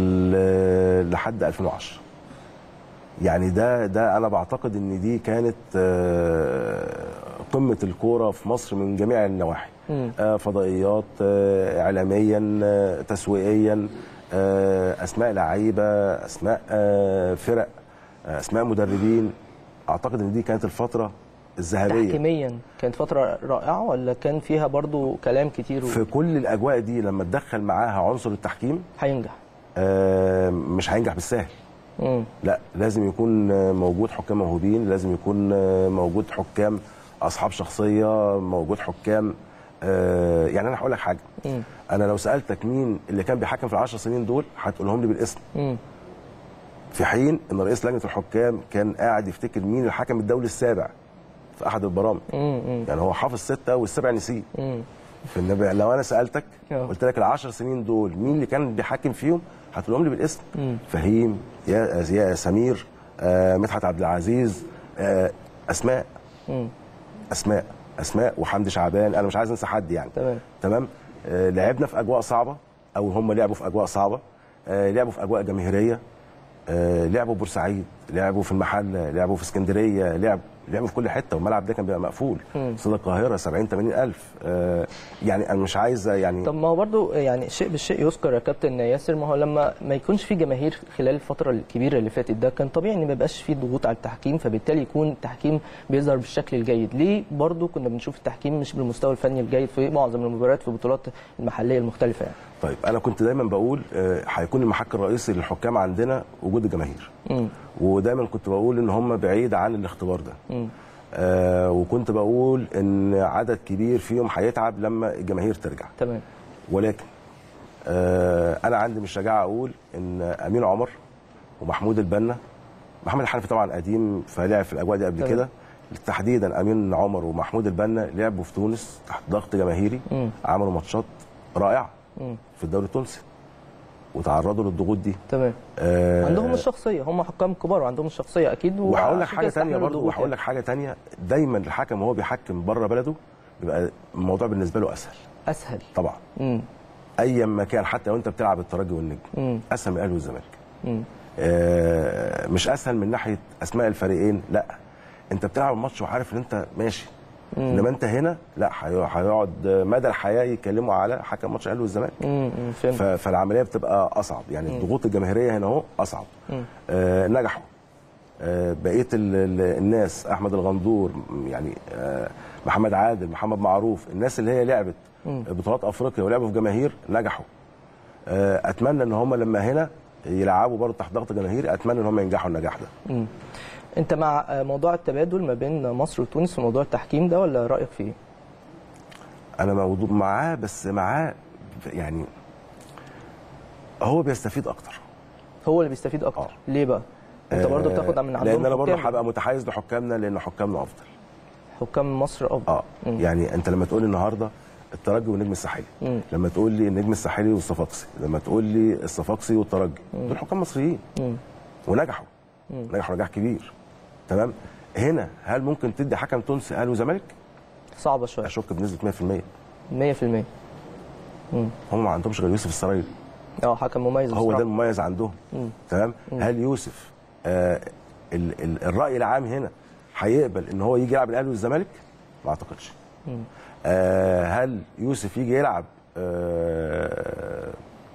ل- لحد 2010 يعني ده ده انا بعتقد ان دي كانت آه، قمه الكوره في مصر من جميع النواحي مم. آه، فضائيات آه، اعلاميا آه، تسويقيا آه، اسماء لعيبه اسماء آه، فرق آه، اسماء مدربين اعتقد ان دي كانت الفتره الذهبيه تحكيميا كانت فتره رائعه ولا كان فيها برضو كلام كتير في كل الاجواء دي لما تدخل معاها عنصر التحكيم هينجح آه، مش هينجح بالسهل مم. لا لازم يكون موجود حكام موهوبين لازم يكون موجود حكام اصحاب شخصيه موجود حكام آه، يعني انا هقول لك حاجه مم. انا لو سالتك مين اللي كان بيحكم في العشر سنين دول هتقولهم لي بالاسم مم. في حين ان رئيس لجنه الحكام كان قاعد يفتكر مين الحكم الدولي السابع في احد البرامج مم. مم. يعني هو حافظ سته والسابع نسيه مم. فالنبي لو انا سالتك آه. قلت لك العشر سنين دول مين اللي كان بيحكم فيهم هتقولهم لي بالاسم مم. فهيم يا يا سمير آه مدحت عبد العزيز آه اسماء مم. اسماء اسماء وحمدي شعبان انا مش عايز انسى حد يعني تمام تمام آه لعبنا في اجواء صعبه او هم لعبوا في اجواء صعبه آه لعبوا في اجواء جماهيريه آه لعبوا بورسعيد لعبوا في المحله لعبوا في اسكندريه لعب لعبوا في كل حته والملعب ده كان بيبقى مقفول مم. استاد القاهره 70 80 الف آه يعني انا مش عايز يعني طب ما هو برضو يعني شيء بالشيء يذكر يا كابتن ياسر ما هو لما ما يكونش في جماهير خلال الفتره الكبيره اللي فاتت ده كان طبيعي ان ما يبقاش في ضغوط على التحكيم فبالتالي يكون التحكيم بيظهر بالشكل الجيد ليه برضو كنا بنشوف التحكيم مش بالمستوى الفني الجيد في معظم المباريات في البطولات المحليه المختلفه يعني طيب انا كنت دايما بقول آه، هيكون المحك الرئيسي للحكام عندنا وجود الجماهير مم. ودايما كنت بقول ان هم بعيد عن الاختبار ده مم. آه وكنت بقول ان عدد كبير فيهم هيتعب لما الجماهير ترجع تمام ولكن آه انا عندي من الشجاعه اقول ان امين عمر ومحمود البنا محمد الحنفي طبعا قديم فلعب في الاجواء دي قبل تمام. كده تحديدا امين عمر ومحمود البنا لعبوا في تونس تحت ضغط جماهيري مم. عملوا ماتشات رائعه مم. في الدوري التونسي وتعرضوا للضغوط دي تمام آه عندهم الشخصيه هم حكام كبار وعندهم الشخصيه اكيد وهقول لك وعشان حاجه كده تانية استحملوا برضو الضغوط وهقول لك حاجه تانية دايما الحكم وهو بيحكم بره بلده بيبقى الموضوع بالنسبه له اسهل يعني. اسهل طبعا مم. ايا ما كان حتى لو انت بتلعب الترجي والنجم مم. اسهل من الاهلي والزمالك مم. آه مش اسهل من ناحيه اسماء الفريقين لا انت بتلعب الماتش وعارف ان انت ماشي انما انت هنا لا هي- هيقعد مدى الحياه يتكلموا على حكم ماتش الاهلي والزمالك مم. مم. فهمت ف- فالعمليه بتبقى اصعب يعني الضغوط الجماهيريه هنا اهو اصعب آه نجحوا آه بقيه ال- ال- الناس احمد الغندور م- يعني آه محمد عادل محمد معروف الناس اللي هي لعبت بطولات افريقيا ولعبوا في جماهير نجحوا آه اتمنى ان هم لما هنا يلعبوا برضه تحت ضغط جماهيري اتمنى ان هم ينجحوا النجاح ده مم. انت مع موضوع التبادل ما بين مصر وتونس في موضوع التحكيم ده ولا رايك فيه؟ انا موضوع معاه بس معاه يعني هو بيستفيد اكتر هو اللي بيستفيد اكتر آه. ليه بقى؟ انت برضه بتاخد من عندهم لان انا برضه حكام. هبقى متحيز لحكامنا لان حكامنا افضل حكام مصر افضل اه يعني انت لما تقول لي النهارده الترجي والنجم الساحلي مم. لما تقول لي النجم الساحلي والصفاقسي لما تقول لي الصفاقسي والترجي دول حكام مصريين مم. ونجحوا نجحوا نجاح كبير تمام هنا هل ممكن تدي حكم تونسي اهلي وزمالك صعبه شويه اشك بنسبه 100% 100% هم ما عندهمش غير يوسف السرايلي اه حكم مميز هو ده بصراحة. المميز عندهم تمام هل يوسف آه ال ال الراي العام هنا هيقبل ان هو يجي يلعب الاهلي والزمالك ما اعتقدش آه هل يوسف يجي يلعب آه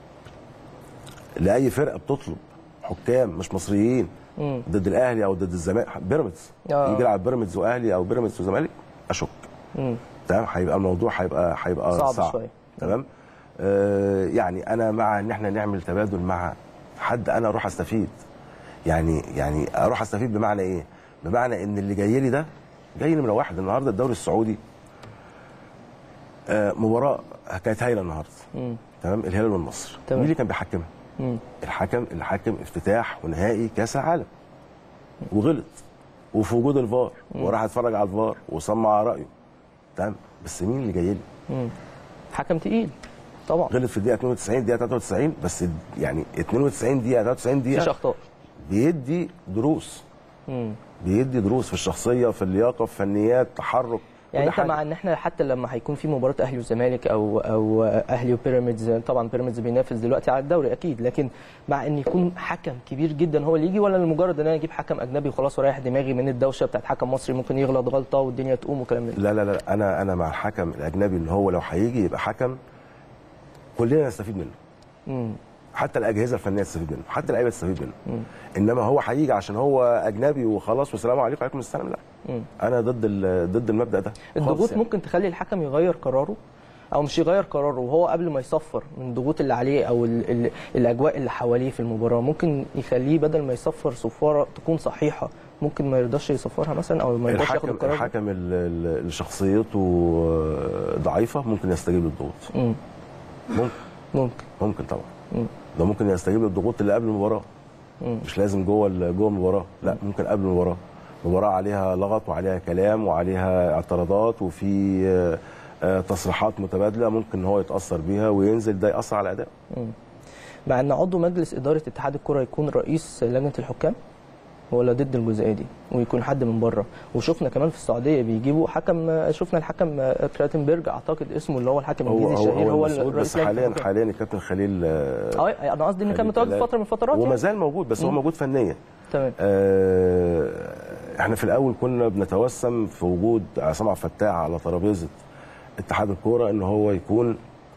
لاي فرقه بتطلب حكام مش مصريين ضد الاهلي او ضد الزمالك بيراميدز آه. يجي يلعب بيراميدز واهلي او بيراميدز وزمالك اشك تمام هيبقى الموضوع هيبقى هيبقى صعب صعب, شوية. تمام آه يعني انا مع ان احنا نعمل تبادل مع حد انا اروح استفيد يعني يعني اروح استفيد بمعنى ايه بمعنى ان اللي جاي لي ده جاي نمره واحد النهارده الدوري السعودي آه مباراه كانت هايله النهارده تمام الهلال والنصر تمام. مين اللي كان بيحكمها الحكم اللي حكم افتتاح ونهائي كاس العالم وغلط وفي وجود الفار وراح اتفرج على الفار وسمع رايه تمام بس مين اللي جاي لي حكم تقيل طبعا غلط في الدقيقه 92 دقيقه 93 بس يعني 92 دقيقه 93 مفيش دقيقه اخطاء بيدي دروس بيدي دروس في الشخصيه في اللياقه في فنيات تحرك يعني كل انت حاجة. مع ان احنا حتى لما هيكون في مباراه اهلي وزمالك او او اهلي وبيراميدز طبعا بيراميدز بينافس دلوقتي على الدوري اكيد لكن مع ان يكون حكم كبير جدا هو اللي يجي ولا لمجرد ان انا اجيب حكم اجنبي وخلاص ورايح دماغي من الدوشه بتاعت حكم مصري ممكن يغلط غلطه والدنيا تقوم وكلام من ده لا لا لا انا انا مع الحكم الاجنبي ان هو لو هيجي يبقى حكم كلنا نستفيد منه حتى الاجهزه الفنيه تستفيد منه حتى اللعيبه تستفيد منه انما هو هيجي عشان هو اجنبي وخلاص والسلام عليكم وعليكم السلام لا انا ضد ال- ضد المبدا ده خالص الضغوط يعني. ممكن تخلي الحكم يغير قراره او مش يغير قراره وهو قبل ما يصفر من الضغوط اللي عليه او ال ال الاجواء اللي حواليه في المباراه ممكن يخليه بدل ما يصفر صفاره تكون صحيحه ممكن ما يرضاش يصفرها مثلا او ما يرضاش ياخد الحكم القرار ده. الحكم ال- ال- اللي شخصيته ضعيفه ممكن يستجيب للضغوط مم. ممكن ممكن ممكن طبعا ده ممكن يستجيب للضغوط اللي قبل المباراه مش لازم جوه ال- جوه المباراه لا ممكن قبل المباراه مباراه عليها لغط وعليها كلام وعليها اعتراضات وفي آه، آه، تصريحات متبادله ممكن ان هو يتاثر بيها وينزل ده ياثر على اداء مع ان عضو مجلس اداره اتحاد الكره يكون رئيس لجنه الحكام ولا ضد الجزئيه دي ويكون حد من بره وشفنا كمان في السعوديه بيجيبوا حكم شفنا الحكم كراتنبرج اعتقد اسمه اللي هو الحكم هو الانجليزي هو الشهير هو هو المسؤول الرئيس بس لجنة حاليا الحكام. حاليا الكابتن خليل آه، اه انا قصدي ان كان خليل متواجد كلام. فتره من الفترات وما يعني. زال موجود بس هو موجود فنيا تمام آه، احنا في الاول كنا بنتوسم في وجود عصام عبد الفتاح على ترابيزه اتحاد الكوره ان هو يكون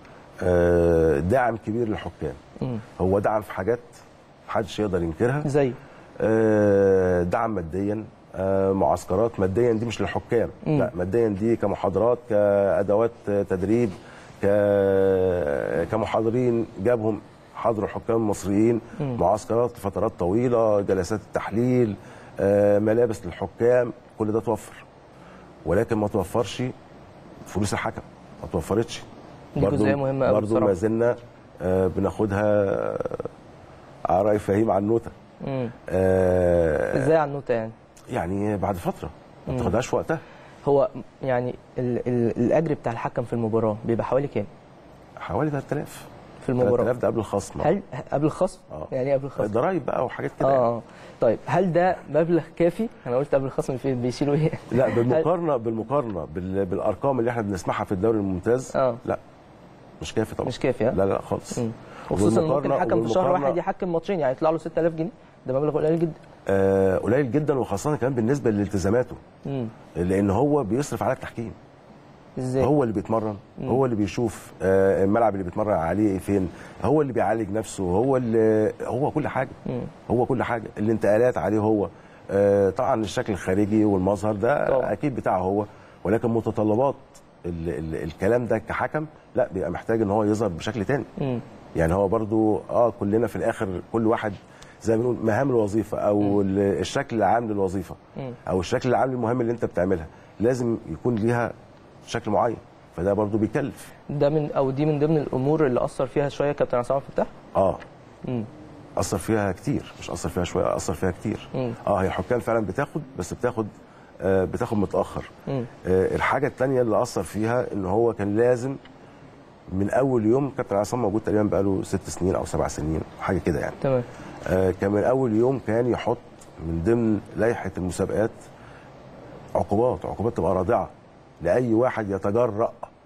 آه، داعم كبير للحكام هو دعم في حاجات محدش يقدر ينكرها زي آه، دعم ماديا آه، معسكرات ماديا دي مش للحكام لا ماديا دي كمحاضرات كادوات تدريب ك- كمحاضرين جابهم حضروا حكام مصريين معسكرات لفترات طويله جلسات التحليل آه، ملابس للحكام كل ده توفر ولكن ما توفرش فلوس الحكم ما توفرتش دي جزئية مهمة أوي برضه بصراحة. ما زلنا آه، بناخدها آه، على راي فهيم عنوته مم. آه، ازاي على النوتة يعني يعني بعد فتره ما بتاخدهاش في وقتها هو يعني ال ال الاجر بتاع الحكم في المباراه بيبقى حوالي كام حوالي 3000 في المباراه 3000 ده قبل الخصم هل قبل الخصم آه. يعني ايه قبل الخصم ضرايب بقى وحاجات كده يعني. اه طيب هل ده مبلغ كافي انا قلت قبل الخصم في بيشيلوا ايه لا بالمقارنه بالمقارنه بال- بالارقام اللي احنا بنسمعها في الدوري الممتاز آه. لا مش كافي طبعا مش كافي ها؟ لا لا خالص وخصوصا إن ممكن وبالمقارنة- حكم في شهر وبالمقارنة، واحد يحكم ماتشين يعني يطلع له 6000 جنيه ده مبلغ قليل جدا آه قليل جدا وخاصه كمان بالنسبه لالتزاماته مم. لان هو بيصرف على التحكيم ازاي هو اللي بيتمرن هو اللي بيشوف آه، الملعب اللي بيتمرن عليه فين هو اللي بيعالج نفسه هو اللي هو كل حاجه هو كل حاجه الانتقالات عليه هو آه، طبعا الشكل الخارجي والمظهر ده طبعا. اكيد بتاعه هو ولكن متطلبات ال ال الكلام ده كحكم لا بيبقى محتاج ان هو يظهر بشكل تاني مم. يعني هو برضو اه كلنا في الاخر كل واحد زي ما بنقول مهام الوظيفه او ال- الشكل العام للوظيفه او الشكل العام للمهام اللي انت بتعملها لازم يكون ليها شكل معين فده برضو بيكلف ده من او دي من ضمن الامور اللي اثر فيها شويه كابتن عصام عبد الفتاح اه مم. اثر فيها كتير مش اثر فيها شويه اثر فيها كتير مم. اه هي الحكام فعلا بتاخد بس بتاخد آه بتاخد متاخر مم. آه الحاجه الثانيه اللي اثر فيها ان هو كان لازم من اول يوم كابتن عصام موجود تقريبا بقاله ست سنين او سبع سنين حاجه كده يعني تمام آه كان من اول يوم كان يحط من ضمن لائحه المسابقات عقوبات عقوبات تبقى رادعه لاي واحد يتجرأ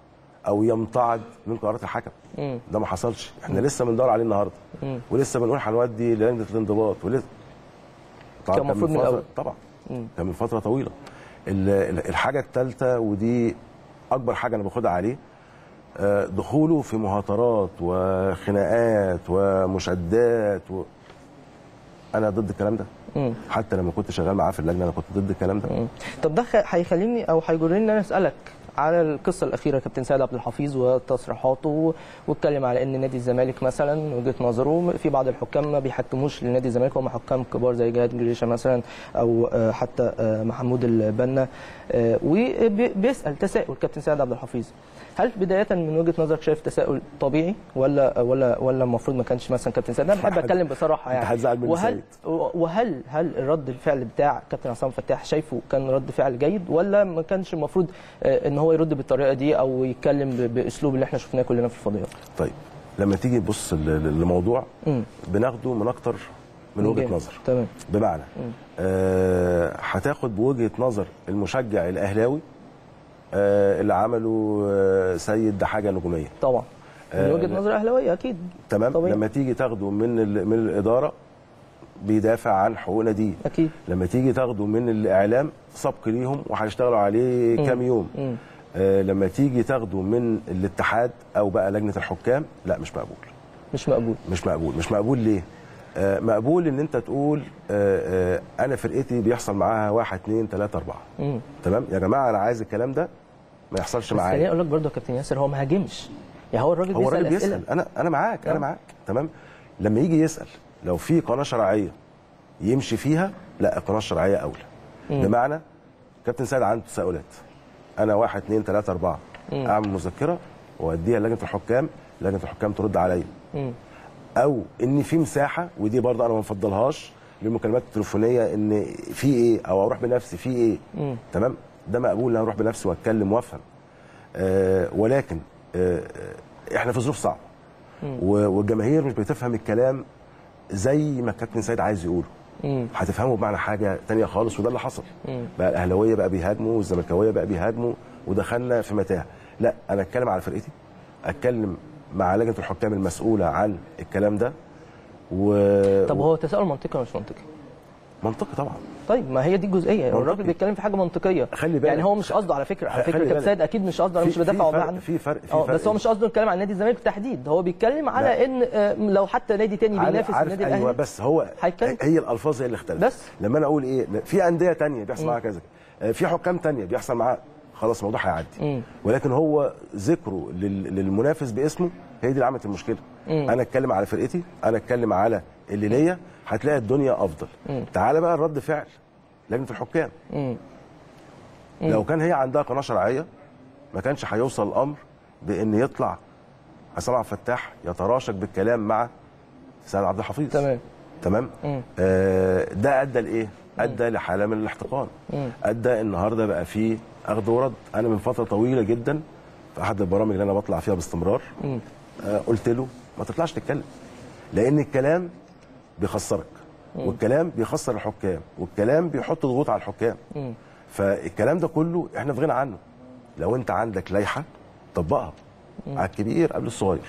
او يمتعض من قرارات الحكم مم. ده ما حصلش احنا لسه بندور عليه النهارده مم. ولسه بنقول هنودي لجنه الانضباط ولسه طبعاً كان المفروض من فترة- الأول. طبعا مم. كان من فتره طويله ال- ال- الحاجه الثالثه ودي اكبر حاجه انا باخدها عليه آه، دخوله في مهاترات وخناقات ومشادات و... انا ضد الكلام ده مم. حتى لما كنت شغال معاه في اللجنه انا كنت ضد الكلام ده مم. طب ده خ- هيخليني او هيجرني ان انا اسالك على القصه الاخيره كابتن سيد عبد الحفيظ وتصريحاته واتكلم على ان نادي الزمالك مثلا من وجهه نظره في بعض الحكام ما بيحكموش لنادي الزمالك هم حكام كبار زي جهاد جريشه مثلا او آه، حتى آه، محمود البنا آه، وبيسال تساؤل كابتن سيد عبد الحفيظ هل بدايه من وجهه نظرك شايف تساؤل طبيعي ولا ولا ولا المفروض ما كانش مثلا كابتن سيد انا بحب اتكلم بصراحه يعني أنت هتزعل مني وهل وهل هل الرد الفعل بتاع كابتن عصام فتاح شايفه كان رد فعل جيد ولا ما كانش المفروض آه، ان هو يرد بالطريقه دي او يتكلم ب- باسلوب اللي احنا شفناه كلنا في الفضائيات طيب لما تيجي تبص ل- ل- لموضوع مم. بناخده من اكتر من وجهه جامد. نظر تمام بمعنى آه، هتاخد بوجهه نظر المشجع الاهلاوي آه، اللي عمله آه، سيد ده حاجه نجوميه طبعا من آه، وجهه نظر اهلاويه اكيد تمام طبيعي. لما تيجي تاخده من ال- من الاداره بيدافع عن حقوق ناديه اكيد لما تيجي تاخده من الاعلام سبق ليهم وهيشتغلوا عليه كام يوم مم. آه لما تيجي تاخده من الاتحاد او بقى لجنه الحكام لا مش مقبول مش مقبول مش مقبول مش مقبول ليه آه مقبول ان انت تقول آه آه انا فرقتي بيحصل معاها واحد اتنين تلاته اربعه مم. تمام يا جماعه انا عايز الكلام ده ما يحصلش بس خليني معايا اقول لك برضه يا كابتن ياسر هو ما هاجمش يعني هو الراجل هو بيسال الراجل اسئله بيسال انا انا معاك آه. انا معاك تمام لما يجي يسال لو في قناه شرعيه يمشي فيها لا القناه الشرعيه اولى بمعنى كابتن سيد عنده تساؤلات انا واحد اثنين ثلاثه اربعه اعمل مذكره واوديها لجنه الحكام لجنه الحكام ترد عليا مم. او ان في مساحه ودي برضه انا ما بفضلهاش للمكالمات التليفونيه ان في ايه او اروح بنفسي في ايه مم. تمام ده مقبول ان انا اروح بنفسي واتكلم وافهم آه ولكن آه آه، احنا في ظروف صعبه و- والجماهير مش بتفهم الكلام زي ما الكابتن سيد عايز يقوله مم. هتفهمه بمعنى حاجه تانية خالص وده اللي حصل بقى الاهلاويه بقى بيهاجموا والزملكاويه بقى بيهاجموا ودخلنا في متاهه لا انا اتكلم على فرقتي اتكلم مع لجنه الحكام المسؤوله عن الكلام ده و طب هو تساؤل منطقي ولا مش منطقي؟ منطقي طبعا طيب ما هي دي الجزئيه منطقي. الراجل بيتكلم في حاجه منطقيه خلي بالك. يعني هو مش قصده على فكره على خلي فكره كابتن بالك. سيد اكيد مش قصده انا في- مش بدافع في فرق- عنه في فرق- في اه فرق. بس هو مش قصده يتكلم عن نادي الزمالك بالتحديد هو بيتكلم على لا. ان آه، لو حتى نادي تاني عارف- بينافس عارف النادي ايوه الاهلي بس هو هيتكلم. هي الالفاظ هي اللي اختلفت بس. لما انا اقول ايه في انديه تانية بيحصل معاها كذا آه، في حكام تانية بيحصل معاها خلاص الموضوع هيعدي مم. ولكن هو ذكره لل- للمنافس باسمه هي دي اللي عملت المشكله انا اتكلم على فرقتي انا اتكلم على اللي ليا هتلاقي الدنيا افضل تعال بقى الرد فعل لجنه الحكام مم. لو كان هي عندها قناه شرعيه ما كانش هيوصل الامر بان يطلع عصام عبد الفتاح يتراشق بالكلام مع سيد عبد الحفيظ تمام تمام مم. آه ده ادى لايه ادى لحاله من الاحتقان مم. ادى النهارده بقى فيه اخذ ورد انا من فتره طويله جدا في احد البرامج اللي انا بطلع فيها باستمرار مم. آه قلت له ما تطلعش تتكلم لان الكلام بيخسرك والكلام بيخسر الحكام والكلام بيحط ضغوط على الحكام مم. فالكلام ده كله احنا في غنى عنه لو انت عندك لائحه طبقها على الكبير قبل الصغير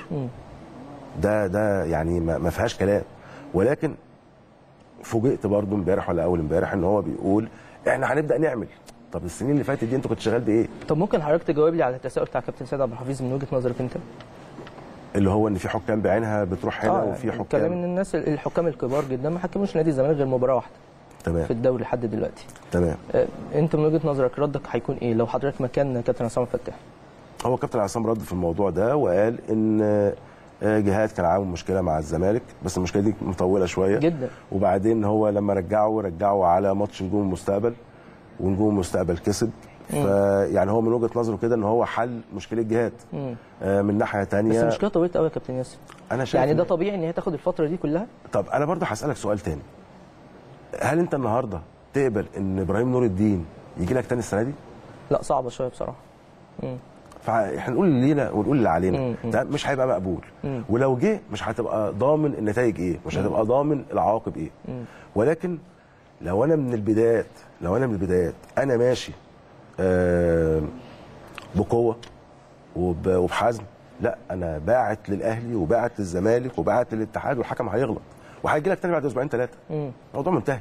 ده ده يعني ما ما فيهاش كلام ولكن فوجئت برضو امبارح ولا اول امبارح ان هو بيقول احنا هنبدا نعمل طب السنين اللي فاتت دي انت كنت شغال بايه طب ممكن حضرتك تجاوب لي على التساؤل بتاع كابتن سيد عبد الحفيظ من وجهه نظرك انت؟ اللي هو ان في حكام بعينها بتروح هنا وفي الكلام حكام ان الناس الحكام الكبار جدا ما حكموش نادي الزمالك غير مباراه واحده في تمام الدوري لحد دلوقتي تمام آه، انت من وجهه نظرك ردك هيكون ايه لو حضرتك مكان كابتن عصام فتاح هو كابتن عصام رد في الموضوع ده وقال ان آه، جهاد كان عامل مشكله مع الزمالك بس المشكله دي مطوله شويه جدا وبعدين هو لما رجعه رجعه على ماتش نجوم المستقبل ونجوم المستقبل كسب فيعني هو من وجهه نظره كده ان هو حل مشكله جهاد مم. آه، من ناحيه بس تانية المشكله طويله قوي يا كابتن ياسر انا شايف يعني ده إن- طبيعي ان هي تاخد الفتره دي كلها طب انا برضه هسالك سؤال تاني هل انت النهارده تقبل ان ابراهيم نور الدين يجي لك تاني السنه دي لا صعبه شويه بصراحه فاحنا نقول اللي لينا ونقول اللي علينا مم. ده مش هيبقى مقبول مم. ولو جه مش هتبقى ضامن النتائج ايه مش هتبقى ضامن العواقب ايه ولكن لو انا من البدايات لو انا من البدايات انا ماشي آه بقوه وب- وبحزم لا انا باعت للاهلي وباعت للزمالك وباعت للاتحاد والحكم هيغلط وهيجي لك تاني بعد اسبوعين ثلاثه الموضوع منتهي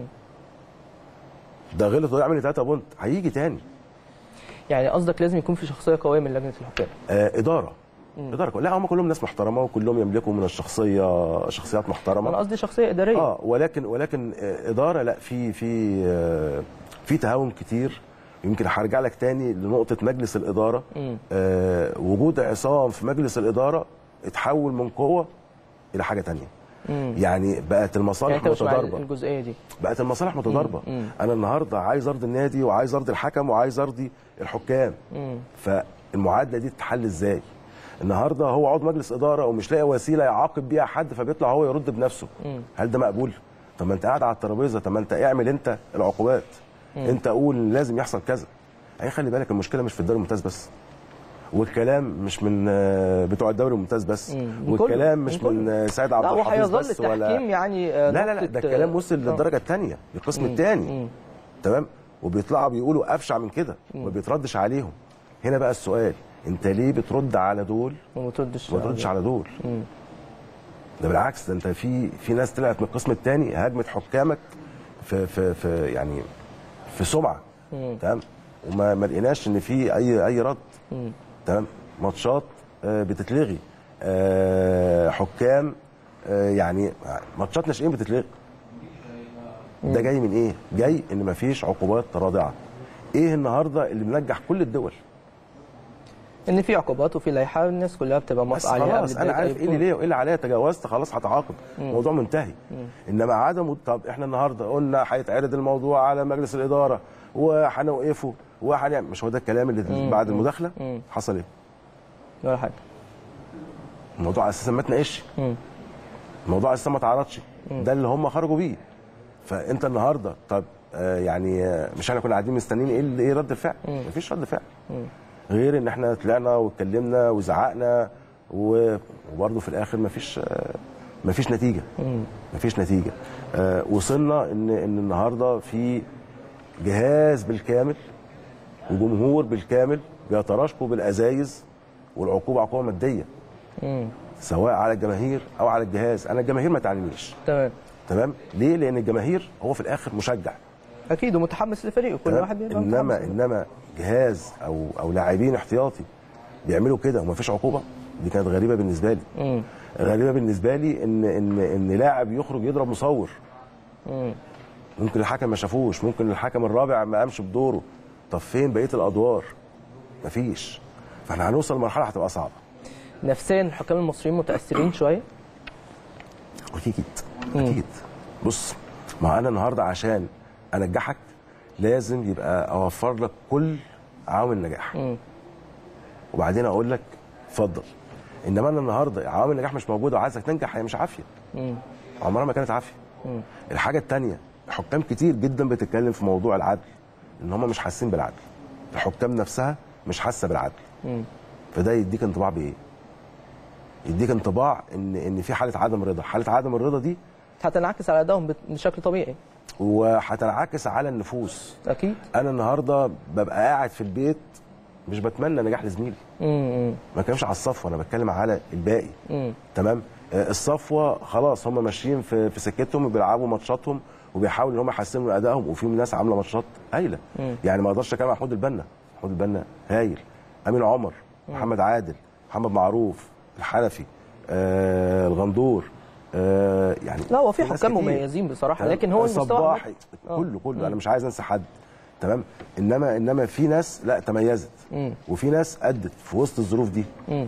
ده غلط ويعمل 3 بونت هيجي تاني يعني قصدك لازم يكون في شخصيه قويه من لجنه الحكام آه اداره اداره لا هم كلهم ناس محترمه وكلهم يملكوا من الشخصيه شخصيات محترمه انا قصدي شخصيه اداريه اه ولكن ولكن آه، اداره لا في في آه، في تهاون كتير يمكن هرجع لك تاني لنقطه مجلس الاداره آه وجود عصام في مجلس الاداره اتحول من قوه الى حاجه تانية يعني بقت يعني المصالح انت مش مع متضاربه الجزئيه دي بقت المصالح متضاربه انا النهارده عايز ارضي النادي وعايز ارضي الحكم وعايز ارضي الحكام فالمعادله دي تتحل ازاي النهارده هو عضو مجلس اداره ومش لاقي وسيله يعاقب بيها حد فبيطلع هو يرد بنفسه هل ده مقبول طب ما انت قاعد على الترابيزه طب ما انت اعمل انت العقوبات انت قول لازم يحصل كذا يعني خلي بالك المشكله مش في الدوري الممتاز بس والكلام مش من آه، بتوع الدوري الممتاز بس من كله، والكلام من مش كله. من آه، سيد عبد لا الحفيظ وهيظل بس ولا التحكيم يعني آه، لا لا لا نقطة، ده الكلام آه، وصل للدرجه الثانيه للقسم الثاني تمام وبيطلعوا بيقولوا ابشع من كده ما بيتردش عليهم هنا بقى السؤال انت ليه بترد على دول وما تردش وما تردش على دول ده بالعكس ده انت في في ناس طلعت من القسم الثاني هاجمت حكامك في في في يعني في سمعه تمام وما ما لقيناش ان في اي اي رد تمام ماتشات آه، بتتلغي آه، حكام آه، يعني ماتشات ناشئين بتتلغي ده جاي من ايه؟ جاي ان مفيش عقوبات رادعه. ايه النهارده اللي منجح كل الدول؟ ان في عقوبات وفي لائحه الناس كلها بتبقى بس موافقه عليها خلاص قبل انا بداية عارف أي ايه اللي بطولة. ليه وايه اللي عليا تجاوزت خلاص هتعاقب الموضوع منتهي انما عدم طب احنا النهارده قلنا هيتعرض الموضوع على مجلس الاداره وهنوقفه وهنعمل مش هو ده الكلام اللي بعد المداخله حصل ايه؟ ولا حاجه الموضوع اساسا ما اتناقش الموضوع اساسا ما اتعرضش ده اللي هم خرجوا بيه فانت النهارده طب آه يعني آه مش احنا كنا قاعدين مستنيين ايه ال- ايه رد الفعل؟ مفيش رد فعل غير ان احنا طلعنا واتكلمنا وزعقنا و- وبرضه في الاخر مفيش آه مفيش نتيجه مفيش نتيجه آه وصلنا ان ان النهارده في جهاز بالكامل وجمهور بالكامل بيتراشقوا بالازايز والعقوبه عقوبه ماديه سواء على الجماهير او على الجهاز انا الجماهير ما تعنينيش تمام تمام ليه لان الجماهير هو في الاخر مشجع اكيد ومتحمس لفريقه كل تمام؟ واحد بيبقى انما متحمس. انما جهاز او او لاعبين احتياطي بيعملوا كده ومفيش عقوبه دي كانت غريبه بالنسبه لي غريبه بالنسبه لي ان ان ان لاعب يخرج يضرب مصور ممكن الحكم ما شافوش ممكن الحكم الرابع ما قامش بدوره طب فين بقيه الادوار مفيش فاحنا هنوصل لمرحله هتبقى صعبه نفسيا الحكام المصريين متاثرين شويه اكيد اكيد بص ما انا النهارده عشان انجحك لازم يبقى اوفر لك كل عوامل النجاح وبعدين اقول لك اتفضل انما انا النهارده عوامل النجاح مش موجوده وعايزك تنجح هي مش عافيه عمرها ما كانت عافيه الحاجه الثانيه حكام كتير جدا بتتكلم في موضوع العدل ان هم مش حاسين بالعدل الحكام نفسها مش حاسه بالعدل فده يديك انطباع بايه يديك انطباع ان ان في حاله عدم رضا حاله عدم الرضا دي هتنعكس على ادائهم بت- بشكل طبيعي وهتنعكس على النفوس اكيد انا النهارده ببقى قاعد في البيت مش بتمنى نجاح لزميلي امم ما بتكلمش على الصفوه انا بتكلم على الباقي تمام آه، الصفوه خلاص هم ماشيين في في سكتهم وبيلعبوا ماتشاتهم وبيحاولوا ان هم يحسنوا من ادائهم وفي ناس عامله ماتشات هايله يعني ما اقدرش اتكلم عن محمود البنا محمود البنا هايل امين عمر محمد عادل محمد معروف الحنفي آه الغندور آه يعني لا هو في ناس حكام كتير. مميزين بصراحه تمام؟ لكن هو المستوى صباحي كله كله انا مش عايز انسى حد تمام انما انما في ناس لا تميزت وفي ناس ادت في وسط الظروف دي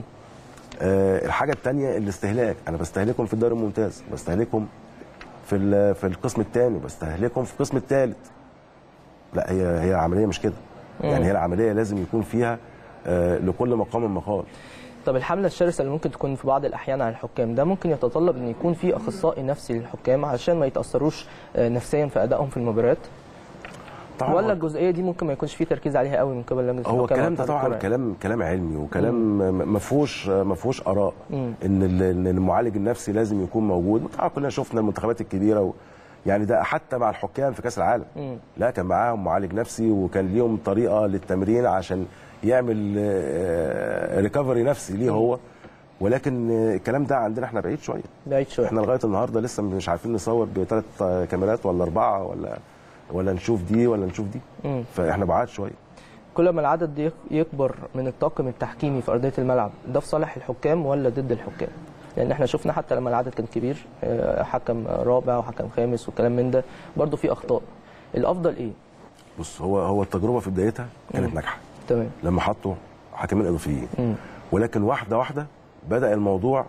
آه الحاجه الثانيه الاستهلاك انا بستهلكهم في الدوري الممتاز بستهلكهم في ال- في القسم الثاني بستهلكهم في القسم الثالث لا هي هي العمليه مش كده يعني هي العمليه لازم يكون فيها آه لكل مقام مقال طب الحمله الشرسه اللي ممكن تكون في بعض الاحيان على الحكام ده ممكن يتطلب ان يكون في اخصائي نفسي للحكام علشان ما يتاثروش آه، نفسيا في ادائهم في المباريات طبعا ولا الجزئيه دي ممكن ما يكونش فيه تركيز عليها قوي من قبل لجنه الحكام هو الكلام ده واتحاد طبعا الكرة؟ كلام كلام علمي وكلام م- ما فيهوش ما فيهوش اراء ان ال- إن المعالج النفسي لازم يكون موجود طبعا كلنا شفنا المنتخبات الكبيره و يعني ده حتى مع الحكام في كاس العالم لا كان معاهم معالج نفسي وكان ليهم طريقه للتمرين عشان يعمل ريكفري نفسي ليه هو ولكن آه، الكلام ده عندنا احنا بعيد شويه بعيد شويه احنا لغايه النهارده لسه مش عارفين نصور بثلاث كاميرات ولا اربعه ولا ولا نشوف دي ولا نشوف دي مم. فاحنا بعاد شويه كل ما العدد يك- يكبر من الطاقم التحكيمي في ارضيه الملعب ده في صالح الحكام ولا ضد الحكام؟ لان احنا شفنا حتى لما العدد كان كبير آه، حكم رابع وحكم خامس وكلام من ده برضه في اخطاء الافضل ايه؟ بص هو هو التجربه في بدايتها كانت ناجحه تمام لما حطوا حكمين اضافيين مم. ولكن واحده واحده بدا الموضوع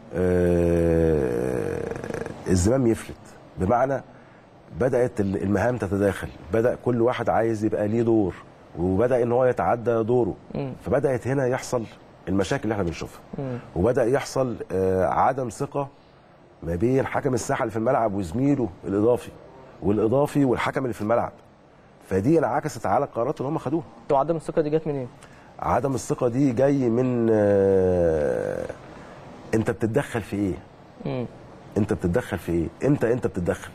آه، الزمام يفلت بمعنى بدات ال- المهام تتداخل بدا كل واحد عايز يبقى ليه دور وبدا ان هو يتعدى دوره مم. فبدات هنا يحصل المشاكل اللي احنا بنشوفها مم. وبدا يحصل آه، عدم ثقه ما بين حكم الساحه اللي في الملعب وزميله الاضافي والاضافي والحكم اللي في الملعب فدي انعكست على القرارات اللي هم خدوها وعدم الثقه دي جت منين؟ عدم الثقه دي جاي من آه، انت بتتدخل في ايه مم. انت بتتدخل في ايه امتى انت بتتدخل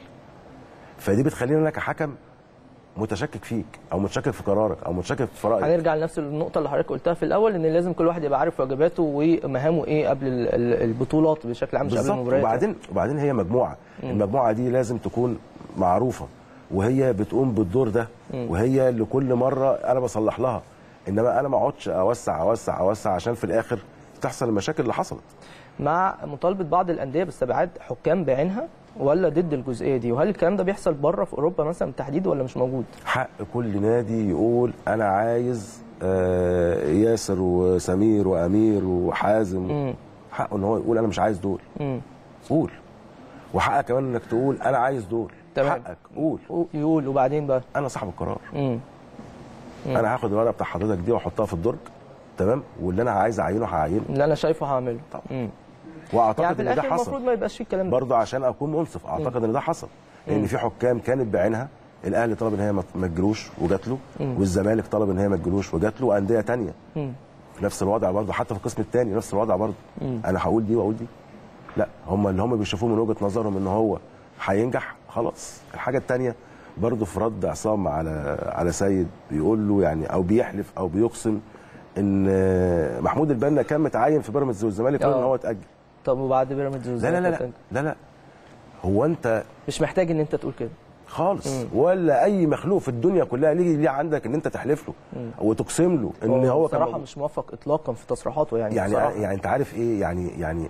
فدي بتخلينا انا كحكم متشكك فيك او متشكك في قرارك او متشكك في رايك هنرجع لنفس النقطه اللي حضرتك قلتها في الاول ان لازم كل واحد يبقى عارف واجباته ومهامه ايه قبل ال- ال- البطولات بشكل عام مش قبل بالظبط المباريات وبعدين وبعدين هي مجموعه المجموعه دي لازم تكون معروفه وهي بتقوم بالدور ده وهي اللي كل مره انا بصلح لها انما انا ما اقعدش اوسع اوسع اوسع عشان في الاخر تحصل المشاكل اللي حصلت مع مطالبه بعض الانديه باستبعاد حكام بعينها ولا ضد الجزئيه دي وهل الكلام ده بيحصل بره في اوروبا مثلا بالتحديد ولا مش موجود؟ حق كل نادي يقول انا عايز آه، ياسر وسمير وامير وحازم مم. حقه ان هو يقول انا مش عايز دول مم. قول وحقك كمان انك تقول انا عايز دول تمام. حقك قول يقول وبعدين بقى انا صاحب القرار مم. انا هاخد الورقه بتاع حضرتك دي واحطها في الدرج تمام واللي انا عايز اعينه هعينه اللي انا شايفه هعمله طبعا. مم. واعتقد يعني في ان ده الاخر حصل المفروض ما يبقاش فيه الكلام ده برضه عشان اكون منصف اعتقد ان ده حصل لان في حكام كانت بعينها الاهلي طلب ان هي ما ما تجيلوش وجات له والزمالك طلب ان هي ما تجيلوش وجات له وانديه تانية مم. في نفس الوضع برضه حتى في القسم الثاني نفس الوضع برضه انا هقول دي واقول دي لا هم اللي هم بيشوفوه من وجهه نظرهم ان هو هينجح خلاص الحاجه الثانيه برضه في رد عصام على على سيد بيقول له يعني او بيحلف او بيقسم ان محمود البنا كان متعين في بيراميدز والزمالك قالوا ان آه. هو اتاجل طب وبعد بيراميدز لا لا لا لا لا لا هو انت مش محتاج ان انت تقول كده خالص ولا اي مخلوق في الدنيا كلها ليه ليه عندك ان انت تحلف له وتقسم له ان هو كان بصراحه موجود. مش موفق اطلاقا في تصريحاته يعني يعني بصراحة. يعني انت عارف ايه يعني يعني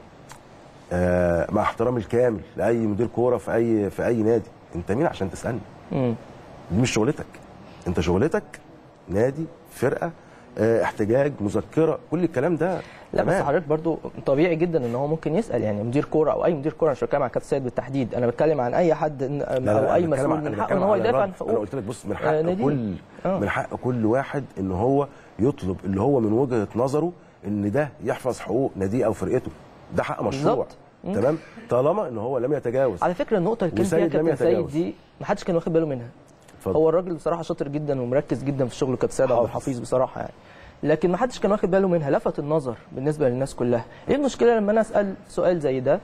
آه مع احترامي الكامل لاي مدير كوره في اي في اي نادي انت مين عشان تسالني مم. دي مش شغلتك انت شغلتك نادي فرقه آه احتجاج مذكره كل الكلام ده لا بس تمام. حضرتك برضو طبيعي جدا ان هو ممكن يسال يعني مدير كوره او اي مدير كوره مش بتكلم عن كابتن سيد بالتحديد انا بتكلم عن اي حد إن- لا لا او لا اي أنا بتكلم مسؤول عن- من أنا حقه ان بتكلم هو على يدافع عن الرد. انا حقوقه قلت لك بص من آه، حق ناديه. كل آه. من حق كل واحد ان هو يطلب اللي هو من وجهه نظره ان ده يحفظ حقوق ناديه او فرقته ده حق مشروع بالظبط. تمام طالما ان هو لم يتجاوز على فكره النقطه اللي كان فيها وسيد لم كابتن سيد يتجاوز. دي ما حدش كان واخد باله منها اتفضل. هو الراجل بصراحه شاطر جدا ومركز جدا في شغله كابتن سيد عبد حافظ. الحفيظ بصراحه يعني لكن ما حدش كان واخد باله منها لفت النظر بالنسبه للناس كلها ايه المشكله لما انا اسال سؤال زي ده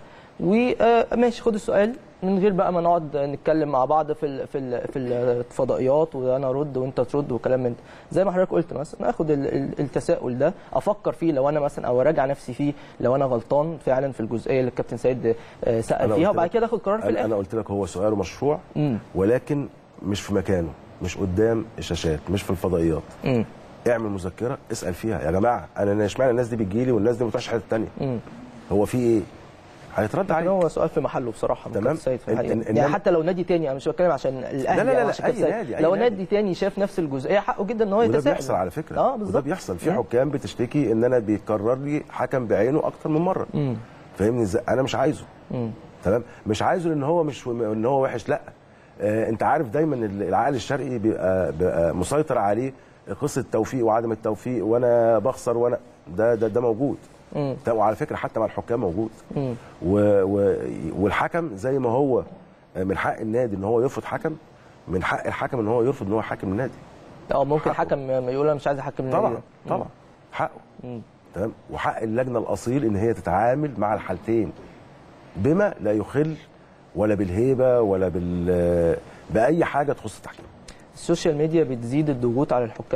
وماشي خد السؤال من غير بقى ما نقعد نتكلم مع بعض في ال في ال في الفضائيات وانا ارد وانت ترد وكلام من ده زي ما حضرتك قلت مثلا اخد ال- ال- التساؤل ده افكر فيه لو انا مثلا او اراجع نفسي فيه لو انا غلطان فعلا في الجزئيه اللي الكابتن سيد آه، سال أنا فيها قلت وبعد لك- كده اخد قرار في انا الاخر انا قلت لك هو سؤاله مشروع مم. ولكن مش في مكانه مش قدام الشاشات مش في الفضائيات مم. اعمل مذكره اسال فيها يا جماعه انا اشمعنى الناس دي بتجي لي والناس دي ما بتروحش حته ثانيه هو في ايه هيترد لكن عليه هو سؤال في محله بصراحه من تمام. كابتن سيد في إن- الحقيقة. إن- يعني إنما- حتى لو نادي تاني انا مش بتكلم عشان الاهلي لا، لا، أو لا، عشان أي كابتن سيد. نادي، أي لو نادي. نادي تاني شاف نفس الجزئيه حقه جدا ان هو وده يتساءل بيحصل على فكره اه وده بالظبط بيحصل في حكام بتشتكي ان انا بيكرر لي حكم بعينه اكتر من مره فاهمني ازاي انا مش عايزه تمام مش عايزه لان هو مش ان هو وحش لا آه انت عارف دايما العقل الشرقي بيبقى, بيبقى مسيطر عليه قصه التوفيق وعدم التوفيق وانا بخسر وانا ده ده ده موجود ده وعلى فكره حتى مع الحكام موجود و و والحكم زي ما هو من حق النادي ان هو يرفض حكم من حق الحكم ان هو يرفض ان هو حاكم النادي اه ممكن حقه. حكم يقول انا مش عايز احكم النادي طبعا ده. طبعا حقه تمام وحق اللجنه الاصيل ان هي تتعامل مع الحالتين بما لا يخل ولا بالهيبه ولا بال باي حاجه تخص التحكيم السوشيال ميديا بتزيد الضغوط على الحكام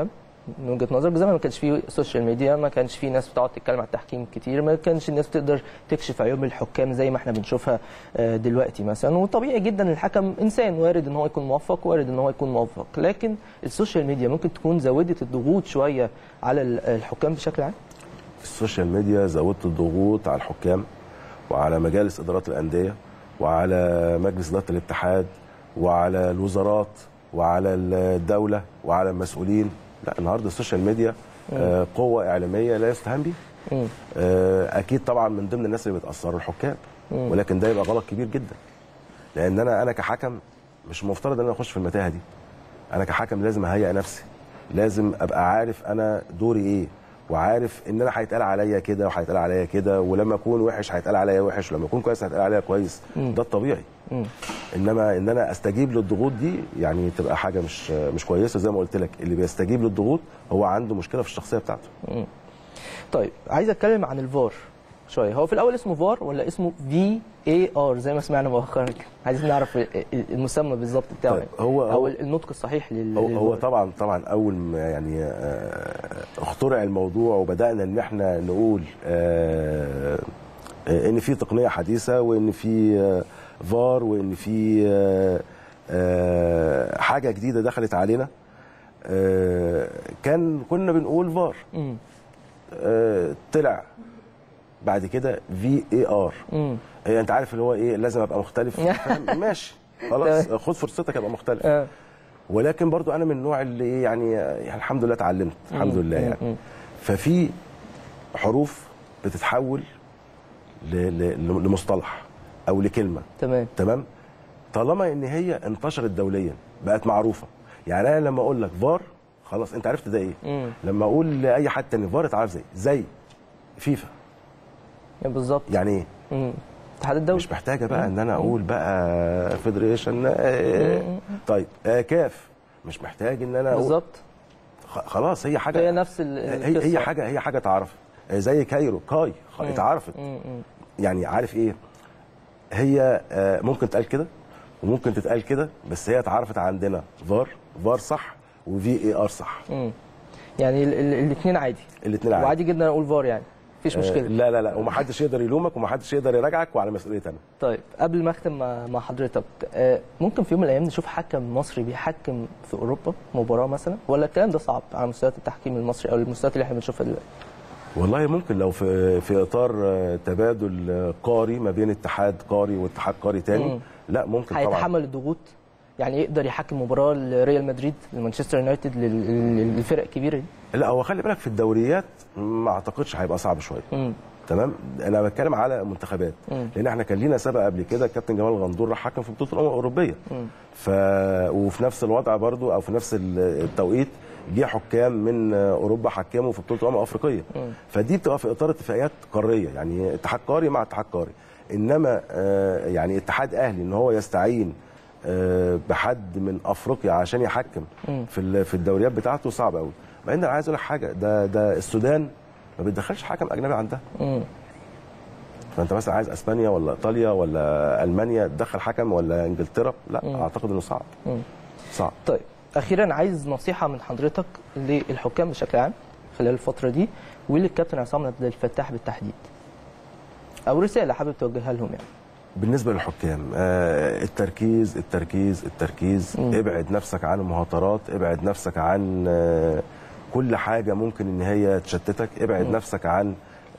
من وجهه نظرك زمان ما كانش فيه سوشيال ميديا ما كانش فيه ناس بتقعد تتكلم عن التحكيم كتير ما كانش الناس تقدر تكشف عيوب الحكام زي ما احنا بنشوفها آه، دلوقتي مثلا وطبيعي جدا الحكم انسان وارد ان هو يكون موفق وارد ان هو يكون موفق لكن السوشيال ميديا ممكن تكون زودت الضغوط شويه على ال- الحكام بشكل عام السوشيال ميديا زودت الضغوط على الحكام وعلى مجالس ادارات الانديه وعلى مجلس اداره الاتحاد وعلى الوزارات وعلى الدوله وعلى المسؤولين لا النهارده السوشيال ميديا آه، قوه اعلاميه لا يستهان بها مم. آه، اكيد طبعا من ضمن الناس اللي بتاثروا الحكام ولكن ده يبقى غلط كبير جدا لان انا انا كحكم مش مفترض ان انا اخش في المتاهه دي انا كحكم لازم اهيئ نفسي لازم ابقى عارف انا دوري ايه وعارف ان انا هيتقال عليا كده وهيتقال عليا كده ولما اكون وحش هيتقال عليا وحش ولما اكون كويس هيتقال عليا كويس ده الطبيعي انما ان انا استجيب للضغوط دي يعني تبقى حاجه مش مش كويسه زي ما قلت لك اللي بيستجيب للضغوط هو عنده مشكله في الشخصيه بتاعته طيب عايز اتكلم عن الفار شويه هو في الاول اسمه فار ولا اسمه في اي ار زي ما سمعنا مؤخرا كده؟ عايزين نعرف ال- ال- المسمى بالظبط بتاعه طيب، هو- او هو- النطق الصحيح لل هو, هو للفار. طبعا طبعا اول ما يعني آه، اخترع الموضوع وبدانا ان احنا نقول آه، آه، ان في تقنيه حديثه وان في آه، فار وان في آه، آه، حاجه جديده دخلت علينا آه، كان كنا بنقول فار مم. آه، طلع بعد كده في اي ار مم. انت عارف اللي هو ايه لازم ابقى مختلف فاهم؟ ماشي خلاص خد فرصتك ابقى مختلف آه. ولكن برضو انا من النوع اللي ايه يعني, يعني الحمد لله اتعلمت الحمد لله يعني ففي حروف بتتحول ل- ل- لمصطلح او لكلمه تمام تمام طالما ان هي انتشرت دوليا بقت معروفه يعني انا لما اقول لك فار خلاص انت عرفت ده ايه مم. لما اقول لاي حد تاني فار اتعرف زي زي فيفا يعني بالظبط يعني ايه مم. الاتحاد الدولي مش محتاجه بقى ان انا اقول بقى فيدريشن طيب آه، كاف مش محتاج ان انا اقول بالظبط خ- خلاص هي حاجه هي نفس ال- هي القصة. هي حاجه هي حاجه اتعرفت آه، زي كايرو كاي خ- اتعرفت مم. مم. يعني عارف ايه هي آه، ممكن تتقال كده وممكن تتقال كده بس هي اتعرفت عندنا فار فار صح وفي اي ار صح يعني الاثنين عادي الاثنين عادي وعادي جدا اقول فار يعني مفيش آه، مشكله لا لا لا ومحدش يقدر يلومك ومحدش يقدر يراجعك وعلى مسؤوليتي انا طيب قبل ما اختم مع مع حضرتك آه، ممكن في يوم من الايام نشوف حكم مصري بيحكم في اوروبا مباراه مثلا ولا الكلام ده صعب على مستويات التحكيم المصري او المستويات اللي احنا بنشوفها دلوقتي والله ممكن لو في في اطار آه، تبادل آه، قاري ما بين اتحاد قاري واتحاد قاري تاني مم. لا ممكن طبعا هيتحمل الضغوط يعني يقدر يحكم مباراه لريال مدريد لمانشستر يونايتد لل- لل- للفرق الكبيره دي لا هو خلي بالك في الدوريات ما اعتقدش هيبقى صعب شويه مم. تمام انا بتكلم على منتخبات مم. لان احنا كان لينا سبق قبل كده الكابتن جمال غندور راح حكم في بطوله الامم الاوروبيه مم. ف وفي نفس الوضع برضو او في نفس ال- التوقيت جه حكام من اوروبا حكموا في بطوله الامم الافريقيه فدي بتبقى في اطار اتفاقيات قاريه يعني اتحاد قاري مع اتحاد قاري انما آه، يعني اتحاد اهلي ان هو يستعين آه، بحد من افريقيا عشان يحكم في ال- في الدوريات بتاعته صعب قوي مع ان انا عايز اقول لك حاجه ده ده السودان ما بتدخلش حكم اجنبي عندها مم. فانت مثلا عايز اسبانيا ولا ايطاليا ولا المانيا تدخل حكم ولا انجلترا لا اعتقد انه صعب مم. صعب طيب اخيرا عايز نصيحه من حضرتك للحكام بشكل عام خلال الفتره دي وللكابتن عصام عبد الفتاح بالتحديد او رساله حابب توجهها لهم يعني بالنسبه للحكام آه، التركيز التركيز التركيز مم. ابعد نفسك عن المهاترات ابعد نفسك عن آه، كل حاجه ممكن ان هي تشتتك ابعد نفسك عن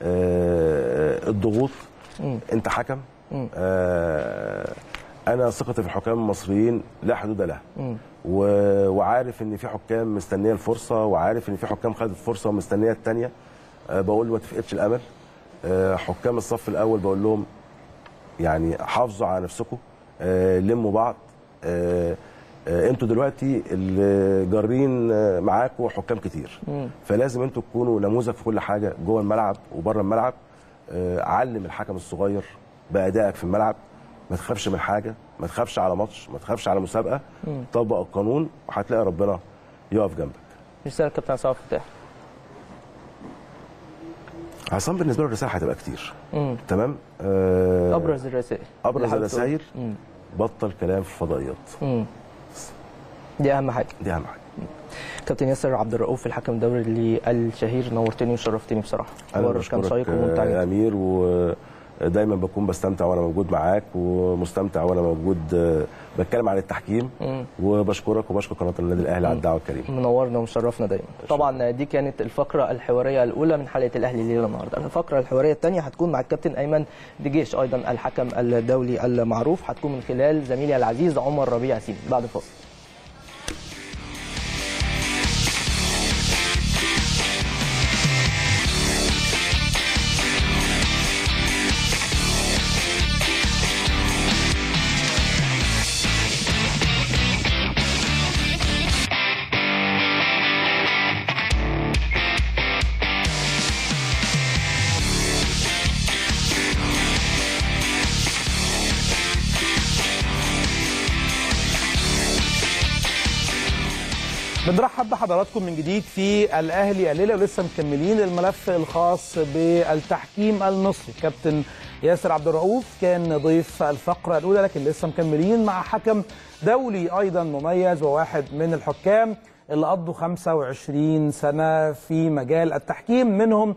آه، الضغوط مم. انت حكم مم. آه، انا ثقتي في الحكام المصريين لا حدود لها مم. و- وعارف ان في حكام مستنيه الفرصه وعارف ان في حكام خدت فرصه ومستنيه الثانيه بقول ما تفقدش الامل آه، حكام الصف الاول بقول لهم يعني حافظوا على نفسكم آه، لموا بعض آه، آه، انتوا دلوقتي اللي جارين آه، معاكم حكام كتير مم. فلازم انتوا تكونوا نموذج في كل حاجه جوه الملعب وبره الملعب آه، علم الحكم الصغير بادائك في الملعب ما تخافش من حاجه ما تخافش على ماتش ما تخافش على مسابقه طبق القانون وهتلاقي ربنا يقف جنبك رساله الكابتن عصام عبد الفتاح عصام بالنسبه له الرسائل هتبقى كتير مم. تمام آه، ابرز الرسائل ابرز اللي حابب تقول. الرسائل مم. بطل كلام في الفضائيات مم. دي اهم حاجه دي اهم حاجه كابتن ياسر عبد الرؤوف الحكم الدولي الشهير نورتني وشرفتني بصراحه انا حوار كان بشكرك شيق وممتع يا جدا امير ودايما بكون بستمتع وانا موجود معاك ومستمتع وانا موجود آه، بتكلم عن التحكيم وبشكرك وبشكر قناه النادي الاهلي على الدعوه الكريمه منورنا ومشرفنا دايما طبعا دي كانت الفقره الحواريه الاولى من حلقه الاهلي الليله النهارده الفقره الحواريه الثانيه هتكون مع الكابتن ايمن دجيش ايضا الحكم الدولي المعروف هتكون من خلال زميلي العزيز عمر ربيع ياسين بعد الفاصل بنرحب بحضراتكم من جديد في الاهلي الليله ولسه مكملين الملف الخاص بالتحكيم المصري كابتن ياسر عبد الرؤوف كان ضيف الفقره الاولى لكن لسه مكملين مع حكم دولي ايضا مميز وواحد من الحكام اللي قضوا 25 سنه في مجال التحكيم منهم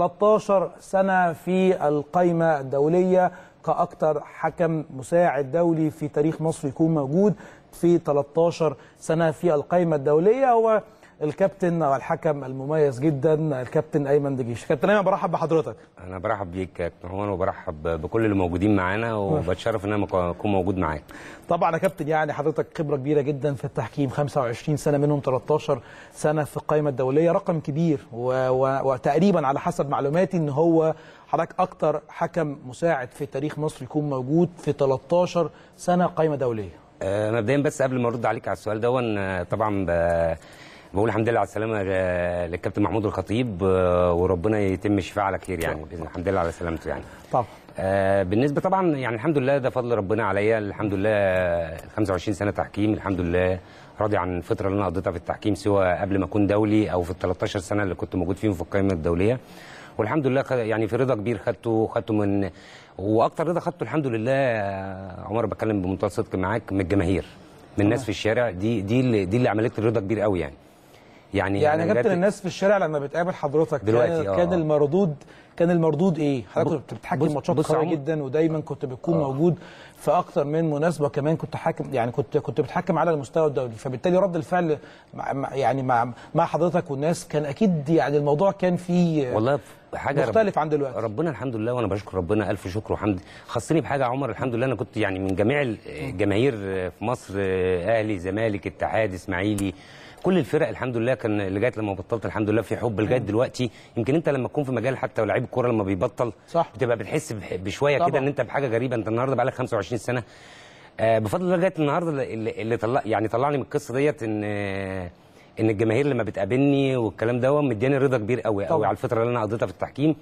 13 سنه في القائمه الدوليه كأكثر حكم مساعد دولي في تاريخ مصر يكون موجود في 13 سنة في القائمة الدولية هو الكابتن والحكم المميز جدا الكابتن أيمن دجيش كابتن أيمن برحب بحضرتك انا برحب بيك يا كابتن عمر وبرحب بكل اللي موجودين معانا وبتشرف ان انا اكون موجود معاك طبعا يا كابتن يعني حضرتك خبرة كبيرة جدا في التحكيم 25 سنة منهم 13 سنة في القائمة الدولية رقم كبير و... و... وتقريبا على حسب معلوماتي ان هو حضرتك أكتر حكم مساعد في تاريخ مصر يكون موجود في 13 سنة قائمة دولية آه، مبدئيا بس قبل ما ارد عليك على السؤال دون آه، طبعا ب- بقول الحمد لله على السلامه آه، للكابتن محمود الخطيب آه، وربنا يتم الشفاء على خير يعني باذن الحمد لله على سلامته يعني طبعا آه، بالنسبه طبعا يعني الحمد لله ده فضل ربنا عليا الحمد لله آه، 25 سنه تحكيم الحمد لله راضي عن الفتره اللي انا قضيتها في التحكيم سواء قبل ما اكون دولي او في ال 13 سنه اللي كنت موجود فيهم في القائمه الدوليه والحمد لله خ- يعني في رضا كبير خدته خدته من واكتر رضا خدته الحمد لله آه، عمر بتكلم بمنتهى الصدق معاك من الجماهير من الناس في الشارع دي دي اللي دي اللي عملت لي رضا كبير قوي يعني يعني يعني أنا يا كابتن جات- الناس في الشارع لما بتقابل حضرتك دلوقتي، كان, آه. كان المردود كان المردود ايه؟ حضرتك كنت بتحكم بص- ماتشات بص يا قويه عمر. جدا ودايما كنت بتكون موجود في اكتر من مناسبه كمان كنت حاكم يعني كنت كنت بتحكم على المستوى الدولي فبالتالي رد الفعل مع مع- يعني مع مع حضرتك والناس كان اكيد يعني الموضوع كان فيه والله حاجه مختلف عن دلوقتي. ربنا الحمد لله وانا بشكر ربنا الف شكر وحمد خصني بحاجه يا عمر الحمد لله انا كنت يعني من جميع الجماهير في مصر اهلي زمالك اتحاد اسماعيلي كل الفرق الحمد لله كان لغايه لما بطلت الحمد لله في حب لغايه دلوقتي يمكن انت لما تكون في مجال حتى ولاعيب الكوره لما بيبطل صح. بتبقى بتحس بح- بشويه طبعا. كده ان انت بحاجه غريبه انت النهارده بقالك 25 سنه آه، بفضل الله لغايه النهارده اللي, اللي طلع يعني طلعني من القصه ديت ان آه، ان الجماهير لما بتقابلني والكلام ده مدياني رضا كبير قوي قوي طبعا. على الفتره اللي انا قضيتها في التحكيم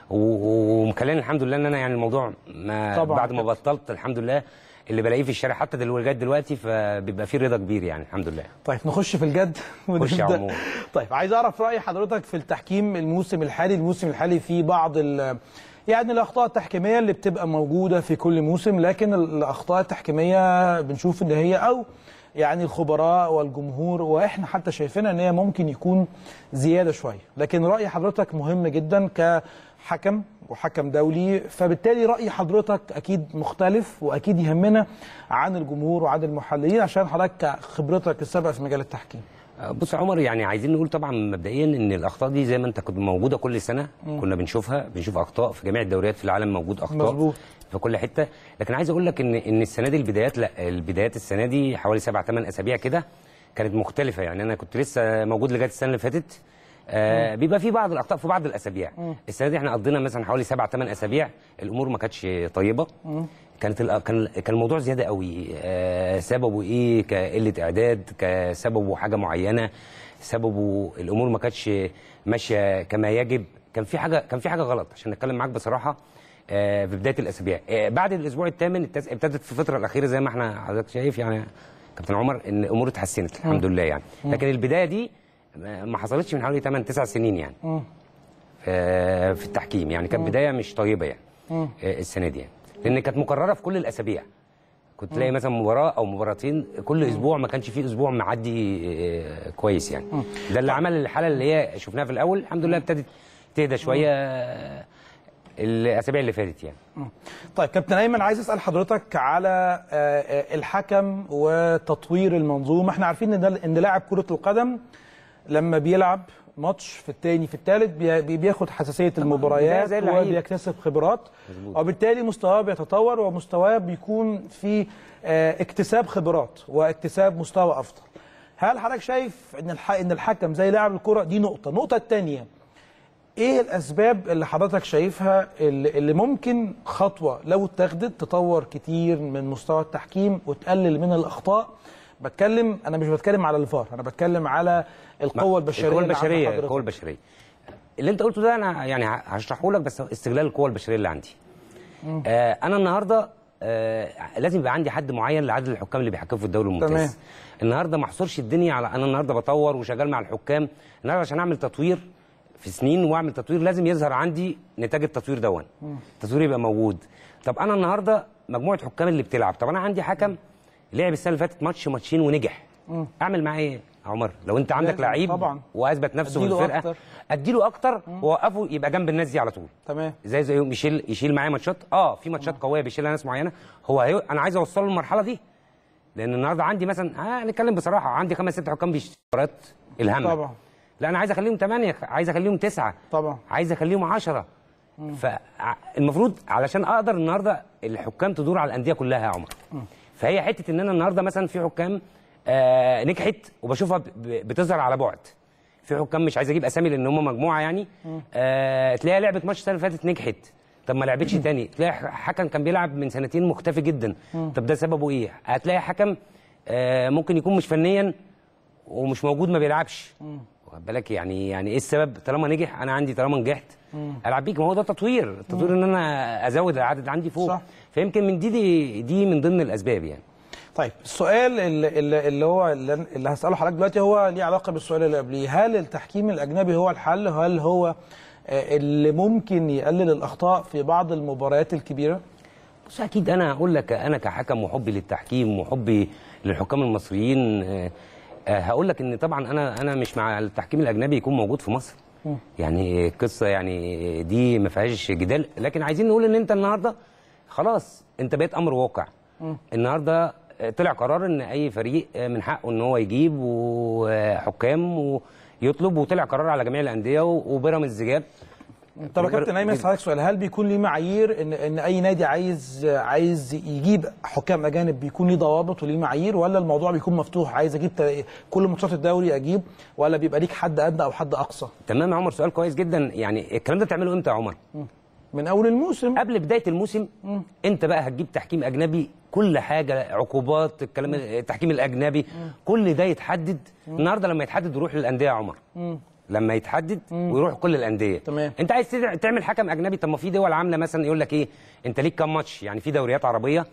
و- ومخلاني الحمد لله ان انا يعني الموضوع ما طبعا. بعد ما بطلت الحمد لله اللي بلاقيه في الشارع حتى دلوقتي لغايه دلوقتي فبيبقى فيه رضا كبير يعني الحمد لله طيب نخش في الجد خش يا ونبدأ. عمور. طيب عايز اعرف راي حضرتك في التحكيم الموسم الحالي الموسم الحالي في بعض ال يعني الاخطاء التحكيميه اللي بتبقى موجوده في كل موسم لكن الاخطاء التحكيميه بنشوف ان هي او يعني الخبراء والجمهور واحنا حتى شايفينها ان هي ممكن يكون زياده شويه لكن راي حضرتك مهم جدا كحكم وحكم دولي فبالتالي راي حضرتك اكيد مختلف واكيد يهمنا عن الجمهور وعن المحللين عشان حضرتك خبرتك السابقه في مجال التحكيم بص يا عمر يعني عايزين نقول طبعا مبدئيا ان الاخطاء دي زي ما انت كنت موجوده كل سنه كنا بنشوفها بنشوف اخطاء في جميع الدوريات في العالم موجود اخطاء مظبوط. في كل حته لكن عايز اقول لك ان ان السنه دي البدايات لا البدايات السنه دي حوالي سبع ثمان اسابيع كده كانت مختلفه يعني انا كنت لسه موجود لغايه السنه اللي فاتت آه بيبقى في بعض الاخطاء في بعض الاسابيع السنه دي احنا قضينا مثلا حوالي سبع ثمان اسابيع الامور ما كانتش طيبه كانت الأ- كان كان الموضوع زياده قوي آه سببه ايه كقله اعداد كسببه حاجه معينه سببه الامور ما كانتش ماشيه كما يجب كان في حاجه كان في حاجه غلط عشان نتكلم معاك بصراحه آه في بدايه الاسابيع آه بعد الاسبوع الثامن التس- ابتدت في الفتره الاخيره زي ما احنا حضرتك شايف يعني كابتن عمر ان الامور اتحسنت الحمد لله يعني لكن البدايه دي ما ما حصلتش من حوالي 8 9 سنين يعني آه، في التحكيم يعني كانت بدايه مش طيبه يعني آه، السنه دي يعني لان كانت مكرره في كل الاسابيع كنت تلاقي مثلا مباراه او مباراتين كل اسبوع ما كانش فيه اسبوع معدي آه، كويس يعني ده اللي عمل الحاله اللي هي شفناها في الاول الحمد لله ابتدت تهدى شويه آه، الاسابيع اللي فاتت يعني طيب كابتن ايمن عايز اسال حضرتك على آه، آه، الحكم وتطوير المنظومه احنا عارفين ان ده- ان لاعب كره القدم لما بيلعب ماتش في الثاني في الثالث بي- بياخد حساسيه المباريات زي اللعيب. وبيكتسب خبرات وبالتالي مستواه بيتطور ومستواه بيكون في آه، اكتساب خبرات واكتساب مستوى افضل هل حضرتك شايف ان الح- ان الحكم زي لاعب الكره دي نقطه النقطه الثانيه ايه الاسباب اللي حضرتك شايفها اللي, اللي ممكن خطوه لو اتخذت تطور كتير من مستوى التحكيم وتقلل من الاخطاء بتكلم انا مش بتكلم على الفار انا بتكلم على القوه البشريه القوه اللي عند البشريه حضرتك. القوه البشريه اللي انت قلته ده انا يعني هشرحه لك بس استغلال القوه البشريه اللي عندي آه انا النهارده آه لازم يبقى عندي حد معين لعدد الحكام اللي بيحكموا في الدوري الممتاز تمام. النهارده ما احصرش الدنيا على انا النهارده بطور وشغال مع الحكام النهارده عشان اعمل تطوير في سنين واعمل تطوير لازم يظهر عندي نتاج التطوير دون التطوير يبقى موجود طب انا النهارده مجموعه حكام اللي بتلعب طب انا عندي حكم لعب السنه اللي فاتت ماتش ماتشين ونجح اعمل معاه ايه يا عمر لو انت عندك لازم لعيب طبعا. واثبت نفسه في أديله الفرقه أكتر. اديله اكتر واوقفه يبقى جنب الناس دي على طول تمام زي زيهم يشيل يشيل معايا ماتشات اه في ماتشات قويه بيشيلها ناس معينه هو هي... انا عايز اوصله للمرحله دي لان النهارده عندي مثلا آه نتكلم بصراحه عندي خمس ست حكام بيشتروا مباريات الهامه طبعا لا انا عايز اخليهم ثمانيه عايز اخليهم تسعه طبعا عايز اخليهم عشرة فالمفروض علشان اقدر النهارده الحكام تدور على الانديه كلها يا عمر فهي حته ان انا النهارده مثلا في حكام آه نجحت وبشوفها ب- ب- بتظهر على بعد في حكام مش عايز اجيب اسامي لان هم مجموعه يعني آه تلاقيها لعبت ماتش السنه اللي فاتت نجحت طب ما لعبتش تاني تلاقي حكم كان بيلعب من سنتين مختفي جدا طب ده سببه ايه هتلاقي حكم آه ممكن يكون مش فنيا ومش موجود ما بيلعبش واخد بالك يعني يعني ايه السبب طالما نجح انا عندي طالما نجحت العب بيك ما هو ده تطوير التطوير ان انا ازود العدد عندي فوق صح. فيمكن من دي, دي دي من ضمن الاسباب يعني طيب السؤال اللي, اللي اللي هو اللي اللي هساله حضرتك دلوقتي هو ليه علاقه بالسؤال اللي قبليه هل التحكيم الاجنبي هو الحل هل هو آه، اللي ممكن يقلل الاخطاء في بعض المباريات الكبيره بص اكيد انا هقول لك انا كحكم وحبي للتحكيم وحبي للحكام المصريين آه، آه، هقول لك ان طبعا انا انا مش مع التحكيم الاجنبي يكون موجود في مصر يعني قصه يعني دي ما فيهاش جدال لكن عايزين نقول ان انت النهارده خلاص انت بقيت امر واقع النهارده آه، طلع قرار ان اي فريق آه، من حقه ان هو يجيب وحكام ويطلب وطلع قرار على جميع الانديه وبيراميدز جاب طب يا كابتن ايمن اسالك سؤال هل بيكون ليه معايير ان ان اي نادي عايز عايز يجيب حكام اجانب بيكون ليه ضوابط وليه معايير ولا الموضوع بيكون مفتوح عايز اجيب تا- كل ماتشات الدوري اجيب ولا بيبقى ليك حد ادنى او حد اقصى تمام يا عمر سؤال كويس جدا يعني الكلام ده بتعمله امتى يا عمر من اول الموسم قبل بدايه الموسم انت بقى هتجيب تحكيم اجنبي كل حاجه عقوبات الكلام التحكيم الاجنبي كل ده يتحدد النهارده لما يتحدد يروح للانديه يا عمر لما يتحدد ويروح كل الانديه تمام. انت عايز تدع- تعمل حكم اجنبي طب ما في دول عامله مثلا يقول لك ايه انت ليك كام ماتش يعني في دوريات عربيه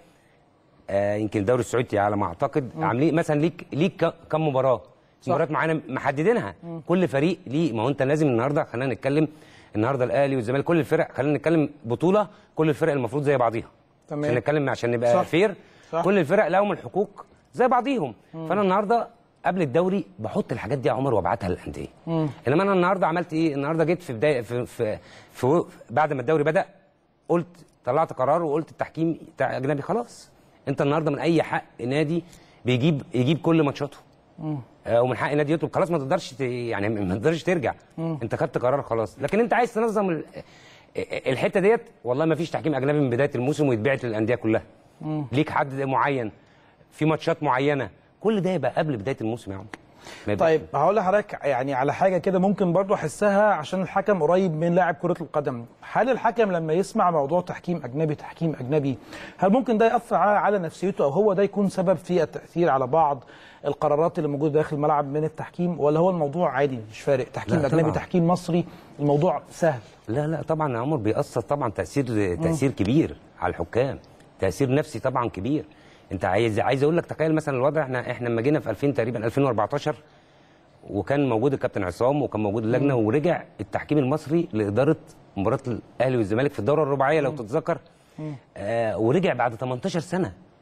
آه يمكن الدوري السعودي على ما اعتقد عاملين مثلا ليك ليك ك- كام مباراه مباريات معينه محددينها كل فريق ليه ما هو انت لازم النهارده خلينا نتكلم النهارده الاهلي والزمالك كل الفرق خلينا نتكلم بطوله كل الفرق المفروض زي بعضيها تمام. عشان نتكلم عشان نبقى صح. فير صح. كل الفرق لهم الحقوق زي بعضيهم فانا النهارده قبل الدوري بحط الحاجات دي يا عمر وابعتها للانديه انما انا النهارده عملت ايه النهارده جيت في بدايه في, في, في بعد ما الدوري بدا قلت طلعت قرار وقلت التحكيم بتاع اجنبي خلاص انت النهارده من اي حق نادي بيجيب يجيب كل ماتشاته آه، ومن حق النادي يطلب خلاص ما تقدرش ت- يعني ما تقدرش ترجع انت خدت قرار خلاص لكن انت عايز تنظم ال- الحته ديت والله ما فيش تحكيم اجنبي من بدايه الموسم ويتبعت للانديه كلها ليك حد معين في ماتشات معينه كل ده يبقى قبل بدايه الموسم يا عم ما يبقى- طيب هقول لحضرتك يعني على حاجه كده ممكن برضو احسها عشان الحكم قريب من لاعب كره القدم هل الحكم لما يسمع موضوع تحكيم اجنبي تحكيم اجنبي هل ممكن ده ياثر على على نفسيته او هو ده يكون سبب في التاثير على بعض القرارات اللي موجوده داخل الملعب من التحكيم ولا هو الموضوع عادي مش فارق تحكيم لا اجنبي طبعاً. تحكيم مصري الموضوع سهل لا لا طبعا يا عمر بيأثر طبعا تأثير تأثير كبير على الحكام تأثير نفسي طبعا كبير انت عايز عايز اقول لك تخيل مثلا الوضع احنا احنا لما جينا في 2000 تقريبا 2014 وكان موجود الكابتن عصام وكان موجود اللجنه ورجع التحكيم المصري لاداره مباراه الاهلي والزمالك في الدوره الرباعيه لو تتذكر آه ورجع بعد 18 سنه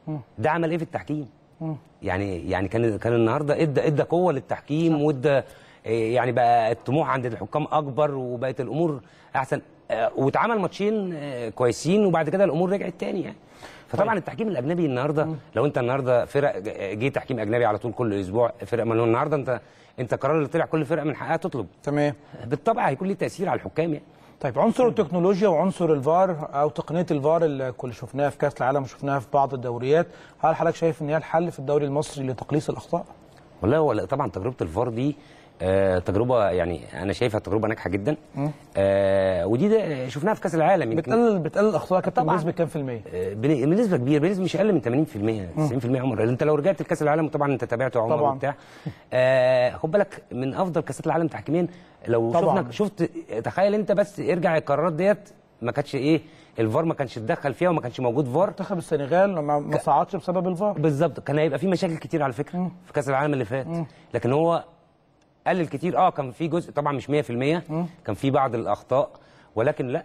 ده عمل ايه في التحكيم يعني يعني كان كان النهارده ادى ادى قوه للتحكيم وادى إيه، يعني بقى الطموح عند الحكام اكبر وبقت الامور احسن آه، واتعمل ماتشين آه، كويسين وبعد كده الامور رجعت تاني يعني فطبعا التحكيم الاجنبي النهارده لو انت النهارده فرق ج- جه تحكيم اجنبي على طول كل اسبوع فرق ما هو النهارده انت انت القرار اللي طلع كل فرقه من حقها تطلب تمام بالطبع هيكون ليه تاثير على الحكام يعني طيب عنصر التكنولوجيا وعنصر الفار او تقنيه الفار اللي كل شفناها في كاس العالم وشفناها في بعض الدوريات هل حضرتك شايف ان هي الحل في الدوري المصري لتقليص الاخطاء؟ والله هو لا- طبعا تجربه الفار دي آه، تجربه يعني انا شايفها تجربه ناجحه جدا آه، ودي ده شفناها في كاس العالم يمكن بتقلل بتقلل الاخطاء يا كابتن طبعاً. بنسبه كام في الميه؟ آه، بن- بنسبه كبيره بنسبه مش اقل من 80% 90% يا عمر انت لو رجعت لكاس العالم طبعا انت تابعته يا عمر طبعاً. وبتاع آه، خد بالك من افضل كاسات العالم تحكيميا لو طبعاً. شفنا شفت تخيل انت بس ارجع القرارات ديت ما كانتش ايه الفار ما كانش اتدخل فيها وما كانش موجود فار منتخب السنغال ما ما صعدش بسبب الفار بالظبط كان هيبقى في مشاكل كتير على فكره في كاس العالم اللي فات لكن هو قلل كتير اه كان في جزء طبعا مش 100% كان في بعض الاخطاء ولكن لا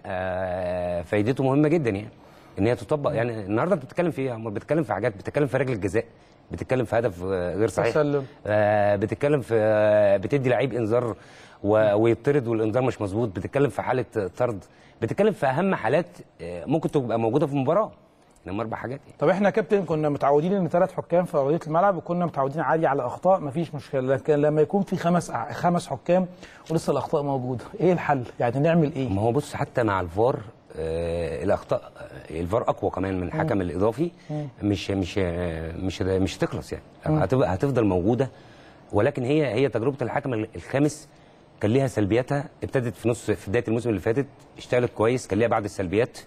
آه فايدته مهمه جدا يعني ان هي تطبق يعني النهارده انت بتتكلم في ايه يا عمر بتتكلم في حاجات بتتكلم في رجل الجزاء بتتكلم في هدف آه، غير صحيح تسلل. آه بتتكلم في آه بتدي لعيب انذار و- ويطرد والانذار مش مظبوط بتتكلم في حاله آه، طرد بتتكلم في اهم حالات آه، ممكن تبقى موجوده في المباراه انما اربع حاجات يعني. طب احنا يا كابتن كنا متعودين ان ثلاث حكام في ارضيه الملعب وكنا متعودين عادي على اخطاء مفيش مشكله لكن لما يكون في خمس خمس حكام ولسه الاخطاء موجوده ايه الحل يعني نعمل ايه ما هو بص حتى مع الفار آه الاخطاء آه، الفار اقوى كمان من الحكم الاضافي مش مش آه، مش مش هتخلص يعني هتبقى هتفضل موجوده ولكن هي هي تجربه الحكم الخامس كان ليها سلبياتها ابتدت في نص في بدايه الموسم اللي فاتت اشتغلت كويس كان ليها بعض السلبيات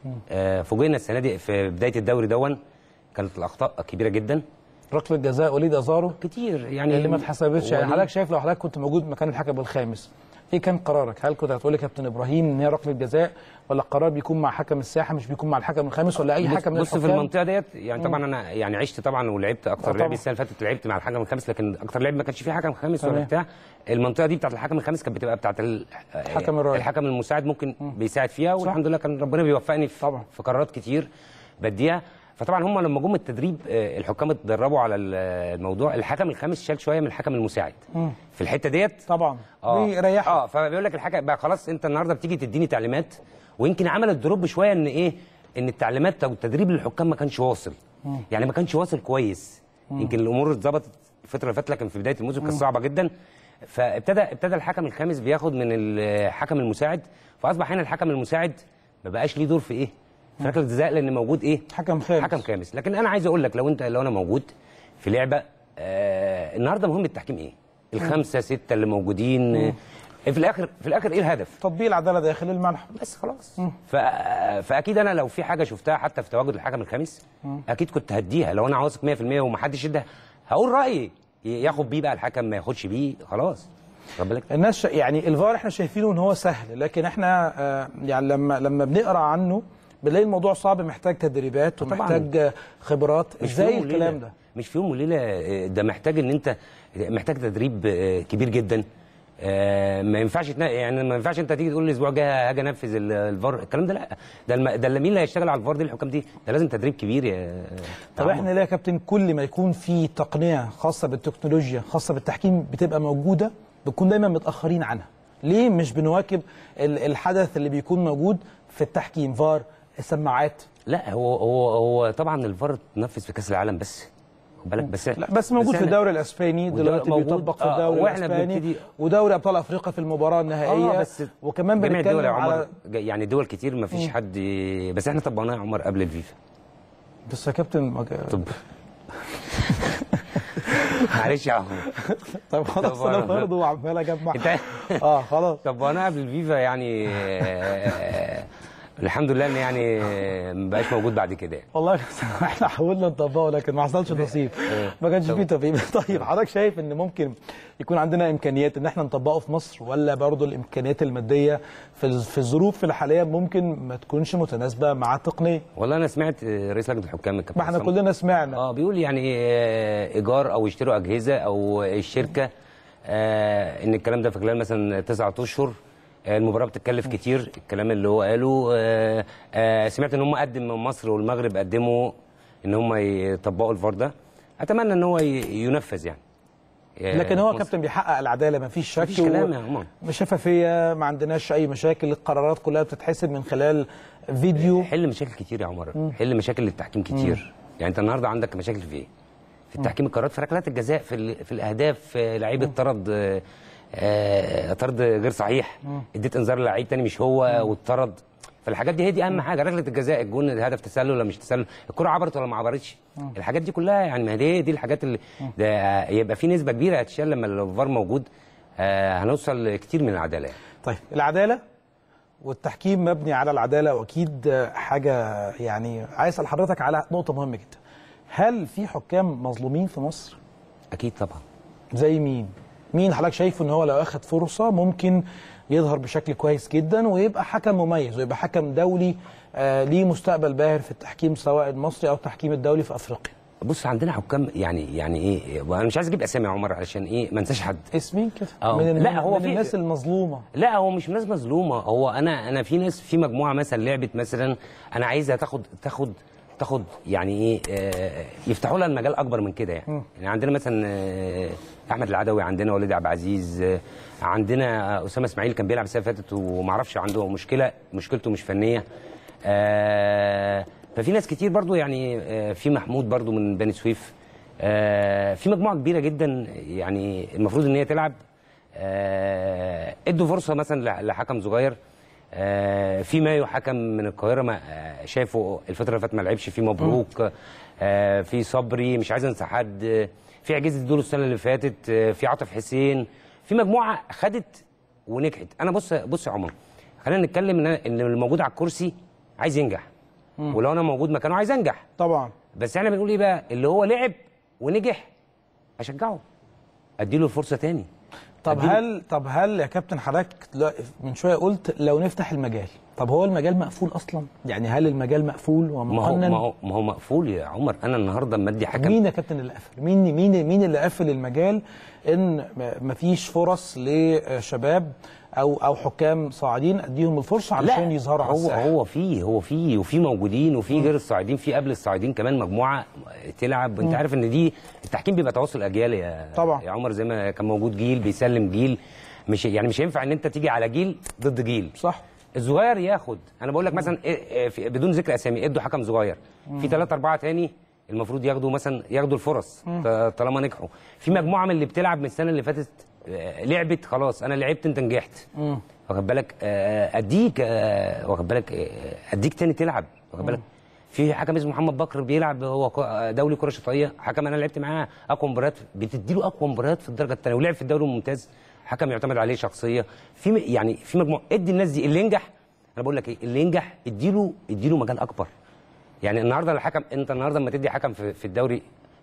آه فوجئنا السنه دي في بدايه الدوري دون كانت الاخطاء كبيره جدا ركله جزاء وليد ازارو كتير يعني اللي ما اتحسبتش يعني وليد- حضرتك شايف لو حضرتك كنت موجود مكان الحكم الخامس ايه كان قرارك؟ هل كنت هتقول لكابتن ابراهيم ان هي ركله جزاء ولا القرار بيكون مع حكم الساحه مش بيكون مع الحكم الخامس ولا اي بص- حكم من بص في الحكام؟ المنطقه ديت يعني طبعا انا يعني عشت طبعا ولعبت آه اكتر طبعاً. لعب السنه اللي فاتت لعبت مع الحكم الخامس لكن اكتر لعب ما كانش فيه حكم خامس ولا تمام. بتاع المنطقه دي بتاعت الحكم الخامس كانت بتبقى بتاعت ال- الحكم الرايح. الحكم المساعد ممكن بيساعد فيها والحمد لله كان ربنا بيوفقني في طبعاً. في قرارات كتير بديها فطبعا هم لما جم التدريب آه، الحكام اتدربوا على ال- الموضوع الحكم الخامس شال شويه من الحكم المساعد في الحته ديت طبعا اه بيريحك اه فبيقول لك الحكم بقى خلاص انت النهارده بتيجي تديني تعليمات ويمكن عملت دروب شويه ان ايه ان التعليمات او التدريب للحكام ما كانش واصل يعني ما كانش واصل كويس يمكن الامور اتظبطت الفتره اللي فاتت لكن في بدايه الموسم كانت صعبه جدا فابتدى ابتدى الحكم الخامس بياخد من الحكم المساعد فاصبح هنا الحكم المساعد ما بقاش ليه دور في ايه في ركله الجزاء لان موجود ايه حكم خامس حكم خامس لكن انا عايز اقول لك لو انت لو انا موجود في لعبه آه النهارده مهم التحكيم ايه الخمسه سته اللي موجودين آه، في الاخر في الاخر ايه الهدف تطبيق العداله داخل الملعب بس خلاص ف... فاكيد انا لو في حاجه شفتها حتى في تواجد الحكم الخامس اكيد كنت هديها لو انا واثق 100% ومحدش ادها هقول رايي ياخد بيه بقى الحكم ما ياخدش بيه خلاص خد بالك الناس ش... يعني الفار احنا شايفينه ان هو سهل لكن احنا آه يعني لما لما بنقرا عنه بنلاقي الموضوع صعب محتاج تدريبات طبعاً. ومحتاج آه، خبرات مش في ازاي يوم الكلام وليلة. ده مش في يوم وليله آه، ده محتاج ان انت محتاج تدريب آه، كبير جدا آه، ما ينفعش تنا... يعني ما ينفعش انت تيجي تقول لي الاسبوع الجاي هاجي انفذ ال- الفار الكلام ده لا ده الم... ده اللي مين اللي هيشتغل على الفار دي الحكام دي ده لازم تدريب كبير يا طب احنا ليه يا كابتن كل ما يكون في تقنيه خاصه بالتكنولوجيا خاصه بالتحكيم بتبقى موجوده بنكون دايما متاخرين عنها ليه مش بنواكب ال- الحدث اللي بيكون موجود في التحكيم فار السماعات لا هو هو هو طبعا الفار اتنفذ في كاس العالم بس خد بالك بس لا بس موجود في إحنا- الدوري الاسباني والدوري دلوقتي موجود، بيطبق في آه، الدوري وإحنا الاسباني بنبتدي- ودوري ابطال افريقيا في المباراه النهائيه اه بس وكمان جميع الدول بنتكلم يا عمر على ج- يعني دول كتير ما فيش حد بس احنا طبقناها يا عمر قبل الفيفا بس يا كابتن ما ج- طب معلش يا عمر طب خلاص طب انا أنا- برضه عمال اجمع انت اه خلاص طبقناها قبل الفيفا يعني آه، الحمد لله ان يعني آه، ما بقاش موجود بعد كده يعني. والله يا كابتن احنا حاولنا نطبقه لكن ما حصلش نصيب ما كانش فيه توفيق طيب حضرتك شايف ان ممكن يكون عندنا امكانيات ان احنا نطبقه في مصر ولا برضه الامكانيات الماديه في الز- في الظروف الحاليه ممكن ما تكونش متناسبه مع التقنيه والله انا سمعت آه، رئيس لجنه الحكام الكابتن ما احنا عصام. كلنا سمعنا اه بيقول يعني آه، ايجار او يشتروا اجهزه او الشركه آه، ان الكلام ده في خلال مثلا تسعة اشهر آه، المباراه بتتكلف كتير الكلام اللي هو قاله آه، آه، سمعت ان هم قدم من مصر والمغرب قدموا ان هم يطبقوا الفار ده اتمنى ان هو ي- ينفذ يعني لكن هو مصر. كابتن بيحقق العداله ما فيش شك مفيش كلام يا عمر. شفافيه ما عندناش اي مشاكل القرارات كلها بتتحسب من خلال فيديو حل مشاكل كتير يا عمر حل مشاكل للتحكيم كتير يعني انت النهارده عندك مشاكل في ايه في التحكيم القرارات في ركلات الجزاء في, ال- في الاهداف في لعيب اتطرد آه، آه، طرد غير صحيح اديت انذار للعيب تاني مش هو واتطرد فالحاجات دي هي دي اهم حاجه ركله الجزاء الجون الهدف تسلل ولا مش تسلل الكره عبرت ولا ما عبرتش الحاجات دي كلها يعني ما دي دي الحاجات اللي ده يبقى في نسبه كبيره هتشال لما الفار موجود آه، هنوصل لكتير من العداله يعني. طيب العداله والتحكيم مبني على العداله واكيد حاجه يعني عايز اسال حضرتك على نقطه مهمه جدا هل في حكام مظلومين في مصر اكيد طبعا زي مين مين حضرتك شايفه ان هو لو اخد فرصه ممكن يظهر بشكل كويس جدا ويبقى حكم مميز ويبقى حكم دولي آه ليه مستقبل باهر في التحكيم سواء المصري او التحكيم الدولي في افريقيا بص عندنا حكام يعني يعني ايه وانا مش عايز اجيب اسامي يا عمر علشان ايه ما انساش حد اسمين كده آه. من, لا، هو من في- الناس المظلومه لا هو مش ناس مظلومه هو انا انا في ناس في مجموعه مثلا لعبت مثلا انا عايزها تاخد تاخد تاخد يعني ايه آه، يفتحوا لها المجال اكبر من كده يعني يعني عندنا مثلا آه، احمد العدوي عندنا وليد عبد العزيز آه، عندنا اسامه اسماعيل كان بيلعب السنه اللي فاتت ومعرفش عنده مشكله مشكلته مش فنيه آه، ففي ناس كتير برضو يعني آه، في محمود برضو من بني سويف آه، في مجموعه كبيره جدا يعني المفروض ان هي تلعب آه، ادوا فرصه مثلا لح- لحكم صغير آه، في مايو حكم من القاهره ما آه، شايفه الفتره اللي فاتت ما لعبش في مبروك آه، في صبري مش عايز انسى حد آه، في عجيز الدول السنه اللي فاتت آه، في عاطف حسين في مجموعه خدت ونجحت انا بص بص يا عمر خلينا نتكلم ان ان الموجود على الكرسي عايز ينجح ولو انا موجود مكانه عايز انجح طبعا بس احنا بنقول ايه بقى اللي هو لعب ونجح اشجعه اديله الفرصه تاني طب أديله- هل طب هل يا كابتن حضرتك لا- من شويه قلت لو نفتح المجال طب هو المجال مقفول اصلا يعني هل المجال مقفول ما هو ومقنن ما هو ما هو مقفول يا عمر انا النهارده اما ادي حكم مين يا كابتن اللي قفل مين مين مين اللي قفل المجال ان م- مفيش فرص لشباب او او حكام صاعدين اديهم الفرصه علشان يظهروا على هو الساحه هو في هو في وفي موجودين وفي غير الصاعدين في قبل الصاعدين كمان مجموعه تلعب انت عارف ان دي التحكيم بيبقى تواصل اجيال يا طبعا. يا عمر زي ما كان موجود جيل بيسلم جيل مش يعني مش هينفع ان انت تيجي على جيل ضد جيل صح الصغير ياخد انا بقول لك مثلا إيه- إيه في- بدون ذكر اسامي ادوا حكم صغير في ثلاثة أربعة تاني المفروض ياخدوا مثلا ياخدوا الفرص ط- طالما نجحوا في مجموعه من اللي بتلعب من السنه اللي فاتت آه، لعبت خلاص انا لعبت انت نجحت واخد بالك آه، اديك آه، واخد بالك آه، اديك تاني تلعب واخد بالك في حكم اسمه محمد بكر بيلعب هو ك- دولي كره شاطئيه حكم انا لعبت معاه اقوى مباريات بتدي له اقوى مباريات في الدرجه الثانيه ولعب في الدوري الممتاز حكم يعتمد عليه شخصيه في م- يعني في مجموعه ادي الناس دي اللي ينجح انا بقول لك ايه اللي ينجح اديله اديله مجال اكبر يعني النهارده الحكم انت النهارده لما تدي حكم في, في الدوري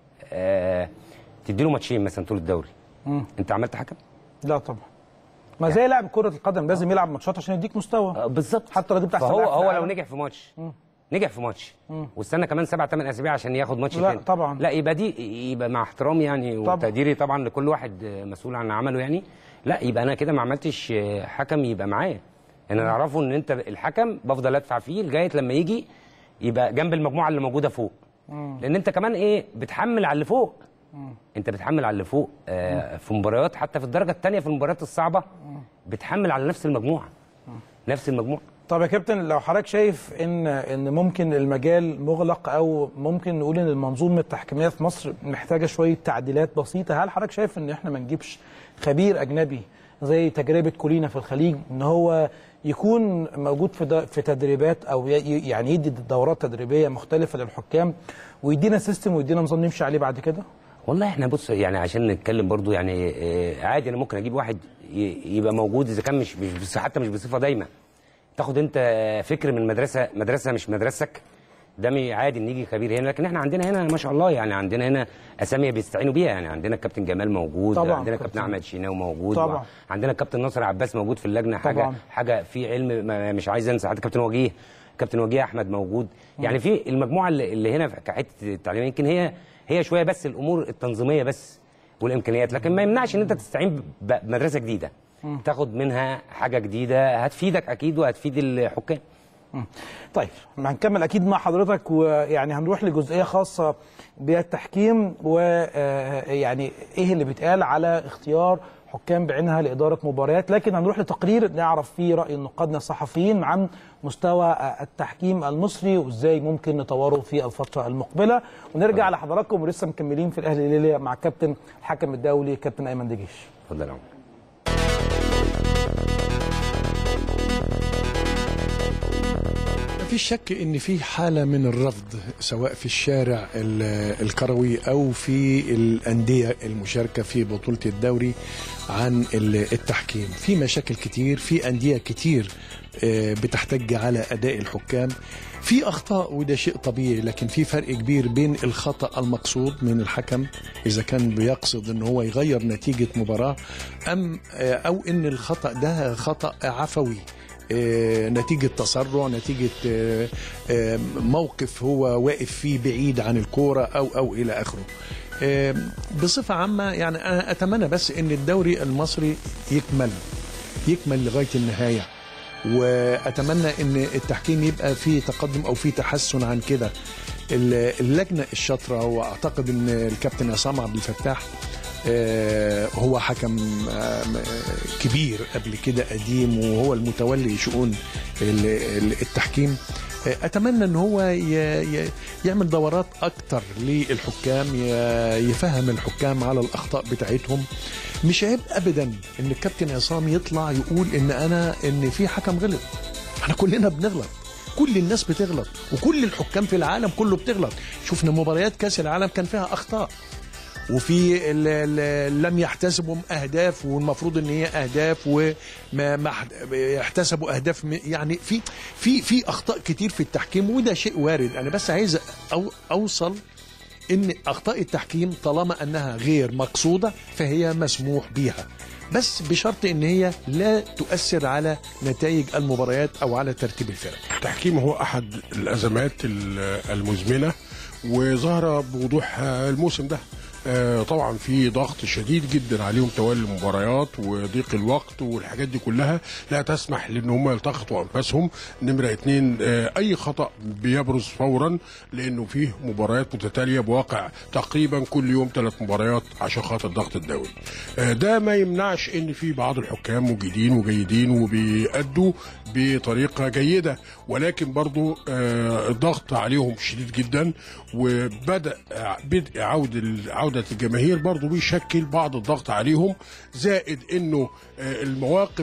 آه تديله ماتشين مثلا طول الدوري انت عملت حكم لا طبعا ما زي لاعب كره القدم لازم يلعب ماتشات عشان يديك مستوى آه بالظبط حتى لو جبت احسن فهو لاعب في هو لو العالم. نجح في ماتش نجح في ماتش واستنى كمان سبع ثمان اسابيع عشان ياخد ماتش لا تاني طبعا. لا يبقى دي يبقى مع احترامي يعني طبعا. وتقديري طبعا لكل واحد مسؤول عن عمله يعني لا يبقى انا كده ما عملتش حكم يبقى معايا انا اعرفه ان انت الحكم بفضل ادفع فيه لغايه لما يجي يبقى جنب المجموعه اللي موجوده فوق لان انت كمان ايه بتحمل على اللي فوق انت بتحمل على اللي فوق آه في مباريات حتى في الدرجه الثانيه في المباريات الصعبه بتحمل على نفس المجموعه نفس المجموعه طب يا كابتن لو حضرتك شايف ان ان ممكن المجال مغلق او ممكن نقول ان المنظومه التحكيميه في مصر محتاجه شويه تعديلات بسيطه هل حضرتك شايف ان احنا ما نجيبش خبير اجنبي زي تجربه كولينا في الخليج ان هو يكون موجود في د- في تدريبات او ي- يعني يدي دورات تدريبيه مختلفه للحكام ويدينا سيستم ويدينا نظام نمشي عليه بعد كده والله احنا بص يعني عشان نتكلم برضو يعني آه، عادي انا ممكن اجيب واحد ي- يبقى موجود اذا كان مش مش بس- حتى مش بصفه دايمه تاخد انت فكر من مدرسه مدرسه مش مدرستك ده مي- عادي ان يجي خبير هنا لكن احنا عندنا هنا ما شاء الله يعني عندنا هنا اسامي بيستعينوا بيها يعني عندنا الكابتن جمال موجود طبعاً، عندنا كابتن. الكابتن احمد شيناوي موجود طبعاً. عندنا الكابتن ناصر عباس موجود في اللجنه حاجه طبعاً. حاجه في علم ما- مش عايز انسى حتى كابتن وجيه كابتن وجيه احمد موجود يعني في المجموعه اللي اللي هنا في كحته التعليم يمكن هي هي شويه بس الامور التنظيميه بس والامكانيات لكن ما يمنعش ان انت تستعين ب- بمدرسه جديده تاخد منها حاجه جديده هتفيدك اكيد وهتفيد الحكام طيب هنكمل اكيد مع حضرتك ويعني هنروح لجزئيه خاصه بالتحكيم ويعني ايه اللي بيتقال على اختيار حكام بعينها لاداره مباريات لكن هنروح لتقرير نعرف فيه راي نقادنا الصحفيين عن مستوى التحكيم المصري وازاي ممكن نطوره في الفتره المقبله ونرجع لحضراتكم ولسه مكملين في الاهلي الليله مع كابتن الحكم الدولي كابتن ايمن دجيش اتفضل يا عمر مفيش شك ان في حاله من الرفض سواء في الشارع ال- الكروي او في الانديه المشاركه في بطوله الدوري عن ال- التحكيم في مشاكل كتير في انديه كتير آه، بتحتج على اداء الحكام في اخطاء وده شيء طبيعي لكن في فرق كبير بين الخطا المقصود من الحكم اذا كان بيقصد ان هو يغير نتيجه مباراه ام آه، او ان الخطا ده خطا عفوي آه، نتيجة تسرع نتيجة آه، آه، موقف هو واقف فيه بعيد عن الكورة أو أو إلى آخره آه، بصفة عامة يعني أنا أتمنى بس أن الدوري المصري يكمل يكمل لغاية النهاية وأتمنى أن التحكيم يبقى فيه تقدم أو فيه تحسن عن كده ال- اللجنة الشاطرة وأعتقد أن الكابتن عصام عبد الفتاح آه، هو حكم آه، م- آه، كبير قبل كده قديم وهو المتولي شؤون ال- ال- التحكيم آه، اتمنى ان هو ي- ي- يعمل دورات اكتر للحكام ي- يفهم الحكام على الاخطاء بتاعتهم مش عيب ابدا ان الكابتن عصام يطلع يقول ان انا ان في حكم غلط احنا كلنا بنغلط كل الناس بتغلط وكل الحكام في العالم كله بتغلط شفنا مباريات كاس العالم كان فيها اخطاء وفي ال- ال- لم يحتسبوا اهداف والمفروض ان هي اهداف وما ما ح- يحتسبوا اهداف م- يعني في في في اخطاء كتير في التحكيم وده شيء وارد انا بس عايز أو اوصل ان اخطاء التحكيم طالما انها غير مقصوده فهي مسموح بها بس بشرط ان هي لا تؤثر على نتائج المباريات او على ترتيب الفرق التحكيم هو احد الازمات ال- المزمنه وظهر بوضوح الموسم ده آه، طبعا في ضغط شديد جدا عليهم توالي المباريات وضيق الوقت والحاجات دي كلها لا تسمح لان هم يلتقطوا انفاسهم نمره اتنين آه، اي خطا بيبرز فورا لانه فيه مباريات متتاليه بواقع تقريبا كل يوم ثلاث مباريات عشان خاطر الضغط الدولي آه، ده ما يمنعش ان في بعض الحكام مجيدين وجيدين وبيأدوا بطريقه جيده ولكن برضو آه، الضغط عليهم شديد جدا وبدا بدء عوده عوده الجماهير برضو بيشكل بعض الضغط عليهم زائد انه آه، المواقف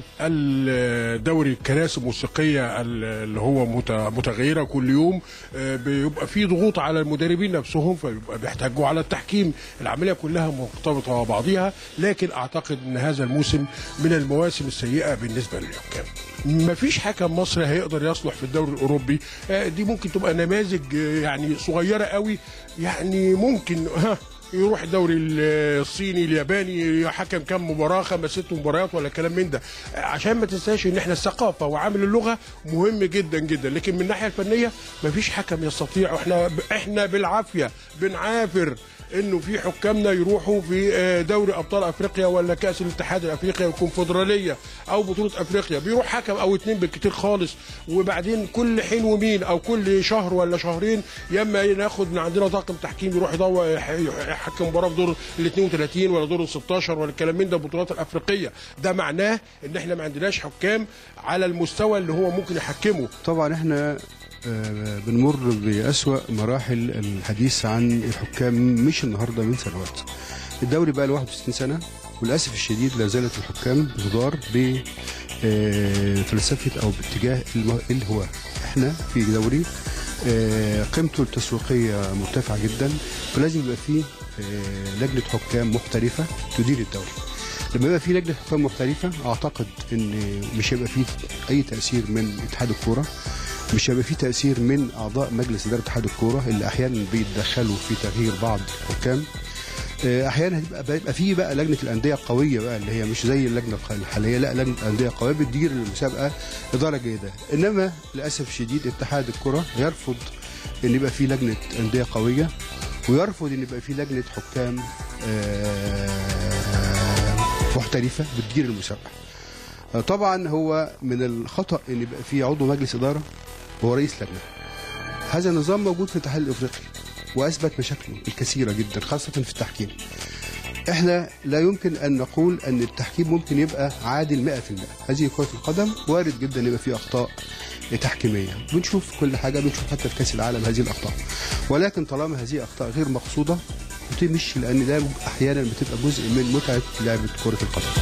الدوري الكراسي الموسيقيه ال- اللي هو مت- متغيره كل يوم آه، بيبقى في ضغوط على المدربين نفسهم فبيبقى بيحتاجوا على التحكيم العمليه كلها مرتبطه ببعضها لكن اعتقد ان هذا الموسم من المواسم السيئه بالنسبه للحكام ما فيش حكم مصري هيقدر يصلح في الدوري الاوروبي آه، دي ممكن تبقى نماذج آه، يعني صغيره قوي يعني ممكن ها يروح الدوري الصيني الياباني حكم كام مباراه خمس ست مباريات ولا كلام من ده عشان ما تنساش ان احنا الثقافه وعامل اللغه مهم جدا جدا لكن من الناحيه الفنيه مفيش حكم يستطيع احنا احنا بالعافيه بنعافر انه في حكامنا يروحوا في آه، دوري ابطال افريقيا ولا كاس الاتحاد الافريقي والكونفدراليه او بطوله افريقيا بيروح حكم او اتنين بالكتير خالص وبعدين كل حين ومين او كل شهر ولا شهرين يا اما ناخد من عندنا طاقم تحكيم يروح يدور يحكم مباراه في دور ال 32 ولا دور ال 16 ولا الكلام من ده البطولات الافريقيه ده معناه ان احنا ما عندناش حكام على المستوى اللي هو ممكن يحكمه طبعا احنا آه، بنمر بأسوأ مراحل الحديث عن الحكام مش النهارده من سنوات. الدوري بقى له 61 سنه وللاسف الشديد لا زالت الحكام بتدار بفلسفه او باتجاه الم- اللي هو احنا في دوري آه، قيمته التسويقيه مرتفعه جدا فلازم يبقى فيه آه، لجنه حكام محترفه تدير الدوري. لما يبقى في لجنه حكام محترفه اعتقد ان مش هيبقى فيه اي تاثير من اتحاد الكوره مش هيبقى في تاثير من اعضاء مجلس اداره اتحاد الكوره اللي احيانا بيتدخلوا في تغيير بعض الحكام آه، احيانا هتبقى بيبقى في بقى لجنه الانديه القويه بقى اللي هي مش زي اللجنه الحاليه لا لجنه الانديه القويه بتدير المسابقه اداره جيده انما للاسف الشديد اتحاد الكره يرفض ان يبقى في لجنه انديه قويه ويرفض ان يبقى في لجنه حكام آه، محترفه بتدير المسابقه طبعا هو من الخطا ان يبقى في عضو مجلس اداره وهو رئيس لجنه هذا النظام موجود في الاتحاد الافريقي واثبت مشاكله الكثيره جدا خاصه في التحكيم احنا لا يمكن ان نقول ان التحكيم ممكن يبقى عادل 100% هذه كره القدم وارد جدا يبقى فيه اخطاء تحكيميه بنشوف كل حاجه بنشوف حتى في كاس العالم هذه الاخطاء ولكن طالما هذه اخطاء غير مقصوده بتمشي لان ده احيانا بتبقى جزء من متعه لعبه كره القدم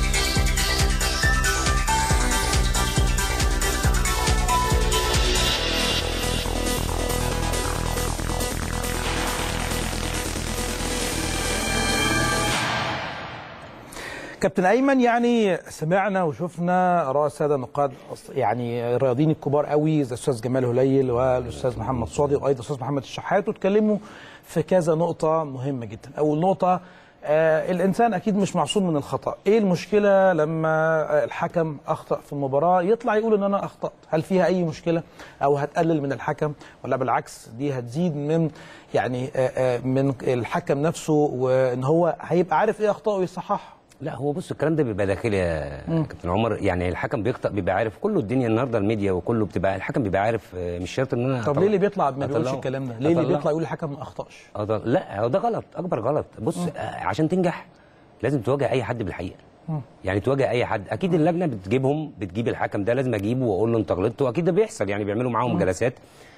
كابتن ايمن يعني سمعنا وشفنا اراء الساده النقاد يعني الرياضيين الكبار قوي زي الاستاذ جمال هليل والاستاذ محمد صادق وايضا الاستاذ محمد الشحات واتكلموا في كذا نقطه مهمه جدا اول نقطه آه الانسان اكيد مش معصوم من الخطا ايه المشكله لما آه، الحكم اخطا في المباراه يطلع يقول ان انا اخطات هل فيها اي مشكله او هتقلل من الحكم ولا بالعكس دي هتزيد من يعني آه، آه، من الحكم نفسه وان هو هيبقى عارف ايه اخطائه ويصححها لا هو بص الكلام ده بيبقى داخلي يا كابتن عمر يعني الحكم بيخطأ بيبقى عارف كله الدنيا النهارده الميديا وكله بتبقى الحكم بيبقى عارف آه، مش شرط ان انا طب أطلع- ليه اللي بيطلع ما بيقولش أطلعه. الكلام ده؟ ليه اللي أطلعه. بيطلع يقول الحكم ما اخطاش؟ اه ده لا هو ده غلط اكبر غلط بص آه، عشان تنجح لازم تواجه اي حد بالحقيقه مم. يعني تواجه اي حد اكيد اللجنه بتجيبهم بتجيب الحكم ده لازم اجيبه واقول له انت غلطت واكيد ده بيحصل يعني بيعملوا معاهم جلسات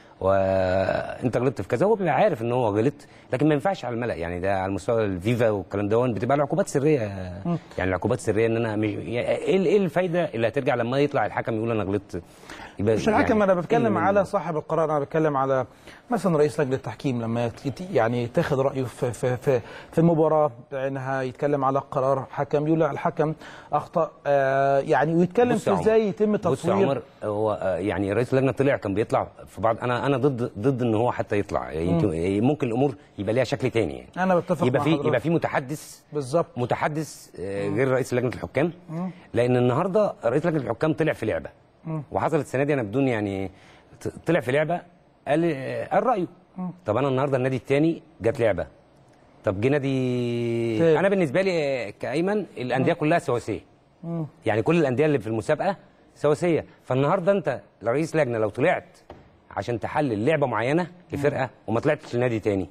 وانت غلطت في كذا هو بيبقى عارف ان هو غلط لكن ما ينفعش على الملأ يعني ده على مستوى الفيفا والكلام ده بتبقى العقوبات سريه يعني العقوبات سريه ان انا مش يعني ايه ايه الفايده اللي هترجع لما يطلع الحكم يقول انا غلطت يبقى مش الحكم يعني انا بتكلم إيه على صاحب القرار انا بتكلم على مثلا رئيس لجنه التحكيم لما يت- يعني يتخذ رايه في في في, في المباراه انها يتكلم على قرار حكم يقول لا الحكم اخطا آه يعني ويتكلم بص يا في عمر. ازاي يتم بص يا تطوير عمر هو آه، يعني رئيس اللجنه طلع كان بيطلع في بعض انا انا ضد ضد ان هو حتى يطلع يمكن ممكن الامور يبقى ليها شكل تاني يعني انا بتفق يبقى مع في حضرتك. يبقى في متحدث بالظبط متحدث آه، غير رئيس لجنه الحكام لان النهارده رئيس لجنه الحكام طلع في لعبه وحصلت السنه دي انا بدون يعني ط- طلع في لعبه قال آه، قال رايه طب انا النهارده النادي الثاني جت لعبه طب جه نادي تاني. انا بالنسبه لي آه، كايمن الانديه كلها سواسيه يعني كل الانديه اللي في المسابقه سواسيه فالنهارده انت رئيس لجنه لو طلعت عشان تحلل لعبه معينه لفرقه وما طلعتش لنادي تاني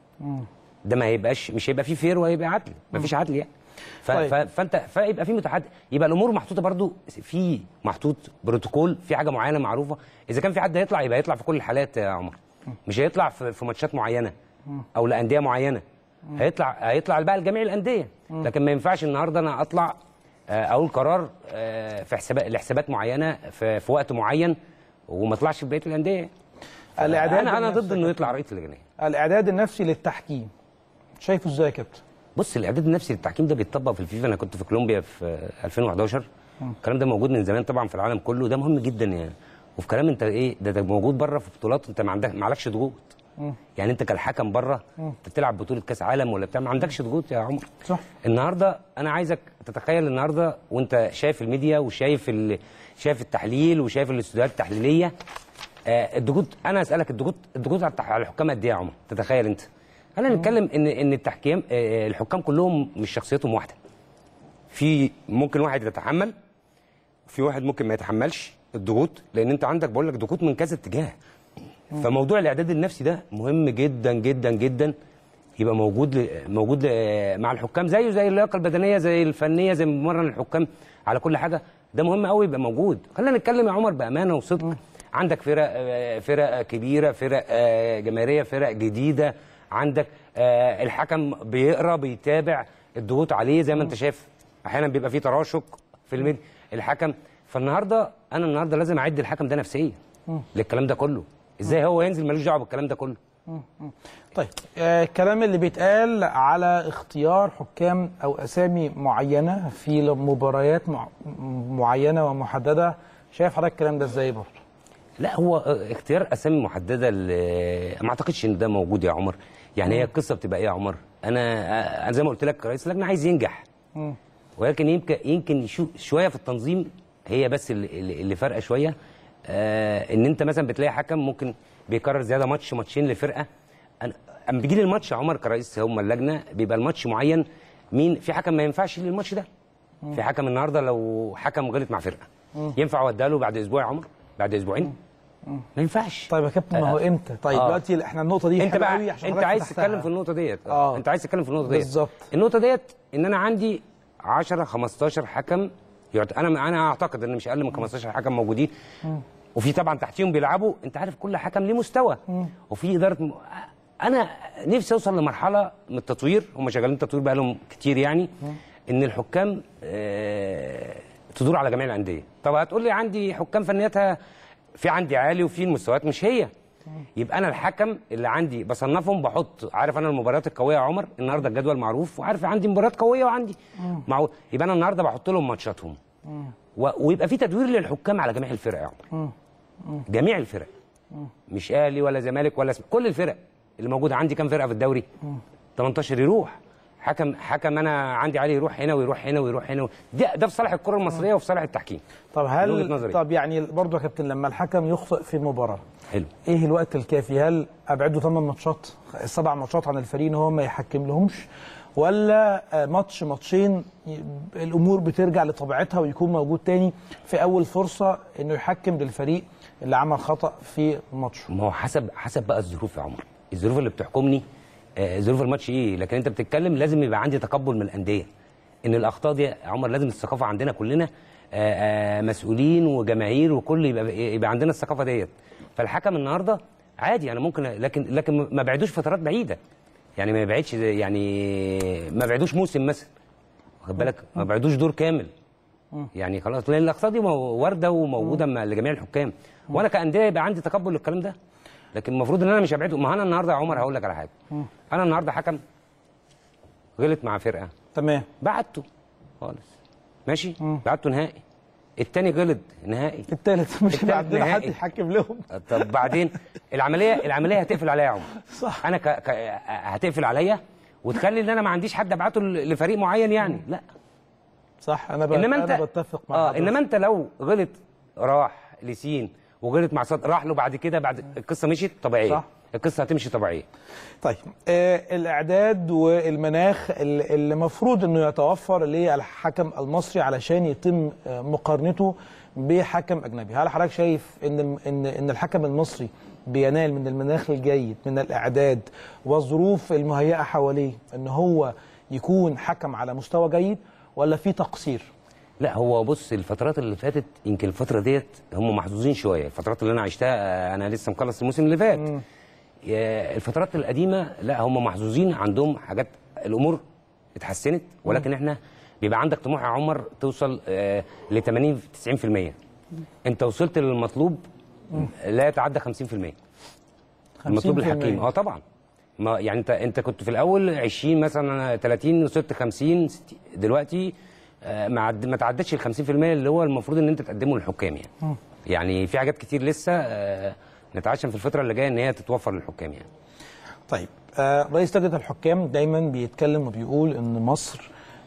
ده ما هيبقاش مش هيبقى فيه فير وهيبقى عدل ما فيش عدل يعني ف... طيب. ف... فانت فيبقى في متحدث يبقى الامور محطوطه برضو في محطوط بروتوكول في حاجه معينه معروفه اذا كان في حد هيطلع يبقى يطلع في كل الحالات يا عمر مش هيطلع في, في ماتشات معينه او لانديه معينه هيطلع هيطلع بقى لجميع الانديه لكن ما ينفعش النهارده انا اطلع آه، اقول قرار آه، في حسابات لحسابات معينه في, في وقت معين وما اطلعش في بقيه الانديه الاعداد انا انا ضد النفسي انه يا يطلع رئيس اللجنه الاعداد النفسي للتحكيم شايفه ازاي يا كابتن؟ بص الاعداد النفسي للتحكيم ده بيتطبق في الفيفا انا كنت في كولومبيا في 2011 الكلام ده موجود من زمان طبعا في العالم كله ده مهم جدا يعني وفي كلام انت ايه ده, ده موجود بره في بطولات انت ما عندك ما عليكش ضغوط يعني انت كالحكم بره انت بتلعب بطوله كاس عالم ولا بتاع ما عندكش ضغوط يا عمر صح النهارده انا عايزك تتخيل النهارده وانت شايف الميديا وشايف ال... شايف التحليل وشايف الاستوديوهات التحليليه آه الضغوط انا اسالك الضغوط الضغوط على التح- على الحكام قد ايه يا عمر تتخيل انت خلينا نتكلم ان ان التحكيم آه الحكام كلهم مش شخصيتهم واحده في ممكن واحد يتحمل في واحد ممكن ما يتحملش الضغوط لان انت عندك بقول لك ضغوط من كذا اتجاه فموضوع الاعداد النفسي ده مهم جدا جدا جدا يبقى موجود ل... موجود ل... مع الحكام زيه زي اللياقه البدنيه زي الفنيه زي ما بنمرن الحكام على كل حاجه ده مهم قوي يبقى موجود خلينا نتكلم يا عمر بامانه وصدق عندك فرق آه، فرق كبيره فرق آه، جماهيريه فرق جديده عندك آه، الحكم بيقرا بيتابع الضغوط عليه زي ما انت شايف احيانا بيبقى فيه تراشق في الميد الحكم فالنهارده انا النهارده لازم اعد الحكم ده نفسيا للكلام ده كله ازاي هو ينزل ملوش دعوه بالكلام ده كله طيب آه، الكلام اللي بيتقال على اختيار حكام او اسامي معينه في مباريات مع معينه ومحدده شايف حضرتك الكلام ده ازاي برضه؟ لا هو اختيار اسامي محدده ل- ما اعتقدش ان ده موجود يا عمر يعني هي القصه بتبقى ايه يا عمر انا انا زي ما قلت لك رئيس اللجنه عايز ينجح ولكن يمكن يمكن يشو- شويه في التنظيم هي بس اللي, اللي اللي فارقه شويه آه ان انت مثلا بتلاقي حكم ممكن بيكرر زياده ماتش ماتشين لفرقه انا اما بيجي لي الماتش يا عمر كرئيس هم اللجنه بيبقى الماتش معين مين في حكم ما ينفعش للماتش ده في حكم النهارده لو حكم غلط مع فرقه ينفع اوديها له بعد اسبوع يا عمر بعد اسبوعين ما ينفعش طيب يا كابتن ما هو امتى طيب آه. دلوقتي احنا النقطه دي انت حلوة بقى قوي عشان انت حضرتك عايز فتحتها. تتكلم في النقطه ديت آه. انت عايز تتكلم في النقطه ديت بالظبط. النقطه ديت ان انا عندي 10 15 حكم يعت... انا انا اعتقد ان مش اقل من 15 حكم موجودين وفي طبعا تحتيهم بيلعبوا انت عارف كل حكم ليه مستوى وفي اداره م... انا نفسي اوصل لمرحله من التطوير هم شغالين تطوير بقى لهم كتير يعني ان الحكام آه... تدور على جميع الانديه طب هتقول لي عندي حكام فنياتها في عندي عالي وفي المستويات مش هي يبقى انا الحكم اللي عندي بصنفهم بحط عارف انا المباريات القويه يا عمر النهارده الجدول معروف وعارف عندي مباريات قويه وعندي معقول يبقى انا النهارده بحط لهم ماتشاتهم و... ويبقى في تدوير للحكام على جميع الفرق يا عمر جميع الفرق مش اهلي ولا زمالك ولا اسم... كل الفرق اللي موجوده عندي كام فرقه في الدوري 18 يروح حكم حكم انا عندي عليه يروح هنا ويروح هنا ويروح هنا ده ده في صالح الكره المصريه وفي صالح التحكيم طب من وجهة هل نظري. طب يعني برضه يا كابتن لما الحكم يخطئ في مباراه حلو ايه الوقت الكافي هل ابعده 8 ماتشات سبع ماتشات عن الفريق ان هو ما يحكم لهمش ولا آه، ماتش ماتشين ي- الامور بترجع لطبيعتها ويكون موجود تاني في اول فرصه انه يحكم للفريق اللي عمل خطا في ماتشه ما هو حسب حسب بقى الظروف يا عمر الظروف اللي بتحكمني آه، ظروف الماتش ايه لكن انت بتتكلم لازم يبقى عندي تقبل من الانديه ان الاخطاء دي يا عمر لازم الثقافه عندنا كلنا آه، آه، مسؤولين وجماهير وكل يبقى يبقى عندنا الثقافه ديت فالحكم النهارده عادي انا ممكن لكن لكن ما بعدوش فترات بعيده يعني ما يبعدش يعني ما بعدوش موسم مثلا واخد بالك ما بعدوش دور كامل يعني خلاص لان الاخطاء دي مو- وارده وموجوده مع- لجميع الحكام وانا كانديه يبقى عندي تقبل للكلام ده لكن المفروض ان انا مش ابعده ما انا النهارده يا عمر هقول لك على حاجه انا النهارده حكم غلط مع فرقه تمام بعته خالص ماشي بعته نهائي التاني غلط نهائي التالت مش التالت عندنا حد نهائي. يحكم لهم طب بعدين العمليه العمليه هتقفل عليا يا عمر صح انا ك... ك... هتقفل عليا وتخلي ان انا ما عنديش حد ابعته ل- لفريق معين يعني لا صح انا ب... انما انت انا بتفق مع اه حضرتك. انما انت لو غلط راح لسين وغلط مع صد راح له بعد كده بعد القصه مشيت طبيعيه صح. القصه هتمشي طبيعيه طيب آه الاعداد والمناخ اللي اللي المفروض انه يتوفر للحكم المصري علشان يتم آه مقارنته بحكم اجنبي هل حضرتك شايف ان ان ان الحكم المصري بينال من المناخ الجيد من الاعداد والظروف المهيئه حواليه ان هو يكون حكم على مستوى جيد ولا في تقصير لا هو بص الفترات اللي فاتت يمكن الفتره ديت هم محظوظين شويه الفترات اللي انا عشتها آه، انا لسه مخلص الموسم اللي فات يا- الفترات القديمه لا هم محظوظين عندهم حاجات الامور اتحسنت ولكن احنا بيبقى عندك طموح يا عمر توصل آه، ل 80 90% انت وصلت للمطلوب لا يتعدى 50% المطلوب 50%. الحكيم اه طبعا ما يعني انت انت كنت في الاول 20 مثلا 30 وصلت 50 60 دلوقتي آه، ما عد- ما تعدتش ال 50% اللي هو المفروض ان انت تقدمه للحكام يعني يعني في حاجات كتير لسه آه، نتعشم في الفتره اللي جايه ان هي تتوفر للحكام يعني طيب آه، رئيس لجنه الحكام دايما بيتكلم وبيقول ان مصر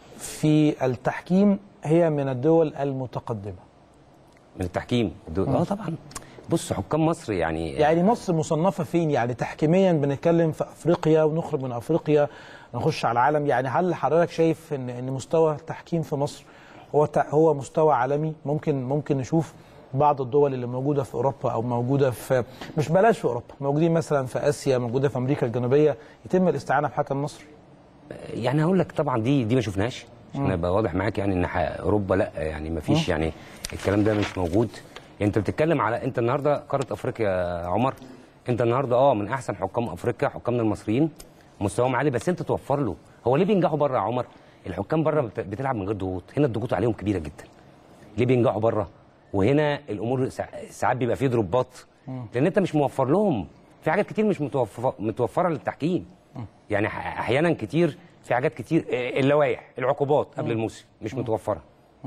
في التحكيم هي من الدول المتقدمه من التحكيم الدول- اه طبعا بص حكام مصر يعني يعني مصر مصنفه فين يعني تحكيميا بنتكلم في افريقيا ونخرج من افريقيا نخش على العالم يعني هل حضرتك شايف ان ان مستوى التحكيم في مصر هو تع- هو مستوى عالمي ممكن ممكن نشوف بعض الدول اللي موجوده في اوروبا او موجوده في مش بلاش في اوروبا موجودين مثلا في اسيا موجوده في امريكا الجنوبيه يتم الاستعانه بحكم مصري يعني هقول لك طبعا دي دي ما شفناهاش عشان ابقى واضح معاك يعني ان ح- اوروبا لا يعني ما فيش يعني الكلام ده مش موجود يعني انت بتتكلم على انت النهارده قاره افريقيا يا عمر انت النهارده اه من احسن حكام افريقيا حكامنا المصريين مستواهم عالي بس انت توفر له هو ليه بينجحوا بره يا عمر الحكام بره بت- بتلعب من غير ضغوط هنا الضغوط عليهم كبيره جدا ليه بينجحوا بره وهنا الامور سا- ساعات بيبقى فيه ضربات لان انت مش موفر لهم في حاجات كتير مش متوفره متوفره للتحكيم يعني ح- احيانا كتير في حاجات كتير آه، اللوائح العقوبات قبل الموسم مش متوفره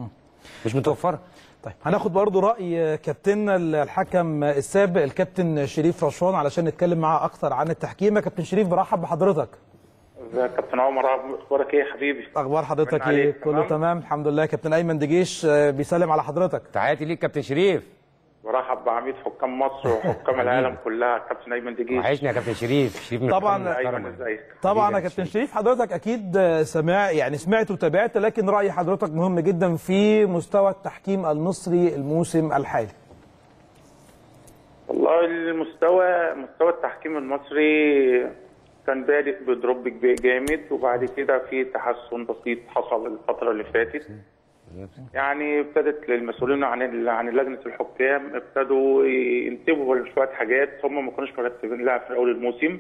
مش متوفره طيب هناخد برضو راي كابتننا الحكم السابق الكابتن شريف رشوان علشان نتكلم معاه اكتر عن التحكيم يا كابتن شريف برحب بحضرتك ازيك يا كابتن عمر اخبارك ايه يا حبيبي؟ اخبار حضرتك طمنا ايه عليك، كله تمام؟ تمام الحمد لله كابتن ايمن دجيش آه، بيسلم على حضرتك تحياتي ليك كابتن شريف برحب بعميد حكام مصر وحكام العالم كلها كابتن ايمن دجيش وحشني يا كابتن شريف شريف من طبعاً. الحكام ايمن المحترمة. ازيك؟ طبعا يا حبيبي يا كابتن شريف حضرتك اكيد آه، سمع يعني سمعت وتابعت لكن راي حضرتك مهم جدا في مستوى التحكيم المصري الموسم الحالي والله والله المستوى مستوى التحكيم المصري كان بادئ بدروب كبير جامد وبعد كده في تحسن بسيط حصل الفتره اللي فاتت يعني ابتدت للمسؤولين عن ال- عن لجنه الحكام ابتدوا ينتبهوا لشويه حاجات هم ما كانوش مرتبين لها في اول الموسم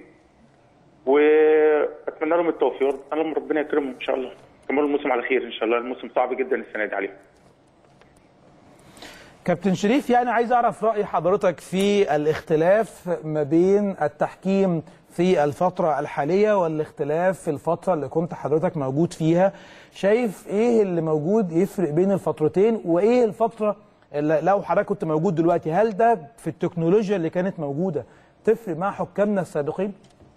واتمنى لهم التوفيق اتمنى لهم ربنا يكرمهم ان شاء الله يكملوا الموسم على خير ان شاء الله الموسم صعب جدا السنه دي عليهم كابتن شريف يعني عايز اعرف راي حضرتك في الاختلاف ما بين التحكيم في الفترة الحالية والاختلاف في الفترة اللي كنت حضرتك موجود فيها شايف ايه اللي موجود يفرق بين الفترتين وايه الفترة اللي لو حضرتك كنت موجود دلوقتي هل ده في التكنولوجيا اللي كانت موجودة تفرق مع حكامنا السابقين؟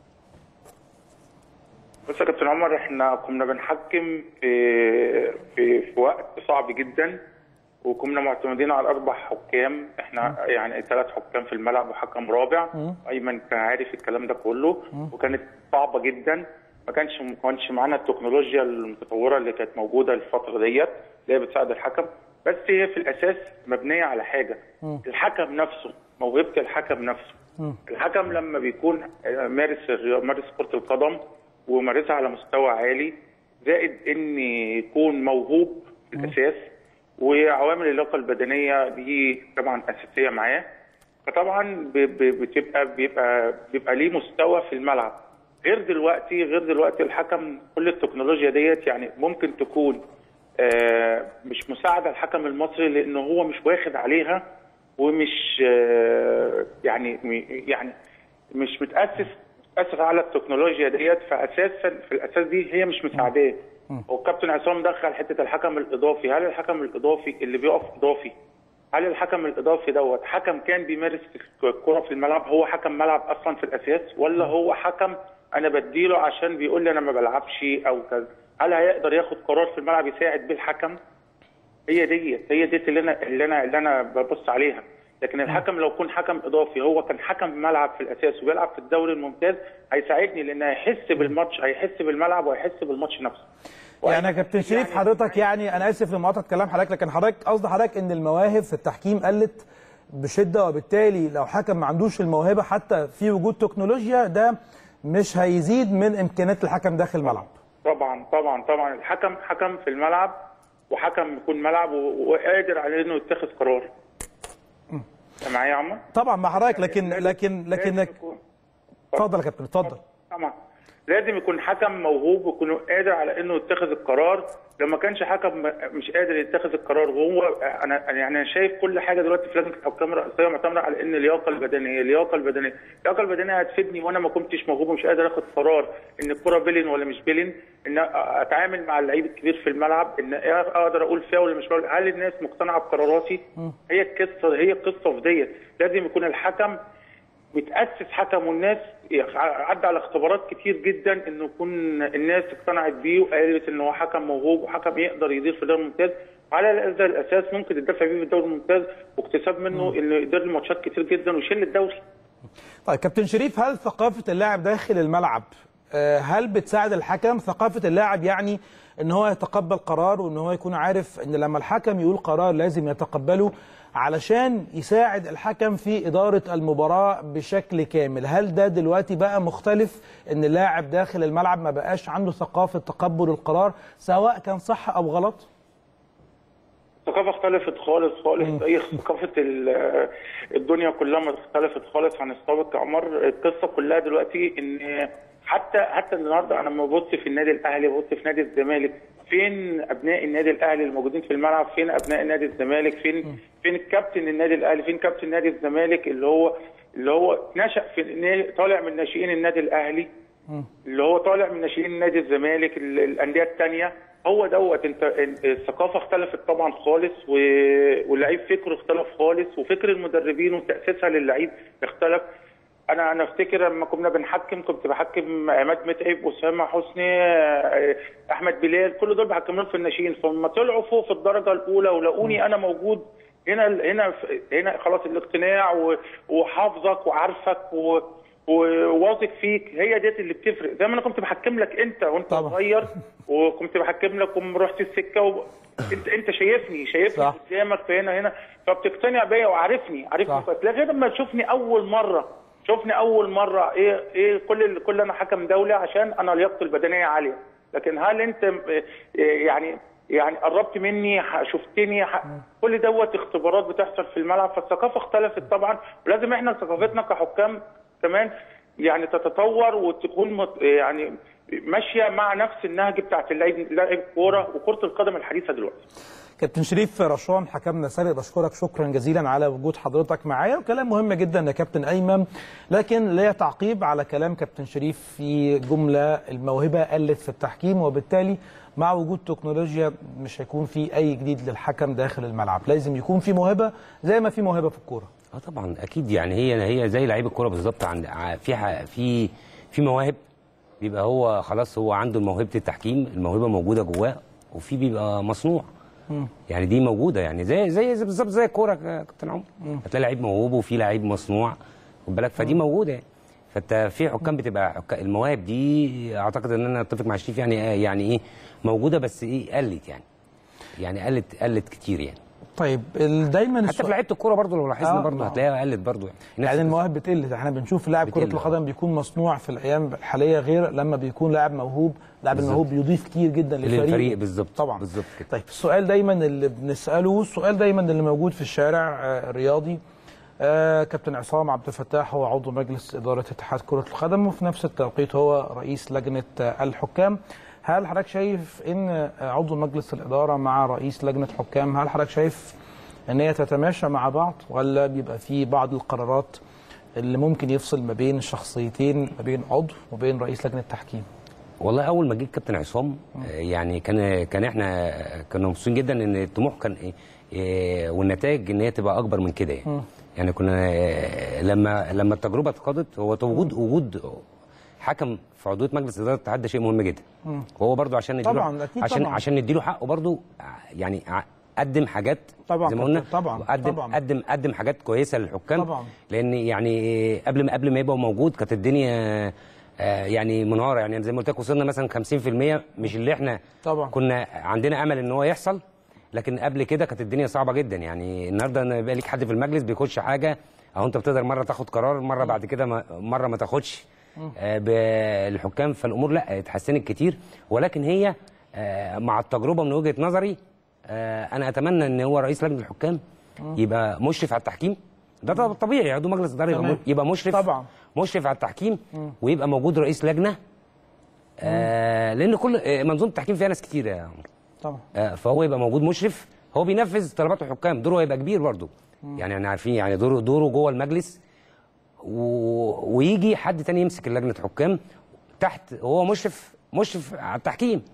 بص يا كابتن عمر احنا كنا بنحكم في في في وقت صعب جدا وكنا معتمدين على اربع حكام احنا يعني ثلاث حكام في الملعب وحكم رابع ايمن كان عارف الكلام ده كله وكانت صعبه جدا ما كانش ما كانش معانا التكنولوجيا المتطوره اللي كانت موجوده الفتره ديت اللي هي بتساعد الحكم بس هي في الاساس مبنيه على حاجه الحكم نفسه موهبه الحكم نفسه الحكم لما بيكون مارس الرياضة- مارس كره القدم ومارسها على مستوى عالي زائد ان يكون موهوب في الاساس وعوامل اللياقه البدنيه دي طبعا اساسيه معاه فطبعا ب- ب- بتبقى بيبقى بيبقى ليه مستوى في الملعب غير دلوقتي غير دلوقتي الحكم كل التكنولوجيا ديت يعني ممكن تكون آه، مش مساعده الحكم المصري لانه هو مش واخد عليها ومش آه، يعني يعني مش متاسس متاسس على التكنولوجيا ديت فاساسا في الاساس دي هي مش مساعداه هو الكابتن عصام دخل حته الحكم الاضافي هل الحكم الاضافي اللي بيقف اضافي هل الحكم الاضافي دوت حكم كان بيمارس الكره في الملعب هو حكم ملعب اصلا في الاساس ولا هو حكم انا بديله عشان بيقول لي انا ما بلعبش او كذا هل هيقدر ياخد قرار في الملعب يساعد بيه الحكم هي ديت هي ديت اللي انا اللي انا اللي انا ببص عليها لكن الحكم لو كان حكم اضافي هو كان حكم ملعب في الاساس وبيلعب في الدوري الممتاز هيساعدني لان هيحس بالماتش هيحس بالملعب وهيحس بالماتش نفسه يعني يا كابتن شريف حضرتك يعني انا اسف لمقاطعه كلام حضرتك لكن حضرتك قصد حضرتك ان المواهب في التحكيم قلت بشده وبالتالي لو حكم ما عندوش الموهبه حتى في وجود تكنولوجيا ده مش هيزيد من امكانيات الحكم داخل الملعب طبعا طبعا طبعا الحكم حكم في الملعب وحكم يكون ملعب و- وقادر على انه يتخذ قرار أنت معايا يا عمر؟ طبعا مع حضرتك لكن لكن لكن اتفضل يا كابتن اتفضل طبعا لازم يكون حكم موهوب ويكون قادر على انه يتخذ القرار لو ما كانش حكم مش قادر يتخذ القرار وهو انا يعني انا شايف كل حاجه دلوقتي في لجنه الحكام الرئيسيه معتمده على ان اللياقه البدنيه اللياقه البدنيه اللياقه البدنيه هتفيدني وانا ما كنتش موهوب ومش قادر اخد قرار ان الكره بيلين ولا مش بيلين ان اتعامل مع اللعيب الكبير في الملعب ان اقدر اقول فاول ولا مش فاول هل الناس مقتنعه بقراراتي هي القصه هي القصه في ديت لازم يكون الحكم بتأسس حكم والناس عدى على اختبارات كتير جدا انه يكون الناس اقتنعت بيه وقالت ان هو حكم موهوب وحكم يقدر يدير في الدوري الممتاز وعلى هذا الاساس ممكن تدفع بيه في الدوري الممتاز واكتساب منه انه يدير ماتشات كتير جدا ويشيل الدوري طيب كابتن شريف هل ثقافه اللاعب داخل الملعب آه، هل بتساعد الحكم ثقافه اللاعب يعني ان هو يتقبل قرار وان هو يكون عارف ان لما الحكم يقول قرار لازم يتقبله علشان يساعد الحكم في إدارة المباراة بشكل كامل هل ده دلوقتي بقى مختلف ان اللاعب داخل الملعب ما بقاش عنده ثقافة تقبل القرار سواء كان صح أو غلط الثقافة اختلفت خالص خالص هي ثقافة ال- الدنيا كلها ما اختلفت خالص عن السابق يا عمر القصة كلها دلوقتي ان حتى حتى النهارده انا لما ببص في النادي الاهلي ببص في نادي الزمالك فين ابناء النادي الاهلي الموجودين في الملعب فين ابناء نادي الزمالك فين فين الكابتن النادي الاهلي فين كابتن نادي الزمالك اللي هو اللي هو نشأ في النا- طالع من ناشئين النادي الاهلي اللي هو طالع من ناشئين نادي الزمالك ال- الانديه الثانيه هو دوت انت ال- الثقافه اختلفت طبعا خالص و- واللعيب فكره اختلف خالص وفكر المدربين وتاسيسها للعيب اختلف انا انا افتكر لما كنا بنحكم كنت بحكم عماد متعب اسامه حسني آه، احمد بلال كل دول بحكم لهم في الناشئين فلما طلعوا فوق في الدرجه الاولى ولقوني انا موجود هنا هنا هنا خلاص الاقتناع و- وحافظك وعارفك و وواثق فيك هي ديت اللي بتفرق زي ما انا كنت بحكم لك انت وانت طبعا. صغير وكنت بحكم لك ورحت السكه و... انت انت شايفني شايفني صح. قدامك في هنا هنا فبتقتنع بيا وعارفني عارفني صح. كويس لكن لما تشوفني اول مره شوفني اول مره ايه ايه كل ال- كل انا حكم دولي عشان انا لياقتي البدنيه عاليه لكن هل انت م- إيه يعني يعني قربت مني ح- شفتني ح- كل دوت اختبارات بتحصل في الملعب فالثقافه اختلفت طبعا ولازم احنا ثقافتنا كحكام كمان يعني تتطور وتكون مت- يعني ماشيه مع نفس النهج بتاعت اللعيب لاعب كوره وكره القدم الحديثه دلوقتي كابتن شريف رشوان حكمنا سابق بشكرك شكرا جزيلا على وجود حضرتك معايا وكلام مهم جدا يا كابتن ايمن لكن ليا تعقيب على كلام كابتن شريف في جمله الموهبه قلت في التحكيم وبالتالي مع وجود تكنولوجيا مش هيكون في اي جديد للحكم داخل الملعب لازم يكون في موهبه زي ما في موهبه في الكوره اه طبعا اكيد يعني هي هي زي لعيب الكوره بالظبط عند ع- في ح- في في مواهب بيبقى هو خلاص هو عنده موهبه التحكيم الموهبه موجوده جواه وفي بيبقى مصنوع يعني دي موجوده يعني زي زي زي- بالظبط زي الكوره يا كابتن عمر هتلاقي لعيب موهوب وفي لعيب مصنوع خد بالك فدي موجوده يعني فانت في حكام بتبقى حكا المواهب دي اعتقد ان انا اتفق مع شريف يعني يعني ايه موجوده بس ايه قلت يعني يعني قلت قلت كتير يعني طيب ال- دايما حتى في لعيبه الكوره برضه لو لاحظنا آه، برضه آه. هتلاقيها قلت برضه يعني يعني المواهب بتقل احنا بنشوف لاعب كره بتقل، القدم بيكون مصنوع في الايام الحاليه غير لما بيكون لاعب موهوب لاعب بالظبط. الموهوب بيضيف كتير جدا للفريق للفريق بالظبط طبعا بالظبط كده طيب السؤال دايما اللي بنساله السؤال دايما اللي موجود في الشارع آه، الرياضي آه كابتن عصام عبد الفتاح هو عضو مجلس اداره اتحاد كره القدم وفي نفس التوقيت هو رئيس لجنه آه، الحكام هل حضرتك شايف ان آه، عضو مجلس الاداره مع رئيس لجنه حكام هل حضرتك شايف ان هي تتماشى مع بعض ولا بيبقى في بعض القرارات اللي ممكن يفصل ما بين الشخصيتين ما بين عضو وبين رئيس لجنه التحكيم والله اول ما جه الكابتن عصام آه، يعني كان كان احنا آه، كنا مبسوطين جدا ان الطموح كان إيه، إيه والنتائج ان هي تبقى اكبر من كده يعني يعني كنا آه، لما لما التجربه اتقضت هو وجود وجود حكم في عضويه مجلس اداره الاتحاد ده شيء مهم جدا وهو برضو عشان نديله طبعاً، أكيد عشان طبعاً. عشان نديله حقه برضو ع- يعني ع- قدم حاجات طبعاً زي ما كابتن، قلنا طبعاً، قدم طبعاً. قدم قدم حاجات كويسه للحكام طبعاً. لان يعني قبل ما قبل ما يبقى موجود كانت الدنيا آه، يعني منهاره يعني زي ما قلت لك وصلنا مثلا 50% مش اللي احنا طبعاً. كنا عندنا امل ان هو يحصل لكن قبل كده كانت الدنيا صعبه جدا يعني النهارده انا يبقى ليك حد في المجلس بيخش حاجه او انت بتقدر مره تاخد قرار مره بعد كده ما مره ما تاخدش آه، بالحكام فالامور لا اتحسنت كتير ولكن هي آه، مع التجربه من وجهه نظري آه، انا اتمنى ان هو رئيس لجنه الحكام يبقى مشرف على التحكيم ده طب- طبيعي عضو مجلس اداره يبقى تمام. م- يبقى مشرف طبعاً. مشرف على التحكيم ويبقى موجود رئيس لجنه آه لان كل آه، منظومه التحكيم فيها ناس كتير يا عمر طبعا آه، فهو يبقى موجود مشرف هو بينفذ طلبات الحكام دوره هيبقى كبير برضه يعني احنا عارفين يعني دوره دوره جوه المجلس و... ويجي حد تاني يمسك لجنه حكام تحت هو مشرف مشرف على التحكيم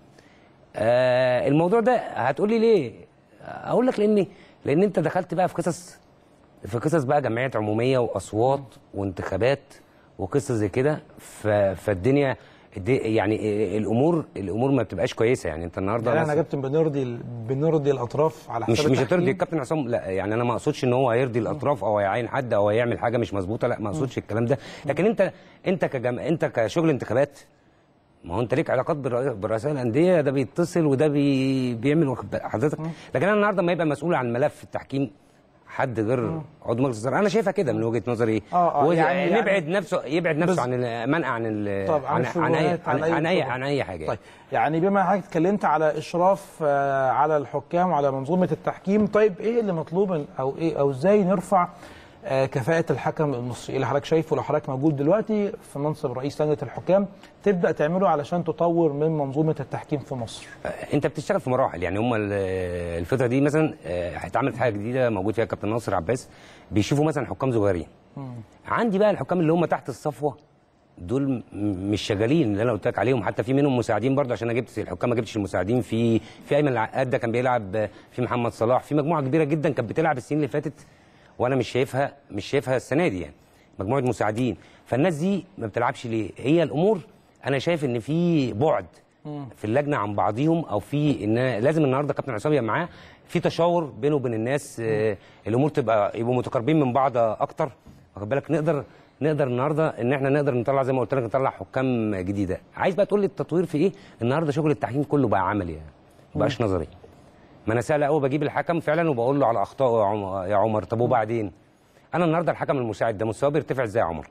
آه الموضوع ده هتقولي ليه اقول لك لان لان انت دخلت بقى في قصص في قصص بقى جمعيات عموميه واصوات وانتخابات وقصص زي كده ف... فالدنيا الدي- يعني الامور الامور ما بتبقاش كويسه يعني انت النهارده يعني احنا ناس- يا كابتن بنرضي ال- بنرضي الاطراف على حساب مش مش التحكيم؟ هترضي الكابتن عصام لا يعني انا ما اقصدش ان هو هيرضي الاطراف او هيعين حد او هيعمل حاجه مش مظبوطه لا ما اقصدش الكلام ده لكن انت انت كجم... انت كشغل انتخابات ما هو انت ليك علاقات بالرئ- برؤساء الانديه ده بيتصل وده بي... بيعمل واخد بال حضرتك لكن انا النهارده ما يبقى مسؤول عن ملف التحكيم حد غير عضو مجلس الاداره انا شايفها كده من وجهه نظري آه، آه، وهي- يعني- يعني- نبعد نفسه يبعد بز- نفسه عن ال- منع عن ال... طب عن عن اي الشبهات، عن, عن اي شبهة. عن اي حاجه طيب يعني بما حضرتك اتكلمت على اشراف آه، على الحكام وعلى منظومه التحكيم طيب ايه اللي مطلوب او ايه او ازاي نرفع آه، كفاءه الحكم المصري اللي حضرتك شايفه لو حضرتك موجود دلوقتي في منصب رئيس لجنه الحكام تبدا تعمله علشان تطور من منظومه التحكيم في مصر انت بتشتغل في مراحل يعني هم ال- الفتره دي مثلا آه، هيتعمل حاجه جديده موجود فيها الكابتن ناصر عباس بيشوفوا مثلا حكام صغيرين عندي بقى الحكام اللي هم تحت الصفوه دول م- مش شغالين اللي انا قلت لك عليهم حتى في منهم مساعدين برضه عشان انا جبت الحكام ما جبتش المساعدين في في ايمن العقاد ده كان بيلعب في محمد صلاح في مجموعه كبيره جدا كانت بتلعب السنين اللي فاتت وانا مش شايفها مش شايفها السنه دي يعني مجموعه مساعدين فالناس دي ما بتلعبش ليه هي الامور انا شايف ان في بعد في اللجنه عن بعضيهم او في ان لازم النهارده كابتن عصام يبقى معاه في تشاور بينه وبين الناس آه، الامور تبقى يبقوا متقاربين من بعض اكتر واخد بالك نقدر نقدر النهارده ان احنا نقدر نطلع زي ما قلت لك نطلع حكام جديده عايز بقى تقول لي التطوير في ايه النهارده شغل التحكيم كله بقى عملي يعني ما بقاش نظري ما انا سهل قوي بجيب الحكم فعلا وبقول له على اخطائه يا عم- يا عمر طب وبعدين انا النهارده الحكم المساعد ده مستواه بيرتفع ازاي يا عمر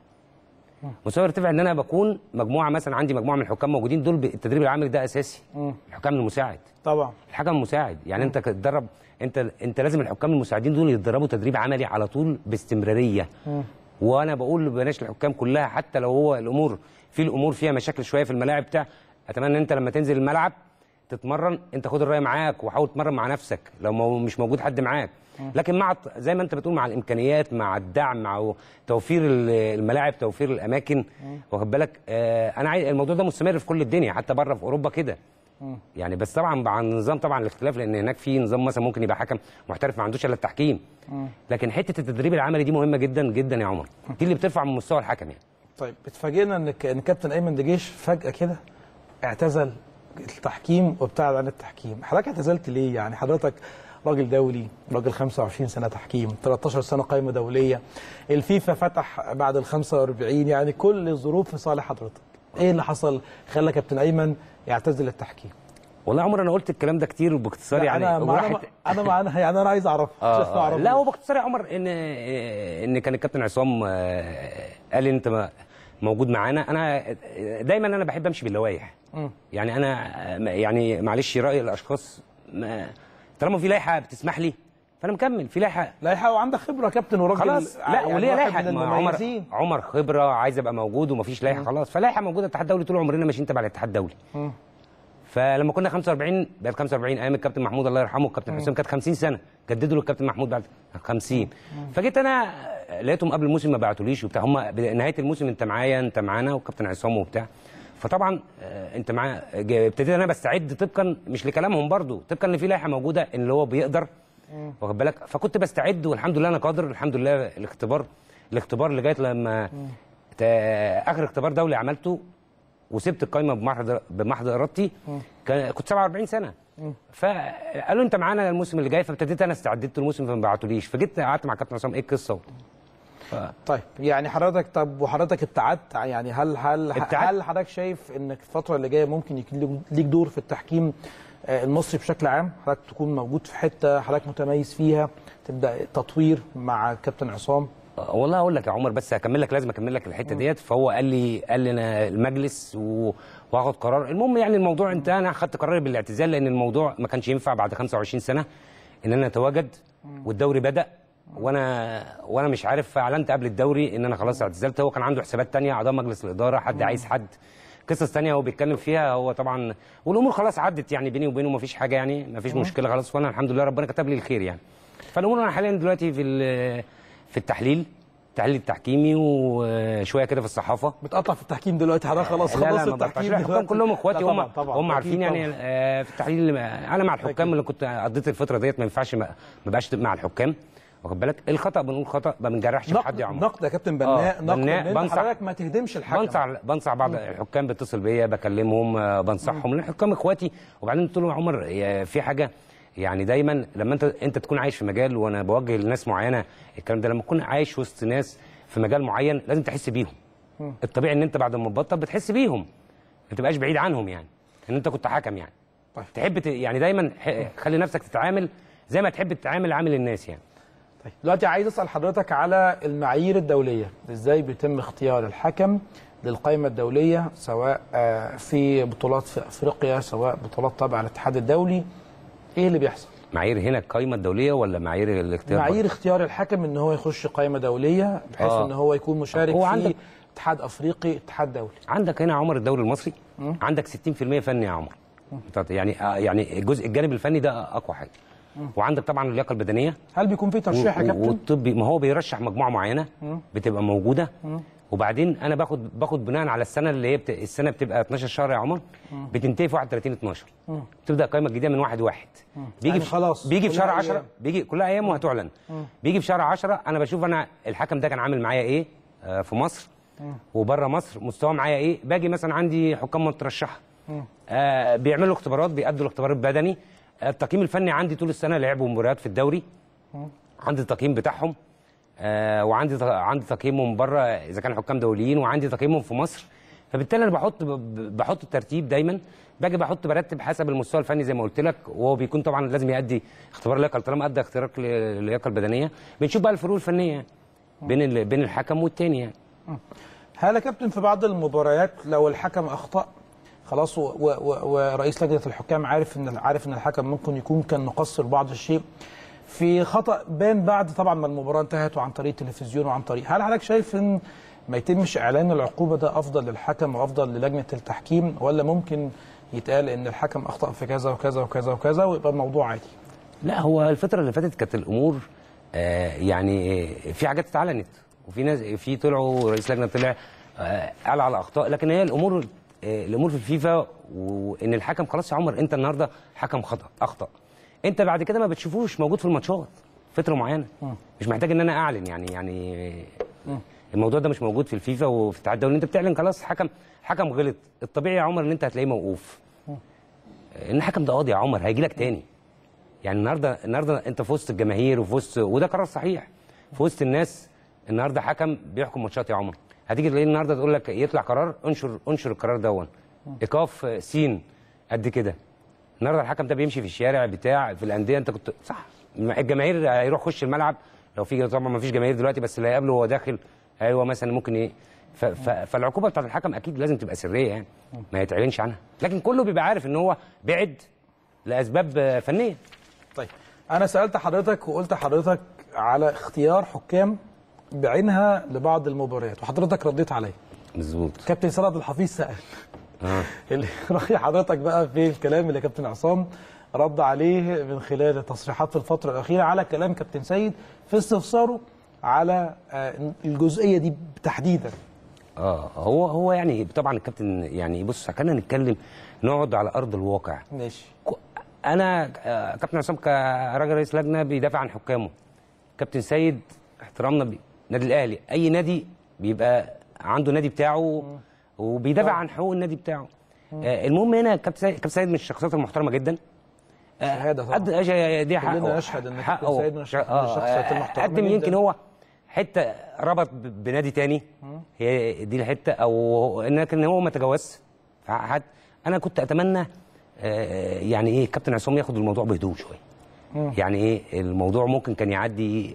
مستواه بيرتفع ان انا بكون مجموعه مثلا عندي مجموعه من الحكام موجودين دول ب- التدريب العملي ده اساسي الحكام المساعد طبعا الحكم المساعد يعني انت تتدرب انت انت لازم الحكام المساعدين دول يتدربوا تدريب عملي على طول باستمراريه وانا بقول لبناش الحكام كلها حتى لو هو الامور في الامور فيها مشاكل شويه في الملاعب بتاع اتمنى ان انت لما تنزل الملعب تتمرن انت خد الرايه معاك وحاول تتمرن مع نفسك لو مو- مش موجود حد معاك لكن مع الت- زي ما انت بتقول مع الامكانيات مع الدعم مع توفير ال- الملاعب توفير الاماكن واخد بالك آه انا عايز الموضوع ده مستمر في كل الدنيا حتى بره في اوروبا كده يعني بس طبعا مع النظام طبعا الاختلاف لان هناك في نظام مثلا ممكن يبقى حكم محترف ما عندوش الا التحكيم لكن حته التدريب العملي دي مهمه جدا جدا يا عمر دي اللي بترفع من مستوى الحكم يعني طيب بتفاجئنا ان ك- ان كابتن ايمن دجيش فجاه كده اعتزل التحكيم وابتعد عن التحكيم حضرتك اعتزلت ليه يعني حضرتك راجل دولي راجل 25 سنه تحكيم 13 سنه قائمه دوليه الفيفا فتح بعد ال 45 يعني كل الظروف في صالح حضرتك ايه اللي حصل خلى كابتن ايمن يعتزل التحكيم والله يا عمر انا قلت الكلام ده كتير وباختصار لا، يعني انا وراحت- انا انا معانا يعني انا عايز اعرف مش آه اسمع آه اعرف لا هو باختصار يا عمر ان ان كان الكابتن عصام آه، قال لي انت ما- موجود معانا انا دايما انا بحب امشي باللوائح مم. يعني انا آه، يعني معلش راي الاشخاص ما طالما في لائحه بتسمح لي فانا مكمل في لائحه لائحه وعندك خبره يا كابتن وراجل خلاص لا يعني وليه واحد لائحه من ما عمر المميزين. عمر خبره عايز ابقى موجود ومفيش لائحه خلاص فلائحه موجوده الاتحاد الدولي طول عمرنا ماشيين تبع الاتحاد الدولي مم. فلما كنا 45 بقت 45 ايام الكابتن محمود الله يرحمه الكابتن حسام كانت 50 سنه جددوا للكابتن محمود بعد 50 فجيت انا لقيتهم قبل الموسم ما بعتوليش وبتاع هم نهايه الموسم انت معايا انت معانا والكابتن عصام وبتاع فطبعا آه، انت معايا جا- ابتديت انا بستعد طبقا مش لكلامهم برضو طبقا ان في لائحه موجوده ان اللي هو بيقدر واخد بالك فكنت بستعد والحمد لله انا قادر الحمد لله الاختبار الاختبار لغايه لما تا- اخر اختبار دولي عملته وسبت القايمه بمحض بمحض ارادتي كان- كنت 47 سنه فقالوا انت معانا الموسم اللي جاي فابتديت انا استعدت الموسم فما بعتوليش فجيت قعدت مع كابتن عصام ايه القصه طيب يعني حضرتك طب وحضرتك ابتعدت يعني هل هل ابتعدت. هل حضرتك شايف انك الفتره اللي جايه ممكن يكون ليك- ليك دور في التحكيم آه، المصري بشكل عام حضرتك تكون موجود في حته حضرتك متميز فيها تبدا تطوير مع كابتن عصام والله اقول لك يا عمر بس هكمل لك لازم اكمل لك الحته ديت فهو قال لي قال لي انا المجلس و- وهاخد قرار المهم يعني الموضوع انتهى انا خدت قراري بالاعتزال لان الموضوع ما كانش ينفع بعد 25 سنه ان انا اتواجد والدوري بدا وانا وانا مش عارف فاعلنت قبل الدوري ان انا خلاص اعتزلت هو كان عنده حسابات تانية اعضاء مجلس الاداره حد عايز حد قصص تانية هو بيتكلم فيها هو طبعا والامور خلاص عدت يعني بيني وبينه مفيش حاجه يعني مفيش مشكله خلاص وانا الحمد لله ربنا كتب لي الخير يعني فالامور انا حاليا دلوقتي في ال- في التحليل التحليل التحكيمي وشويه كده في الصحافه بتقطع في التحكيم دلوقتي حضرتك خلاص لا خلصت لا ما بقطعش. التحكيم لا الحكام دلوقتي. كلهم اخواتي لا هم طبعاً، طبعاً. هم أكيد عارفين يعني طبعاً. آه، في التحليل انا مع الحكام اللي كنت قضيت الفتره ديت ما ينفعش ما ما بقاش مع الحكام واخد بالك الخطا بنقول خطا ما بنجرحش في حد يا عمر نقد يا كابتن بناء آه، نقد بناء، ان انت بنصح. حضرتك ما تهدمش الحكم بنصح بنصح بعض الحكام بيتصل بيا بكلمهم آه، بنصحهم لان الحكام اخواتي وبعدين قلت له يا عمر يا- في حاجه يعني دايما لما انت انت تكون عايش في مجال وانا بوجه لناس معينه الكلام ده لما تكون عايش وسط ناس في مجال معين لازم تحس بيهم مم. الطبيعي ان انت بعد ما تبطل بتحس بيهم ما تبقاش بعيد عنهم يعني ان انت كنت حكم يعني طيب. تحب ت... يعني دايما ح- خلي نفسك تتعامل زي ما تحب تتعامل عامل الناس يعني طيب دلوقتي عايز اسال حضرتك على المعايير الدوليه ازاي بيتم اختيار الحكم للقائمه الدوليه سواء آه، في بطولات في افريقيا سواء بطولات تبع الاتحاد الدولي ايه اللي بيحصل معايير هنا القائمه الدوليه ولا معايير الاختيار معايير اختيار الحكم ان هو يخش قائمه دوليه بحيث آه. ان هو يكون مشارك هو في عندك- اتحاد افريقي اتحاد دولي عندك هنا يا عمر الدوري المصري عندك 60% فني يا عمر يعني آه، يعني الجزء الجانب الفني ده اقوى حاجه وعندك طبعا اللياقه البدنيه هل بيكون في ترشيح يا و- و- كابتن والطبي ما هو بيرشح مجموعه معينه مم. بتبقى موجوده مم. وبعدين انا باخد باخد بناء على السنه اللي هي بت... السنه بتبقى 12 شهر يا عمر بتنتهي في 31 12 مم. تبدا القائمه الجديده من واحد واحد بيجي يعني في خلاص، بيجي في كلها شهر 10 أيام. بيجي كلها ايام وهتعلن مم. بيجي في شهر 10 انا بشوف انا الحكم ده كان عامل معايا ايه آه، في مصر مم. وبره مصر مستواه معايا ايه باجي مثلا عندي حكام مترشحه مم. آه بيعملوا اختبارات بيأدوا الاختبار البدني آه، التقييم الفني عندي طول السنه لعبوا مباريات في الدوري مم. عندي التقييم بتاعهم آه وعندي ت- عندي تقييمهم بره اذا كانوا حكام دوليين وعندي تقييمهم في مصر فبالتالي انا بحط ب- بحط الترتيب دايما باجي بحط برتب حسب المستوى الفني زي ما قلت لك وهو بيكون طبعا لازم يؤدي اختبار اللياقه طالما ادى اختراق ل- اللياقه البدنيه بنشوف بقى الفروق الفنيه يعني بين ال- بين الحكم والتاني يعني هل يا كابتن في بعض المباريات لو الحكم اخطا خلاص و- و- و- ورئيس لجنه الحكام عارف ان عارف ان الحكم ممكن يكون كان مقصر بعض الشيء في خطا بان بعد طبعا ما المباراه انتهت وعن طريق التلفزيون وعن طريق هل حضرتك شايف ان ما يتمش اعلان العقوبه ده افضل للحكم وافضل للجنه التحكيم ولا ممكن يتقال ان الحكم اخطا في كذا وكذا وكذا وكذا ويبقى الموضوع عادي لا هو الفترة اللي فاتت كانت الأمور آه يعني آه، في حاجات اتعلنت وفي ناس في طلعوا رئيس لجنة طلع آه قال على أخطاء لكن هي الأمور آه الأمور في الفيفا وإن الحكم خلاص يا عمر أنت النهاردة حكم خطأ أخطأ أنت بعد كده ما بتشوفوش موجود في الماتشات فترة معينة مش محتاج إن أنا أعلن يعني يعني الموضوع ده مش موجود في الفيفا وفي الاتحاد الدولي أنت بتعلن خلاص حكم حكم غلط الطبيعي يا عمر إن أنت هتلاقيه موقوف ان الحكم ده قاضي يا عمر هيجي لك تاني يعني النهارده النهارده انت في وسط الجماهير وفي وسط وده قرار صحيح في وسط الناس النهارده حكم بيحكم ماتشات يا عمر هتيجي تلاقيه النهارده تقول لك يطلع قرار انشر انشر القرار دون ايقاف سين قد كده النهارده الحكم ده بيمشي في الشارع بتاع في الانديه انت كنت صح الجماهير هيروح خش الملعب لو في طبعا ما فيش جماهير دلوقتي بس اللي هيقابله وهو داخل ايوه مثلا ممكن ايه ف- ف- فالعقوبه بتاعت الحكم اكيد لازم تبقى سريه يعني ما يتعلنش عنها لكن كله بيبقى عارف ان هو بعد لاسباب آه، فنيه طيب انا سالت حضرتك وقلت حضرتك على اختيار حكام بعينها لبعض المباريات وحضرتك رديت عليا مظبوط كابتن سند الحفيظ سال اه اللي راي حضرتك بقى في الكلام اللي كابتن عصام رد عليه من خلال التصريحات في الفتره الاخيره على كلام كابتن سيد في استفساره على آه، الجزئيه دي تحديدا اه هو هو يعني طبعا الكابتن يعني بص خلينا نتكلم نقعد على ارض الواقع ماشي انا آه، كابتن عصام كراجل رئيس لجنه بيدافع عن حكامه كابتن سيد احترامنا بي- النادي الاهلي اي نادي بيبقى عنده نادي بتاعه وبيدافع عن حقوق النادي بتاعه آه المهم هنا كابتن سيد كابتن سيد من الشخصيات المحترمه جدا شهاده طبعا قد أش- دي حقه كلنا نشهد ان كابتن حقه. سيد من الش- من آه، الشخصيات آه، المحترمه قدم يمكن جداً. هو حته ربط ب- بنادي تاني هي دي الحته او ان لكن هو ما تجاوزش فحد انا كنت اتمنى آه، يعني ايه كابتن عصام ياخد الموضوع بهدوء شويه يعني ايه الموضوع ممكن كان يعدي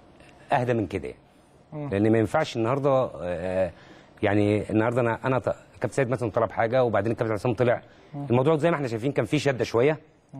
اهدى من كده يعني. لان ما ينفعش النهارده آه، يعني النهارده انا انا ط- كابتن سيد مثلا طلب حاجه وبعدين الكابتن عصام طلع الموضوع زي ما احنا شايفين كان فيه شده شويه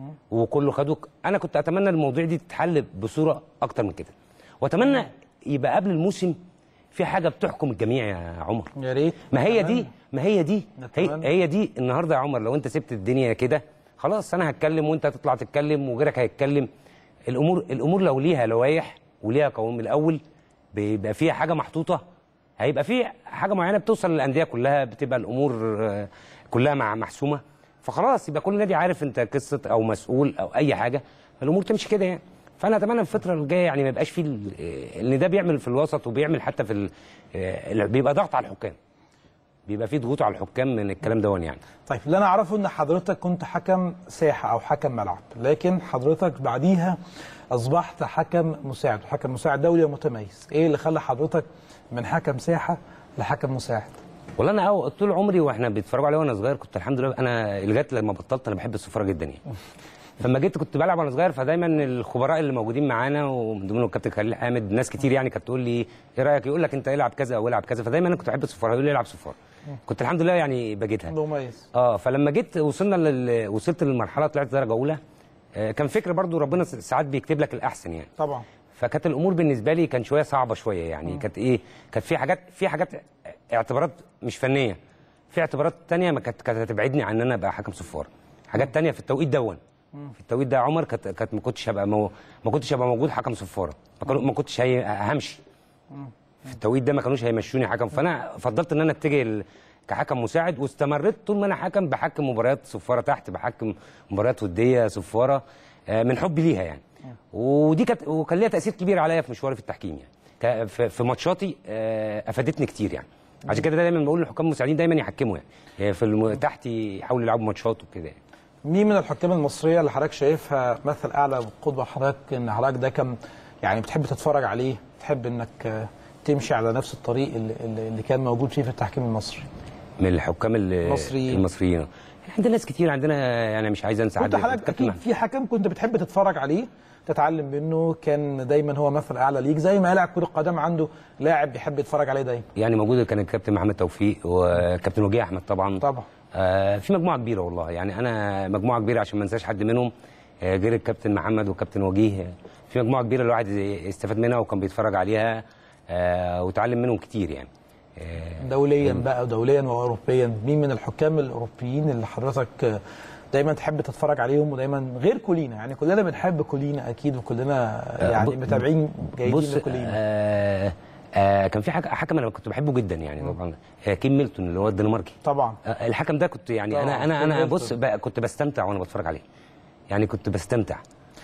وكله خدوا انا كنت اتمنى المواضيع دي تتحل بصوره اكتر من كده واتمنى يبقى قبل الموسم في حاجه بتحكم الجميع يا عمر يا ريت ما هي نتمنى. دي ما هي دي هي, نتمنى. هي دي النهارده يا عمر لو انت سبت الدنيا كده خلاص انا هتكلم وانت هتطلع تتكلم وغيرك هيتكلم الامور الامور لو ليها لوائح وليها قوانين من الاول بيبقى فيها حاجه محطوطه هيبقى في حاجه معينه بتوصل للانديه كلها بتبقى الامور آه، كلها مع محسومه فخلاص يبقى كل نادي عارف انت قصه او مسؤول او اي حاجه فالامور تمشي كده يعني فانا اتمنى في الفتره الجايه يعني ما يبقاش فيه ال- آه، ان ده بيعمل في الوسط وبيعمل حتى في ال- آه، بيبقى ضغط على الحكام بيبقى فيه ضغوط على الحكام من الكلام ده يعني طيب اللي انا اعرفه ان حضرتك كنت حكم ساحه او حكم ملعب لكن حضرتك بعديها اصبحت حكم مساعد حكم مساعد دولي ومتميز ايه اللي خلى حضرتك من حكم ساحه لحكم مساعد والله انا أو طول عمري واحنا بيتفرجوا عليا وانا صغير كنت الحمد لله انا لغايه لما بطلت انا بحب الصفاره جدا يعني فلما جيت كنت بلعب وانا صغير فدايما الخبراء اللي موجودين معانا ومن ضمنهم الكابتن خليل حامد ناس كتير يعني كانت تقول لي ايه رايك يقول لك انت العب كذا او العب كذا فدايما انا كنت بحب الصفاره يقول لي العب صفاره كنت الحمد لله يعني بجيتها مميز اه فلما جيت وصلنا لل... وصلت للمرحله طلعت درجه اولى آه كان فكر برضو ربنا ساعات بيكتب لك الاحسن يعني طبعا فكانت الامور بالنسبه لي كان شويه صعبه شويه يعني كانت ايه كانت في حاجات في حاجات اعتبارات مش فنيه في اعتبارات تانية ما كانت كانت هتبعدني عن ان انا ابقى حكم صفاره حاجات تانية في التوقيت دون في التوقيت ده يا عمر كانت كانت ما كنتش هبقى مو... ما كنتش هبقى موجود حكم صفاره ما, كانوا- ما كنتش هي... همشي في التوقيت ده ما كانوش هيمشوني حكم فانا فضلت ان انا اتجه ل- كحكم مساعد واستمريت طول ما انا حكم بحكم مباريات صفاره تحت بحكم مباريات وديه صفاره آه، من حبي ليها يعني ودي كانت وكان ليها تاثير كبير عليا في مشواري في التحكيم يعني ك- في في ماتشاتي آه، افادتني كتير يعني عشان كده دايما بقول للحكام المساعدين دايما يحكموا يعني آه، في الم... تحت يحاولوا يلعبوا ماتشات وكده يعني مين من الحكام المصريه اللي حضرتك شايفها مثل اعلى قدوه حضرتك ان حضرتك ده كان يعني بتحب تتفرج عليه تحب انك آه، تمشي على نفس الطريق اللي, اللي اللي كان موجود فيه في التحكيم المصري من الحكام ال- المصريين. المصريين عندنا ناس كتير عندنا يعني مش عايز انسى كنت حد حضرتك كابتن اكيد في حكم كنت بتحب تتفرج عليه تتعلم منه كان دايما هو مثل اعلى ليك زي ما لاعب كره قدم عنده لاعب بيحب يتفرج عليه دايما يعني موجود كان الكابتن محمد توفيق وكابتن وجيه احمد طبعا طبعا آه في مجموعه كبيره والله يعني انا مجموعه كبيره عشان ما انساش حد منهم آه غير الكابتن محمد والكابتن وجيه في مجموعه كبيره الواحد استفاد منها وكان بيتفرج عليها آه وتعلم منهم كتير يعني آه دوليا بقى دوليا واوروبيا مين من الحكام الاوروبيين اللي حضرتك دايما تحب تتفرج عليهم ودايما غير كولينا يعني كلنا بنحب كولينا اكيد وكلنا يعني ب- متابعين جيدين بص لكولينا آه آه كان في حاجه حكم انا كنت بحبه جدا يعني طبعا آه كيم ميلتون اللي هو الدنماركي طبعا آه الحكم ده كنت يعني طبعاً، انا انا كيم انا ميلتون. بص بقى كنت بستمتع وانا بتفرج عليه يعني كنت بستمتع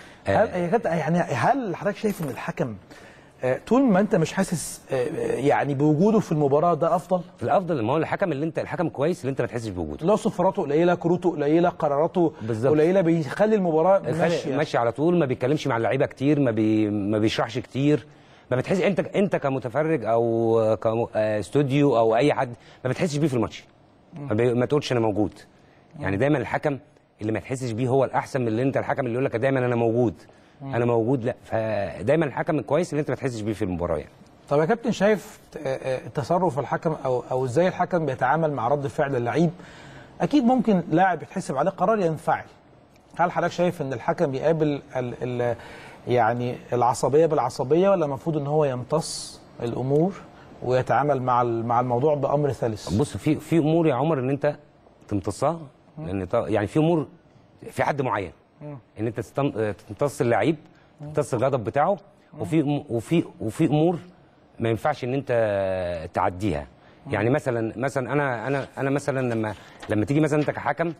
هل يا كابتن يعني هل حضرتك شايف ان الحكم آه، طول ما انت مش حاسس آه، آه، يعني بوجوده في المباراه ده افضل الافضل ما هو الحكم اللي انت الحكم كويس اللي انت ما تحسش بوجوده لو صفاراته قليله كروته قليله قراراته بالظبط. قليله بيخلي المباراه ماشي ماشيه ماشي على طول ما بيتكلمش مع اللعيبه كتير ما بي ما بيشرحش كتير ما بتحس انت انت كمتفرج او كاستوديو او اي حد ما بتحسش بيه في الماتش ما, بي... ما تقولش انا موجود يعني دايما الحكم اللي ما تحسش بيه هو الاحسن من اللي انت الحكم اللي يقول لك دايما انا موجود مم. انا موجود لا فدايما الحكم الكويس اللي انت ما تحسش بيه في المباراه يعني طب يا كابتن شايف آه، آه، تصرف الحكم او او ازاي الحكم بيتعامل مع رد فعل اللعيب اكيد ممكن لاعب يتحسب عليه قرار ينفعل هل حضرتك شايف ان الحكم بيقابل ال ال يعني العصبيه بالعصبيه ولا المفروض ان هو يمتص الامور ويتعامل مع ال- مع الموضوع بامر سلس بص في في امور يا عمر ان انت تمتصها لان ط- يعني في امور في حد معين ان انت تستم- تمتص اللعيب تمتص الغضب بتاعه وفي أم- وفي وفي امور ما ينفعش ان انت تعديها يعني مثلا مثلا انا انا انا مثلا لما لما تيجي مثلا انت كحكم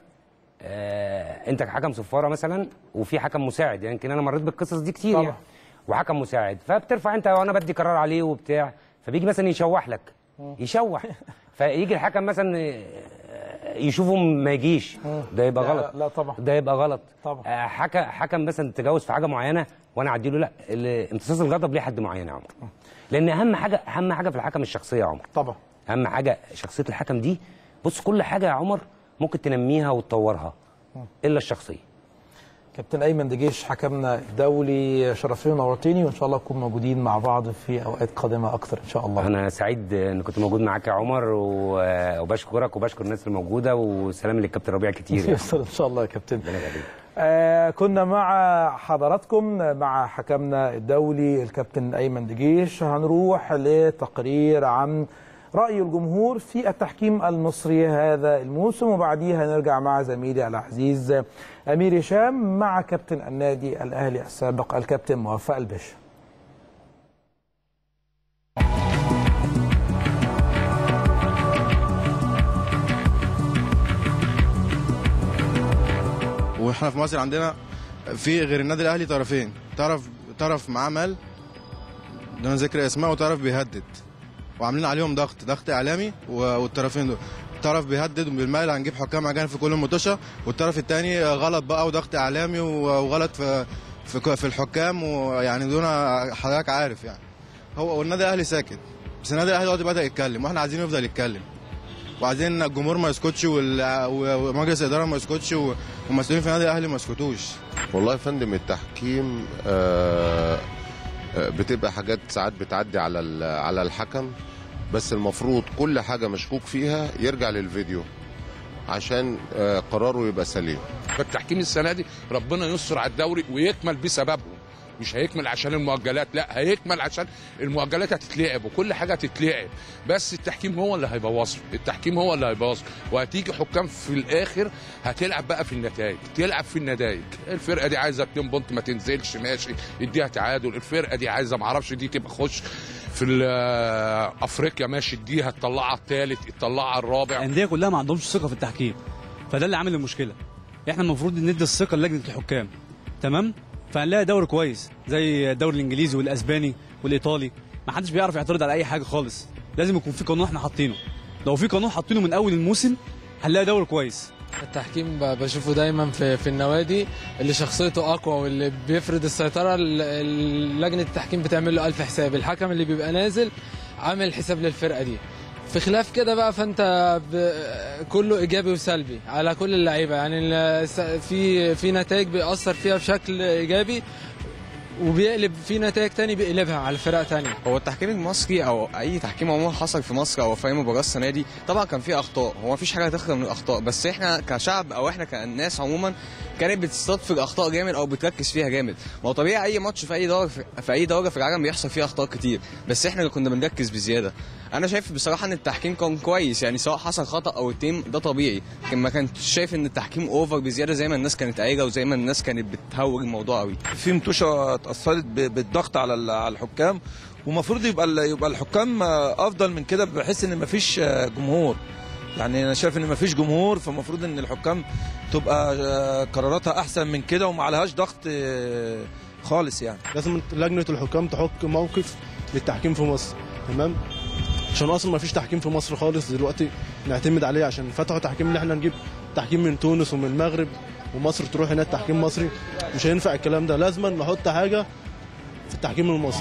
آه انت كحكم صفاره مثلا وفي حكم مساعد يعني يمكن انا مريت بالقصص دي كتير طبعا. يعني وحكم مساعد فبترفع انت وانا بدي قرار عليه وبتاع فبيجي مثلا يشوح لك يشوح فيجي الحكم مثلا آه، يشوفه ما يجيش ده يبقى لا، غلط لا طبعا ده يبقى غلط طبعا آه، حكم حكم مثلا تجاوز في حاجه معينه وانا اعدي له لا ال- امتصاص الغضب ليه حد معين يا عمر لان اهم حاجه اهم حاجه في الحكم الشخصيه يا عمر طبعا اهم حاجه شخصيه الحكم دي بص كل حاجه يا عمر ممكن تنميها وتطورها الا الشخصيه كابتن ايمن دجيش حكمنا الدولي شرفتني ونورتني وان شاء الله نكون موجودين مع بعض في اوقات قادمه اكثر ان شاء الله انا سعيد ان كنت موجود معاك يا عمر و- وبشكرك وبشكر الناس الموجوده وسلام للكابتن ربيع كتير يعني. يسر ان شاء الله يا كابتن ربنا يخليك. آه كنا مع حضراتكم مع حكمنا الدولي الكابتن ايمن دجيش هنروح لتقرير عن راي الجمهور في التحكيم المصري هذا الموسم وبعديها نرجع مع زميلي العزيز امير هشام مع كابتن النادي الاهلي السابق الكابتن موفق الباشا واحنا في مصر عندنا في غير النادي الاهلي طرفين طرف طرف معاه مال دون ذكر اسماء وطرف بيهدد وعاملين عليهم ضغط ضغط اعلامي و- والطرفين دول طرف بيهدد بالمال هنجيب حكام اجانب في كل المطوشه والطرف الثاني غلط بقى وضغط اعلامي و- وغلط في في في الحكام ويعني دون حضرتك عارف يعني هو والنادي الاهلي ساكت بس النادي الاهلي دلوقتي بدا يتكلم واحنا عايزين يفضل يتكلم وعايزين الجمهور ما يسكتش وال- ومجلس الاداره ما يسكتش والمسؤولين في النادي الاهلي ما يسكتوش والله يا فندم التحكيم آه، آه، بتبقى حاجات ساعات بتعدي على ال- على الحكم بس المفروض كل حاجه مشكوك فيها يرجع للفيديو عشان آه، قراره يبقى سليم فالتحكيم السنه دي ربنا يستر على الدوري ويكمل بسببهم مش هيكمل عشان المؤجلات لا هيكمل عشان المؤجلات هتتلعب وكل حاجه هتتلعب بس التحكيم هو اللي هيبوظه التحكيم هو اللي هيبوظه وهتيجي حكام في الاخر هتلعب بقى في النتائج تلعب في النتائج الفرقه دي عايزه 2 بونت ما تنزلش ماشي اديها تعادل الفرقه دي عايزه ما اعرفش دي تبقى خش في ال- افريقيا ماشي اديها تطلعها الثالث تطلعها الرابع الانديه كلها ما عندهمش ثقه في التحكيم فده اللي عامل المشكله احنا المفروض ندي الثقه للجنه الحكام تمام فهنلاقي دوري كويس زي الدوري الانجليزي والاسباني والايطالي ما حدش بيعرف يعترض على اي حاجه خالص لازم يكون في قانون احنا حاطينه لو في قانون حاطينه من اول الموسم هنلاقي دوري كويس التحكيم ب- بشوفه دايما في في النوادي اللي شخصيته اقوى واللي بيفرض السيطره ال- ال- لجنه التحكيم بتعمل له الف حساب الحكم اللي بيبقى نازل عامل حساب للفرقه دي في خلاف كده بقى فانت ب... كله ايجابي وسلبي على كل اللعيبه يعني ال- س- في في نتائج بيأثر فيها بشكل ايجابي وبيقلب في نتائج تاني بيقلبها على فرق تانية هو التحكيم المصري او اي تحكيم عموما حصل في مصر او في اي مباراه السنه دي طبعا كان فيه اخطاء هو مفيش حاجه هتخلى من الاخطاء بس احنا كشعب او احنا كناس عموما كانت بتصطاد في الاخطاء جامد او بتركز فيها جامد ما هو طبيعي اي ماتش في اي دوله في اي دوله في العالم بيحصل فيه اخطاء كتير بس احنا اللي كنا بنركز بزياده انا شايف بصراحه ان التحكيم كان كويس يعني سواء حصل خطا او اتنين ده طبيعي لكن ما كنتش شايف ان التحكيم اوفر بزياده زي ما الناس كانت قايله وزي ما الناس كانت بتهوج الموضوع قوي في متوشه اتاثرت ب- بالضغط على ال- على الحكام ومفروض يبقى ال- يبقى الحكام آه، افضل من كده بحيث ان مفيش آه، جمهور يعني انا شايف ان مفيش جمهور فالمفروض ان الحكام تبقى آه، قراراتها احسن من كده وما عليهاش ضغط آه، خالص يعني لازم لجنه الحكام تحك موقف للتحكيم في مصر تمام عشان اصلا ما فيش تحكيم في مصر خالص دلوقتي نعتمد عليه عشان فتحوا تحكيم ان احنا نجيب تحكيم من تونس ومن المغرب ومصر تروح هناك تحكيم مصري مش هينفع الكلام ده لازم نحط حاجه في التحكيم المصري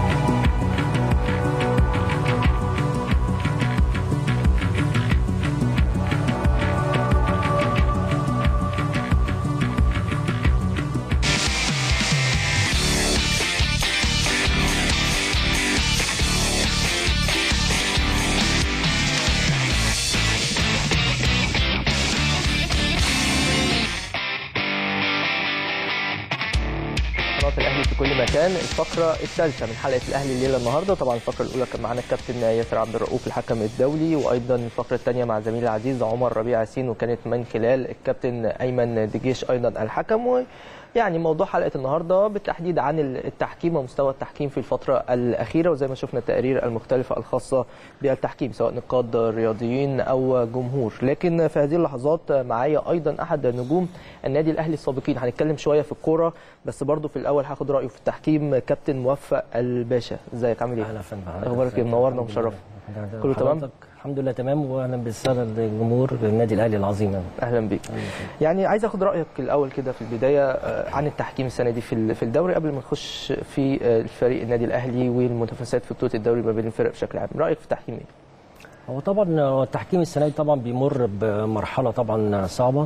قناه الاهلي في كل مكان الفقره الثالثه من حلقه الاهلي الليله النهارده طبعا الفقره الاولى كان معانا الكابتن ياسر عبد الرؤوف الحكم الدولي وايضا الفقره الثانيه مع زميلي العزيز عمر ربيع ياسين وكانت من خلال الكابتن ايمن دجيش ايضا الحكم و يعني موضوع حلقه النهارده بالتحديد عن التحكيم ومستوى التحكيم في الفتره الاخيره وزي ما شفنا التقارير المختلفه الخاصه بالتحكيم سواء نقاد رياضيين او جمهور لكن في هذه اللحظات معايا ايضا احد نجوم النادي الاهلي السابقين هنتكلم شويه في الكوره بس برضو في الاول هاخد رايه في التحكيم كابتن موفق الباشا ازيك عامل ايه اهلا فندم اخبارك ايه منورنا ومشرفنا كله تمام حضرتك الحمد لله تمام واهلا بالساده الجمهور النادي الاهلي العظيم يعني. اهلا بيك يعني عايز اخد رايك الاول كده في البدايه آه، عن التحكيم السنه دي في ال- في الدوري قبل ما نخش في آه، الفريق النادي الاهلي والمنافسات في بطوله الدوري ما بين الفرق بشكل عام رايك في التحكيم ايه هو طبعا هو التحكيم السنه دي طبعا بيمر بمرحله طبعا صعبه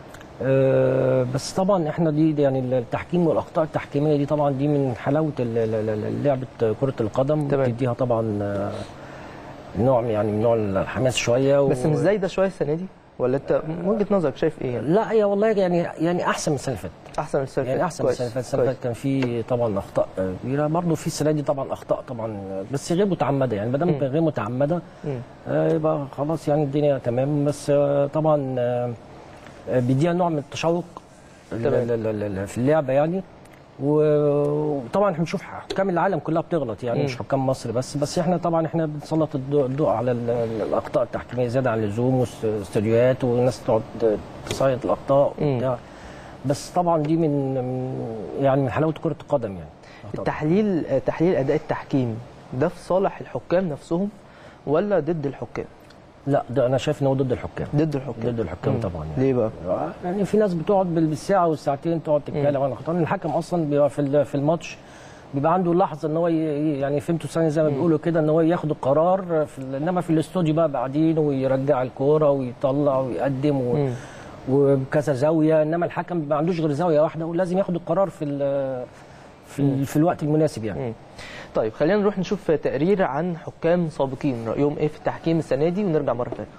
آه، بس طبعا احنا دي دي يعني التحكيم والاخطاء التحكيميه دي طبعا دي من حلاوه ال- ال- ال- لعبه كره القدم بتديها طبعا آه، نوع يعني من نوع الحماس شويه بس مش زي ده شويه السنه دي ولا انت من وجهه نظرك شايف ايه يعني؟ لا هي والله يعني يعني احسن من السنه اللي فاتت احسن من السنه اللي يعني فاتت. احسن من السنه اللي كويس. فاتت السنه اللي فاتت كان في طبعا اخطاء كبيره برضه في السنه دي طبعا اخطاء طبعا بس غير متعمده يعني ما دام مم. غير متعمده مم. آه، يبقى خلاص يعني الدنيا تمام بس آه، طبعا آه، آه، بيديها نوع من التشوق ل- تمام. ل- ل- ل- في اللعبه يعني و- وطبعا احنا بنشوف حكام العالم كلها بتغلط يعني مم. مش حكام مصر بس بس احنا طبعا احنا بنسلط الضوء الضوء على ال- ال- الاخطاء التحكيميه زياده عن اللزوم واستوديوهات والناس تقعد تصيد الاخطاء وبتاع بس طبعا دي من من- يعني من حلاوه كره القدم يعني التحليل آه، تحليل اداء التحكيم ده في صالح الحكام نفسهم ولا ضد الحكام لا ده انا شايف ان هو ضد الحكام ضد الحكام ضد الحكام مم. طبعا يعني. ليه بقى؟ يعني في ناس بتقعد بال- بالساعه والساعتين تقعد تتكلم عن الاخطاء الحكم اصلا بيبقى في ال- في الماتش بيبقى عنده لحظه ان هو ي- يعني فهمتوا ثانيه زي ما بيقولوا كده ان هو ياخد القرار في ال- انما في الاستوديو بقى بعدين ويرجع الكوره ويطلع ويقدم و... مم. وبكذا زاويه انما الحكم ما عندوش غير زاويه واحده ولازم ياخد القرار في ال... في, ال... في الوقت المناسب يعني طيب خلينا نروح نشوف تقرير عن حكام سابقين رايهم ايه في التحكيم السنه دي ونرجع مره ثانيه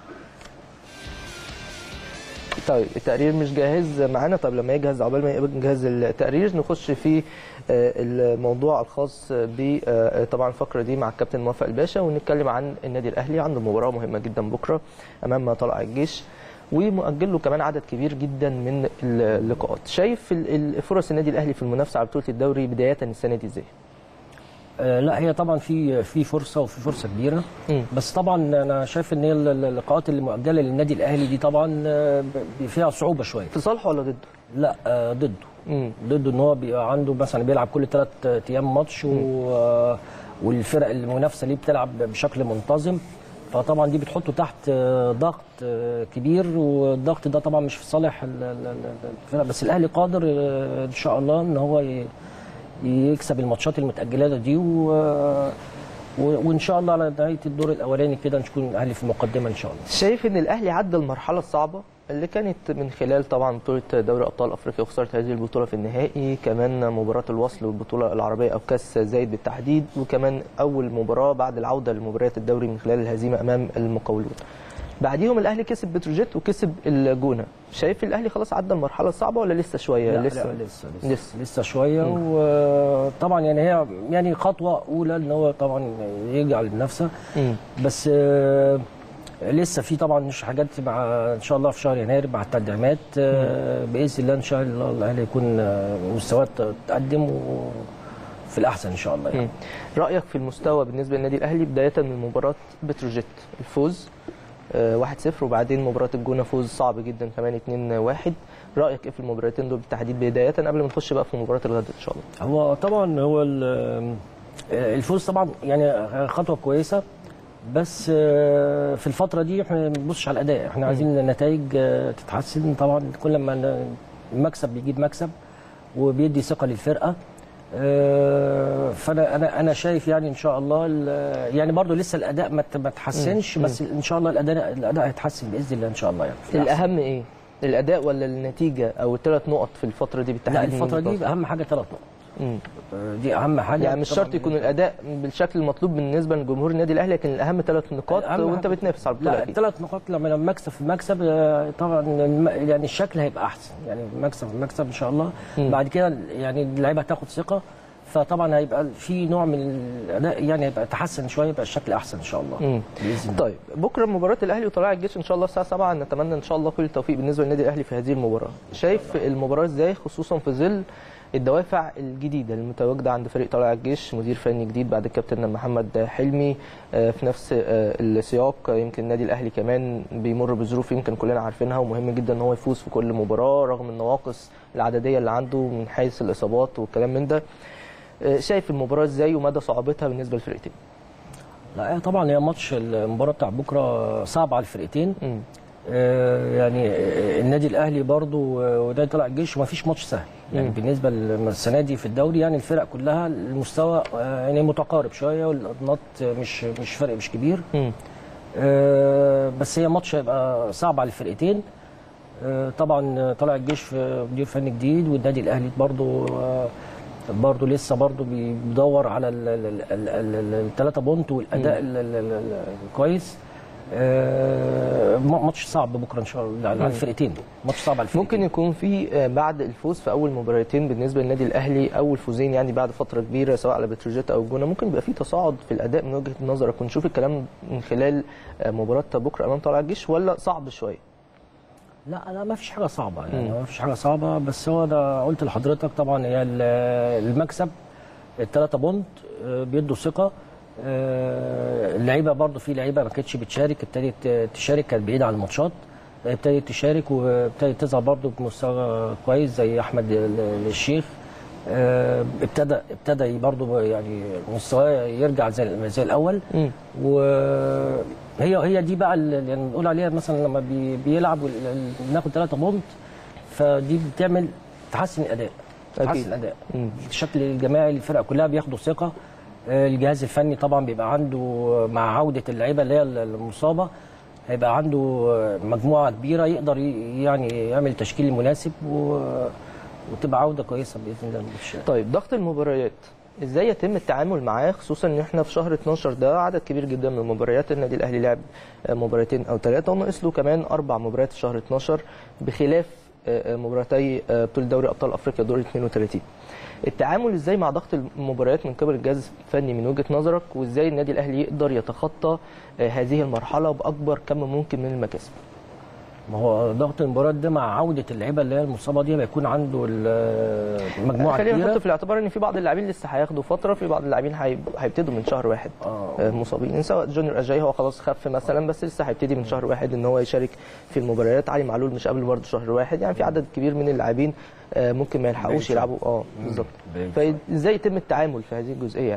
طيب التقرير مش جاهز معانا طب لما يجهز عقبال ما يجهز التقرير نخش في آه، الموضوع الخاص ب آه، طبعا الفقره دي مع الكابتن موفق الباشا ونتكلم عن النادي الاهلي عنده مباراه مهمه جدا بكره امام طلائع الجيش ومؤجل له كمان عدد كبير جدا من اللقاءات شايف ال- ال- فرص النادي الاهلي في المنافسه على بطوله الدوري بدايه السنه دي ازاي آه، لا هي طبعا في في فرصه وفي فرصه كبيره بس طبعا انا شايف ان هي ال- ال- اللقاءات اللي مؤجله للنادي الاهلي دي طبعا آه، ب- فيها صعوبه شويه في صالحه ولا ضده؟ لا آه، ضده ضده ان هو بيبقى عنده مثلا بيلعب كل ثلاث ايام ماتش و... آه، والفرق المنافسه ليه بتلعب بشكل منتظم فطبعا دي بتحطه تحت آه، ضغط آه، كبير والضغط ده طبعا مش في صالح ال- ال- ال- الفرق بس الاهلي قادر آه، ان شاء الله ان هو ي- يكسب الماتشات المتاجله دي و و- وان شاء الله على نهايه الدور الاولاني كده نكون الاهلي في المقدمه ان شاء الله شايف ان الاهلي عدى المرحله الصعبه اللي كانت من خلال طبعا بطوله دوري ابطال افريقيا وخساره هذه البطوله في النهائي كمان مباراه الوصل والبطوله العربيه او كاس زايد بالتحديد وكمان اول مباراه بعد العوده لمباريات الدوري من خلال الهزيمه امام المقاولون بعديهم الاهلي كسب بتروجيت وكسب الجونه شايف الاهلي خلاص عدى المرحله الصعبه ولا لسه شويه لا لسه لا لسه لسه, لسه, لسه شويه وطبعا يعني هي يعني خطوه اولى ان هو طبعا يرجع للنفسه بس آه، لسه في طبعا مش حاجات مع ان شاء الله في شهر يناير مع التدعيمات آه، باذن الله ان شاء الله الاهلي يكون آه، مستواه تقدم وفي الاحسن ان شاء الله يعني. مم. رايك في المستوى بالنسبه للنادي الاهلي بدايه من مباراه بتروجيت الفوز آه، 1-0 وبعدين مباراه الجونه فوز صعب جدا كمان 2-1 رايك ايه في المباراتين دول بالتحديد بدايه قبل ما نخش بقى في مباراه الغد ان شاء الله هو طبعا هو ال- الفوز طبعا يعني خطوه كويسه بس آه، في الفتره دي احنا ما بنبصش على الاداء احنا عايزين النتائج آه، تتحسن طبعا كل ما ن- المكسب بيجيب مكسب وبيدي ثقه للفرقه آه، فانا انا انا شايف يعني ان شاء الله ال- يعني برضو لسه الاداء ما ت- ما تحسنش مم. بس ان شاء الله الاداء الاداء هيتحسن باذن الله ان شاء الله يعني في الأحسن. الاهم ايه الاداء ولا النتيجه او الثلاث نقط في الفتره دي بالتحديد لا من الفتره وجهة دي نظرك؟ اهم حاجه ثلاث نقط مم. آه، دي اهم حاجه يعني مش طبعاً شرط يكون الاداء بالشكل المطلوب بالنسبه لجمهور النادي الاهلي لكن الاهم ثلاث نقاط أهم وانت حاجة. بتنافس على البطوله لا اكيد الثلاث نقاط لما لما مكسب في مكسب آه، طبعا الم- يعني الشكل هيبقى احسن يعني مكسب في مكسب ان شاء الله مم. بعد كده يعني اللعيبه هتاخد ثقه فطبعا هيبقى في نوع من الاداء يعني هيبقى تحسن شويه يبقى الشكل احسن ان شاء الله مم. باذن الله طيب بكره مباراه الاهلي وطلائع الجيش ان شاء الله الساعه 7 نتمنى ان شاء الله كل التوفيق بالنسبه للنادي الاهلي في هذه المباراه شايف المباراه ازاي خصوصا في ظل الدوافع الجديده المتواجده عند فريق طلائع الجيش مدير فني جديد بعد الكابتن محمد حلمي آه، في نفس آه، السياق آه، يمكن النادي الاهلي كمان بيمر بظروف يمكن كلنا عارفينها ومهم جدا ان هو يفوز في كل مباراه رغم النواقص العدديه اللي عنده من حيث الاصابات والكلام من ده آه، شايف المباراه ازاي ومدى صعوبتها بالنسبه للفرقتين لا هي طبعا هي ماتش المباراه بتاع بكره صعب على الفرقتين آه، يعني آه، النادي الاهلي برضو آه، ونادي طلع الجيش وما فيش ماتش سهل يعني مم. بالنسبه للسنه دي في الدوري يعني الفرق كلها المستوى آه، يعني متقارب شويه والنقط مش مش فرق مش كبير آه، بس هي ماتش هيبقى صعب على الفرقتين آه، طبعا طلع الجيش في مدير فني جديد والنادي الاهلي برضو آه، برضو لسه برضو بيدور على الثلاثه بونت والاداء ال- ال- ال- ال- الكويس آه، ماتش صعب بكره ان شاء الله على مم. الفرقتين ماتش صعب على الفرقتين ممكن يكون في آه، بعد الفوز في اول مباراتين بالنسبه للنادي الاهلي اول فوزين يعني بعد فتره كبيره سواء على بتروجيت او الجونه ممكن يبقى في تصاعد في الاداء من وجهه نظرك ونشوف الكلام من خلال آه، مباراه بكره امام طلائع الجيش ولا صعب شويه؟ لا لا ما فيش حاجه صعبه يعني مم. ما فيش حاجه صعبه بس هو ده قلت لحضرتك طبعا هي ال- المكسب الثلاثه بونت آه، بيدوا ثقه آه، اللعيبه برضو في لعيبه ما كانتش بتشارك ابتدت تشارك كانت بعيده عن الماتشات ابتدت تشارك وابتدت تظهر برضو بمستوى كويس زي احمد ال- الشيخ آه، ابتدى ابتدى برضو يعني مستواه يرجع زي زي الاول وهي هي دي بقى اللي يعني بنقول عليها مثلا لما بي بيلعب وال- بناخد ثلاثة بونت فدي بتعمل تحسن الاداء أكيد. تحسن الاداء الشكل الجماعي الفرقه كلها بياخدوا ثقه آه، الجهاز الفني طبعا بيبقى عنده مع عوده اللعيبه اللي هي المصابه هيبقى عنده مجموعه كبيره يقدر ي- يعني يعمل تشكيل مناسب و... وتبقى عوده كويسه باذن الله الماتش طيب ضغط المباريات ازاي يتم التعامل معاه خصوصا ان احنا في شهر 12 ده عدد كبير جدا من المباريات النادي الاهلي لعب آه، مباراتين او ثلاثه وناقص له كمان اربع مباريات في شهر 12 بخلاف آه، آه، مباراتي آه، بطوله دوري ابطال افريقيا دور 32 التعامل ازاي مع ضغط المباريات من قبل الجهاز الفني من وجهه نظرك وازاي النادي الاهلي يقدر يتخطى آه، هذه المرحله باكبر كم ممكن من المكاسب ما هو ضغط المباراه ده مع عوده اللعيبه اللي هي المصابه دي بيكون عنده ال- مجموعه خلينا كبيره نحط في الاعتبار ان في بعض اللاعبين لسه هياخدوا فتره في بعض اللاعبين هيب- هيبتدوا من شهر واحد آه. مصابين سواء جونيور اجاي هو خلاص خف مثلا بس لسه هيبتدي من شهر واحد ان هو يشارك في المباريات علي معلول مش قبل برضه شهر واحد يعني في عدد كبير من اللاعبين آه، ممكن ما يلحقوش بعيد يلعبوا اه بالظبط فازاي يتم التعامل في هذه الجزئيه يعني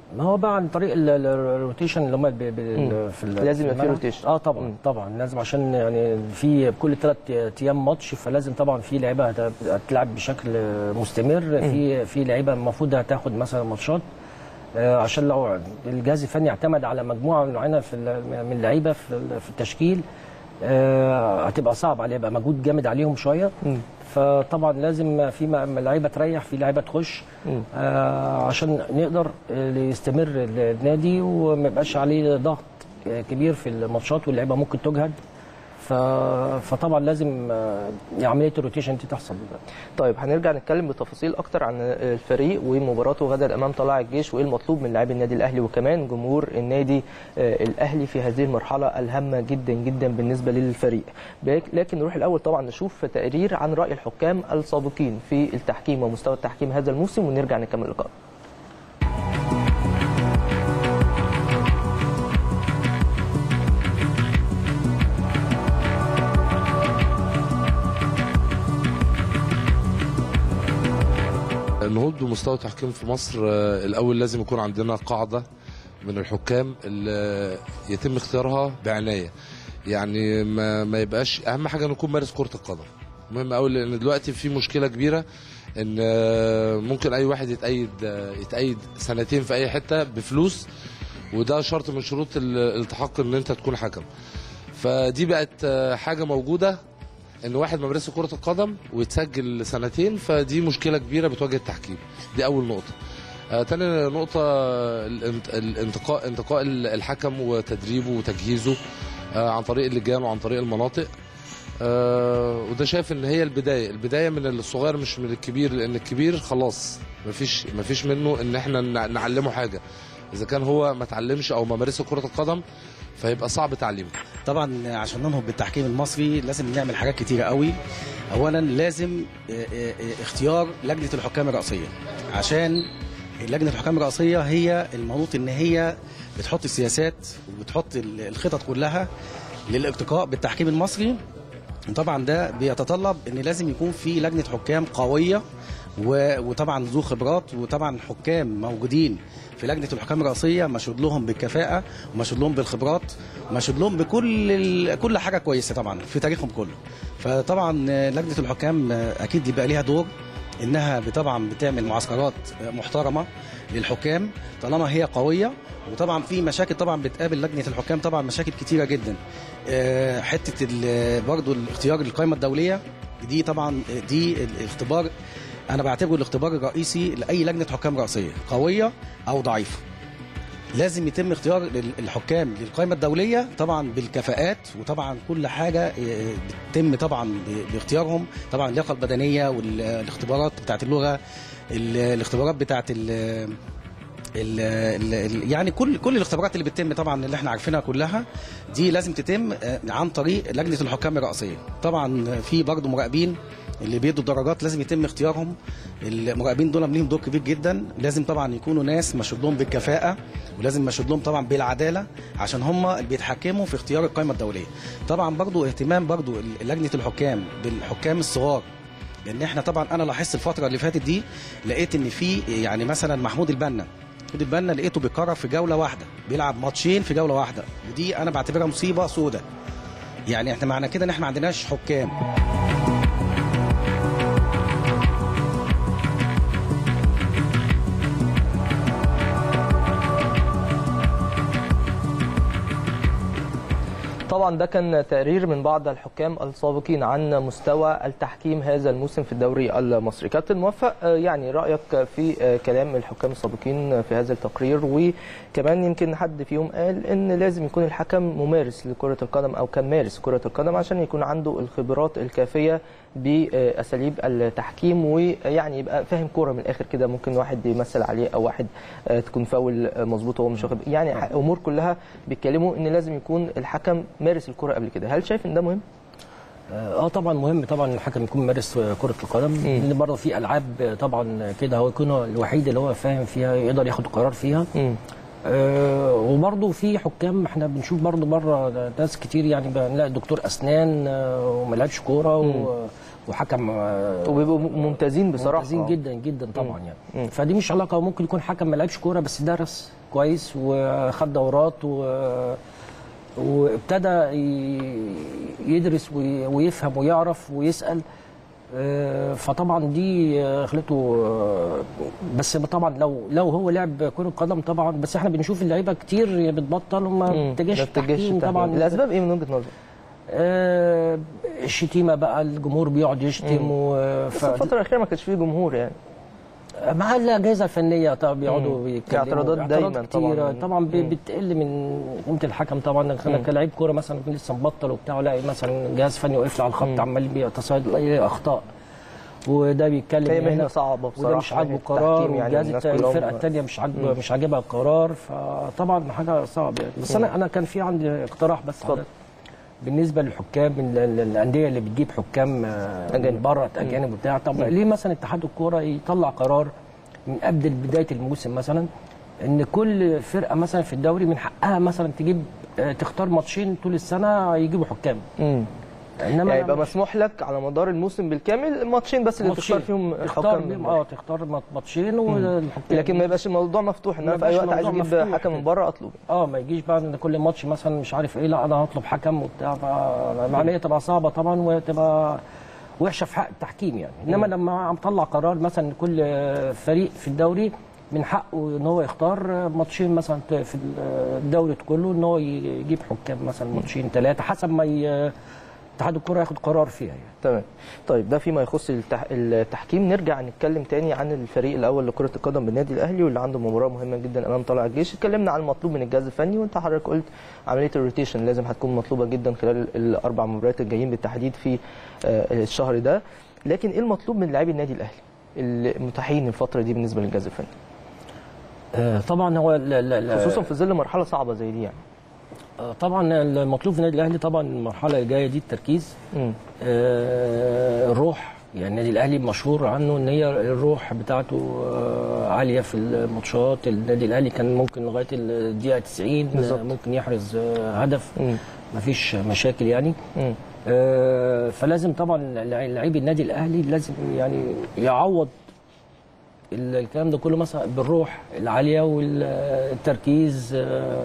ما هو بقى عن طريق ال- ال- الروتيشن اللي هم ب- ب- في ال- لازم في يبقى في الملعب. روتيشن. اه طبعا طبعا لازم عشان يعني في كل ثلاث ايام ماتش فلازم طبعا في لعيبه هت- هتلعب بشكل مستمر في في لعيبه المفروض هتاخد مثلا ماتشات آه، عشان لو الجهاز الفني اعتمد على مجموعه معينه في ال- من اللعيبه في ال- في التشكيل آه، هتبقى صعب عليه يبقى مجهود جامد عليهم شويه فطبعا لازم في م- لعيبه تريح في لعيبه تخش آه، عشان نقدر آه، يستمر النادي وما يبقاش عليه ضغط آه، كبير في الماتشات واللعيبه ممكن تجهد ف... فطبعا لازم آه، عمليه الروتيشن دي تحصل طيب هنرجع نتكلم بتفاصيل اكتر عن الفريق ومباراته غدا امام طلائع الجيش وايه المطلوب من لاعبي النادي الاهلي وكمان جمهور النادي آه، الاهلي في هذه المرحله الهامه جدا جدا بالنسبه للفريق بك- لكن نروح الاول طبعا نشوف تقرير عن راي الحكام السابقين في التحكيم ومستوى التحكيم هذا الموسم ونرجع نكمل اللقاء النهوض بمستوى التحكيم في مصر آه، الاول لازم يكون عندنا قاعده من الحكام اللي يتم اختيارها بعنايه يعني ما, ما يبقاش اهم حاجه نكون مارس كره القدم مهم قوي لان دلوقتي في مشكله كبيره ان آه، ممكن اي واحد يتأيد آه، يتأيد سنتين في اي حته بفلوس وده شرط من شروط الالتحاق ان انت تكون حكم فدي بقت آه، حاجه موجوده ان واحد ما مارسش كره القدم ويتسجل سنتين فدي مشكله كبيره بتواجه التحكيم دي اول نقطه آه تاني نقطة الانت- الانتقاء انتقاء الحكم وتدريبه وتجهيزه آه عن طريق اللجان وعن طريق المناطق آه وده شايف ان هي البداية البداية من الصغير مش من الكبير لان الكبير خلاص مفيش مفيش منه ان احنا نع- نعلمه حاجة اذا كان هو ما اتعلمش او ما مارسش كرة القدم فيبقى صعب تعليمه طبعا عشان ننهض بالتحكيم المصري لازم نعمل حاجات كتيرة قوي اولا لازم آه، آه، آه، اختيار لجنه الحكام الرئاسيه عشان لجنه الحكام الرئاسيه هي المنوط ان هي بتحط السياسات وبتحط ال- الخطط كلها للارتقاء بالتحكيم المصري طبعا ده بيتطلب ان لازم يكون في لجنه حكام قويه و- وطبعا ذو خبرات وطبعا حكام موجودين في لجنه الحكام الرئاسيه مشهود لهم بالكفاءه ومشهود لهم بالخبرات ومشهود لهم بكل ال- كل حاجه كويسه طبعا في تاريخهم كله فطبعا آه، لجنه الحكام آه، اكيد يبقى ليها دور انها طبعا بتعمل معسكرات آه، محترمه للحكام طالما هي قويه وطبعا في مشاكل طبعا بتقابل لجنه الحكام طبعا مشاكل كتيره جدا آه، حته ال- برضو الاختيار القائمه الدوليه دي طبعا دي الاختبار انا بعتبره الاختبار الرئيسي لاي لجنه حكام رئاسيه قويه او ضعيفه لازم يتم اختيار ال- الحكام للقائمه الدوليه طبعا بالكفاءات وطبعا كل حاجه آه، بتتم طبعا ب- باختيارهم طبعا اللياقه البدنيه والاختبارات بتاعت اللغه ال- الاختبارات بتاعت ال ال ال ال يعني كل كل الاختبارات اللي بتتم طبعا اللي احنا عارفينها كلها دي لازم تتم آه، عن طريق لجنه الحكام الرئاسيه طبعا في برضه مراقبين اللي بيدوا الدرجات لازم يتم اختيارهم المراقبين دول ليهم دور كبير جدا لازم طبعا يكونوا ناس مشهود لهم بالكفاءه ولازم مشهود لهم طبعا بالعداله عشان هم اللي بيتحكموا في اختيار القائمه الدوليه طبعا برضه اهتمام برضه لجنه الحكام بالحكام الصغار لان احنا طبعا انا لاحظت الفتره اللي فاتت دي لقيت ان في يعني مثلا محمود البنا محمود البنا لقيته بيكرر في جوله واحده بيلعب ماتشين في جوله واحده ودي انا بعتبرها مصيبه سوداء يعني احنا معنى كده ان احنا ما عندناش حكام طبعا ده كان تقرير من بعض الحكام السابقين عن مستوى التحكيم هذا الموسم في الدوري المصري كابتن موفق آه، يعني رايك في آه، كلام الحكام السابقين في هذا التقرير وكمان يمكن حد فيهم قال ان لازم يكون الحكم ممارس لكره القدم او كان مارس كره القدم عشان يكون عنده الخبرات الكافيه باساليب التحكيم ويعني يبقى فاهم كوره من الاخر كده ممكن واحد يمثل عليه او واحد آه، تكون فاول آه، مظبوط وهو مش واخد يعني ح- امور كلها بيتكلموا ان لازم يكون الحكم مارس الكوره قبل كده هل شايف ان ده مهم اه طبعا مهم طبعا الحكم يكون مارس كره القدم لان برضه في العاب طبعا كده هو يكون الوحيد اللي هو فاهم فيها يقدر ياخد قرار فيها آه وبرضه في حكام احنا بنشوف برضه بره ناس كتير يعني بنلاقي دكتور اسنان آه وما لعبش كوره و- وحكم آه وبيبقوا ممتازين بصراحه ممتازين جدا جدا طبعا يعني فدي مش علاقه ممكن يكون حكم ما لعبش كوره بس درس كويس وخد دورات و وابتدى ي- يدرس وي- ويفهم ويعرف ويسال آه، فطبعا دي آه، خلته آه، بس طبعا لو لو هو لعب كره قدم طبعا بس احنا بنشوف اللعيبه كتير بتبطل وما مم. بتتجهش ما بتتجهش التحكيم التحكيم. طبعا الاسباب ايه من وجهه نظرك؟ آه، الشتيمه بقى الجمهور بيقعد يشتم مم. و بس الفتره الاخيره ما كانش فيه جمهور يعني مع الاجهزه الفنيه طبعا مم. بيقعدوا بيتكلموا اعتراضات دايما كتيرة. طبعاً. طبعا بي- مم. بتقل من قيمه الحكم طبعا انا مم. كلاعب كوره مثلا كنت لسه مبطل وبتاع الاقي مثلا جهاز فني واقف لي على الخط عمال بيتصيد الاقي اخطاء وده بيتكلم هي هنا مهنه صعبه بصراحه وده مش عاجبه مهنة قرار التحكيم يعني والجهاز الناس التا- كلهم- الفرقه الثانيه مش عاجبه مم. مش عاجبها القرار فطبعا حاجه صعبه يعني بس انا انا كان في عندي اقتراح بس اتفضل. بالنسبه للحكام ال- ال- الانديه اللي بتجيب حكام آه، من أجانب. بره اجانب وبتاع طب مم. ليه مثلا اتحاد الكوره يطلع قرار من قبل بدايه الموسم مثلا ان كل فرقه مثلا في الدوري من حقها مثلا تجيب آه، تختار ماتشين طول السنه يجيبوا حكام امم انما يعني يبقى مسموح لك على مدار الموسم بالكامل ماتشين بس اللي ماتشين. تختار فيهم تختار حكام بيهم اه تختار مات- ماتشين والحكام لكن ما يبقاش الموضوع مفتوح ان ما انا في اي يبقاش وقت عايز الموضوع اجيب مفتوح حكم من كده. بره اطلب اه ما يجيش بقى ان كل ماتش مثلا مش عارف ايه لا انا هطلب حكم وبتاع فالعمليه تبقى صعبه طبعا وتبقى وحشه في حق التحكيم يعني انما مم. لما عم طلع قرار مثلا كل فريق في الدوري من حقه ان هو يختار ماتشين مثلا في الدوري كله ان هو يجيب حكام مثلا ماتشين ثلاثه حسب ما ي- اتحاد الكره ياخد قرار فيها يعني تمام طيب ده فيما يخص التح... التحكيم نرجع نتكلم تاني عن الفريق الاول لكره القدم بالنادي الاهلي واللي عنده مباراه مهمه جدا امام طلائع الجيش اتكلمنا عن المطلوب من الجهاز الفني وانت حضرتك قلت عمليه الروتيشن لازم هتكون مطلوبه جدا خلال الاربع مباريات الجايين بالتحديد في آه، الشهر ده لكن ايه المطلوب من لاعبي النادي الاهلي المتاحين الفتره دي بالنسبه للجهاز الفني آه، طبعا هو ال- ال- ال- خصوصا في ظل مرحله صعبه زي دي يعني آه، طبعا المطلوب في النادي الاهلي طبعا المرحله الجايه دي التركيز مم. آه، الروح يعني النادي الاهلي مشهور عنه ان هي الروح بتاعته آه، عاليه في الماتشات النادي الاهلي كان ممكن لغايه الدقيقه 90 بالظبط. آه، ممكن يحرز آه، هدف مم. مفيش مشاكل يعني مم. آه، فلازم طبعا لع- لعيب النادي الاهلي لازم يعني يعوض ال- الكلام ده كله مثلا بالروح العاليه والتركيز آه،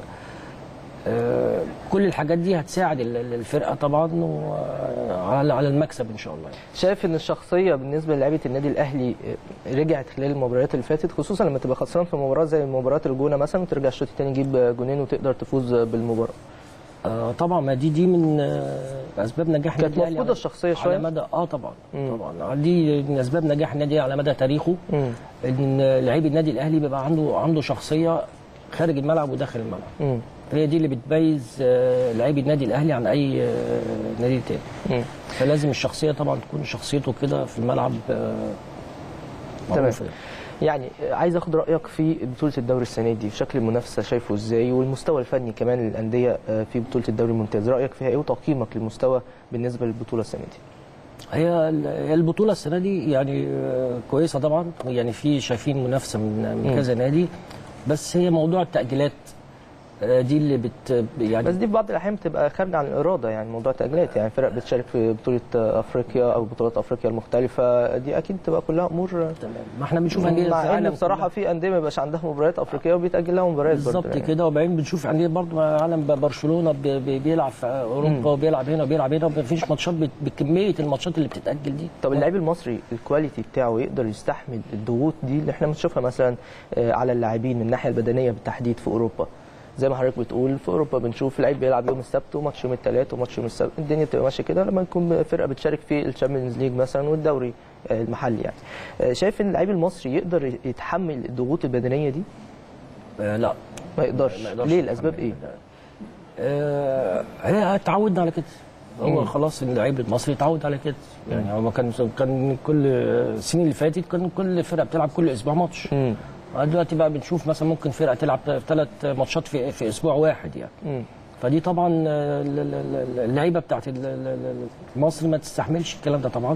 آه، كل الحاجات دي هتساعد ال- ال- الفرقه طبعا وعلى على المكسب ان شاء الله يعني. شايف ان الشخصيه بالنسبه لعيبه النادي الاهلي رجعت خلال المباريات اللي فاتت خصوصا لما تبقى خسران في مباراه زي مباراه الجونه مثلا وترجع الشوط الثاني تجيب جونين وتقدر تفوز بالمباراه آه طبعا ما دي دي من آه اسباب نجاح كانت النادي الأهلي مفقودة على- الشخصية شوية؟ على مدى اه طبعا طبعا دي من اسباب نجاح النادي على مدى تاريخه ان لعيب النادي الاهلي بيبقى عنده عنده شخصيه خارج الملعب وداخل الملعب مم. هي دي اللي بتميز آه، لعيب النادي الاهلي عن اي آه، نادي تاني مم. فلازم الشخصيه طبعا تكون شخصيته كده في الملعب آه، تمام معروفة. يعني عايز اخد رايك في بطوله الدوري السنه دي في شكل المنافسه شايفه ازاي والمستوى الفني كمان للانديه آه، في بطوله الدوري الممتاز رايك فيها ايه وتقييمك للمستوى بالنسبه للبطوله السنه دي هي ال- هي البطوله السنه دي يعني آه، كويسه طبعا يعني في شايفين منافسه من من مم. كذا نادي بس هي موضوع التاجيلات آه، دي اللي بت يعني بس دي في بعض الاحيان بتبقى خارجه عن الاراده يعني موضوع تاجيلات يعني فرق بتشارك في بطوله افريقيا او بطولات افريقيا المختلفه دي اكيد بتبقى كلها امور تمام ما احنا بنشوف انديه مع ان العالم بصراحه في انديه ما بيبقاش عندها مباريات افريقيه وبيتاجل لها مباريات برضه بالظبط يعني. كده وبعدين بنشوف انديه برضه عالم برشلونه بي- بي- بيلعب في اوروبا مم. وبيلعب هنا وبيلعب هنا مفيش ماتشات بت- بكميه الماتشات اللي بتتاجل دي طب اللاعب المصري الكواليتي بتاعه يقدر يستحمل الضغوط دي اللي احنا بنشوفها مثلا آه، على اللاعبين من الناحيه البدنيه بالتحديد في اوروبا زي ما حضرتك بتقول في اوروبا بنشوف لعيب بيلعب يوم السبت وماتش يوم الثلاث وماتش يوم السبت الدنيا بتبقى ماشيه كده لما يكون فرقه بتشارك في الشامبيونز ليج مثلا والدوري آه، المحلي يعني آه، شايف ان اللاعب المصري يقدر يتحمل الضغوط البدنيه دي؟ آه لا ما يقدرش, ما يقدرش ليه يتحمل. الاسباب ايه؟ آه، هي اتعودنا على كده هو مم. خلاص اللعيب المصري اتعود على كده يعني هو كان كان كل السنين اللي فاتت كان كل فرقه بتلعب كل اسبوع ماتش دلوقتي بقى بنشوف مثلا ممكن فرقه تلعب ثلاث ماتشات في في اسبوع واحد يعني مم. فدي طبعا آه، ال- ال- ال- اللعيبه بتاعت ال- ال- ال- مصر ما تستحملش الكلام ده طبعا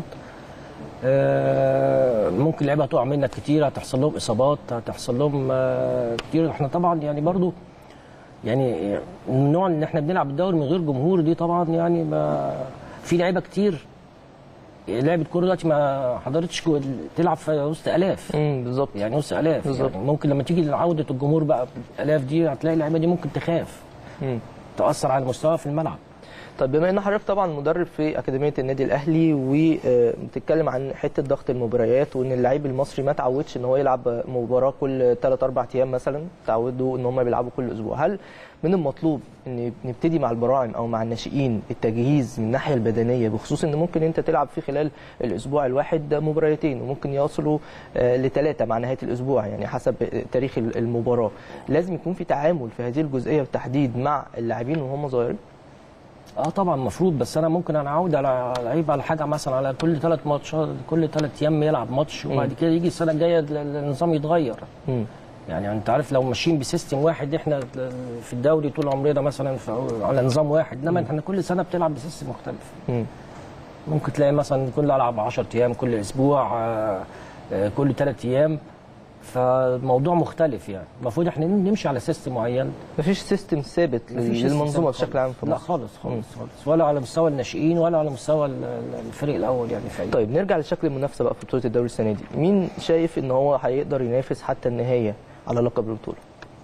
آه، ممكن لعيبه هتقع منك كتير هتحصل لهم اصابات هتحصل لهم آه، كتير احنا طبعا يعني برضو يعني النوع ان احنا بنلعب الدوري من غير جمهور دي طبعا يعني ما في لعيبه كتير لعبه كوره دلوقتي ما حضرتش كو- تلعب في وسط الاف بالظبط يعني وسط الاف بالظبط. يعني ممكن لما تيجي لعوده الجمهور بقى الالاف دي هتلاقي اللعيبه دي ممكن تخاف مم. تاثر على المستوى في الملعب طيب بما ان حضرتك طبعا مدرب في اكاديميه النادي الاهلي وبتتكلم عن حته ضغط المباريات وان اللعيب المصري ما تعودش ان هو يلعب مباراه كل 3 4 ايام مثلا تعودوا ان هم بيلعبوا كل اسبوع هل من المطلوب ان نبتدي مع البراعم او مع الناشئين التجهيز من الناحيه البدنيه بخصوص ان ممكن انت تلعب في خلال الاسبوع الواحد مباراتين وممكن يصلوا لثلاثه مع نهايه الاسبوع يعني حسب تاريخ المباراه لازم يكون في تعامل في هذه الجزئيه بالتحديد مع اللاعبين وهم صغيرين اه طبعا المفروض بس انا ممكن انا اعود على لعيب على حاجه مثلا على كل ثلاث ماتشات كل ثلاث ايام يلعب ماتش وبعد كده يجي السنه الجايه ال- النظام يتغير مم. يعني انت عارف لو ماشيين بسيستم واحد احنا في الدوري طول عمرنا مثلا في- على نظام واحد انما احنا كل سنه بتلعب بسيستم مختلف مم. ممكن تلاقي مثلا كل العب 10 ايام كل اسبوع آه، آه، كل ثلاث ايام فالموضوع مختلف يعني المفروض احنا نمشي على سيستم معين مفيش سيستم ثابت مفيش سيستم للمنظومه ثابت بشكل عام في لا مصر خالص خالص خالص ولا على مستوى الناشئين ولا على مستوى ال- ال- الفريق الاول يعني في طيب نرجع لشكل المنافسه بقى في بطوله الدوري السنه دي مين شايف ان هو هيقدر ينافس حتى النهايه على لقب البطوله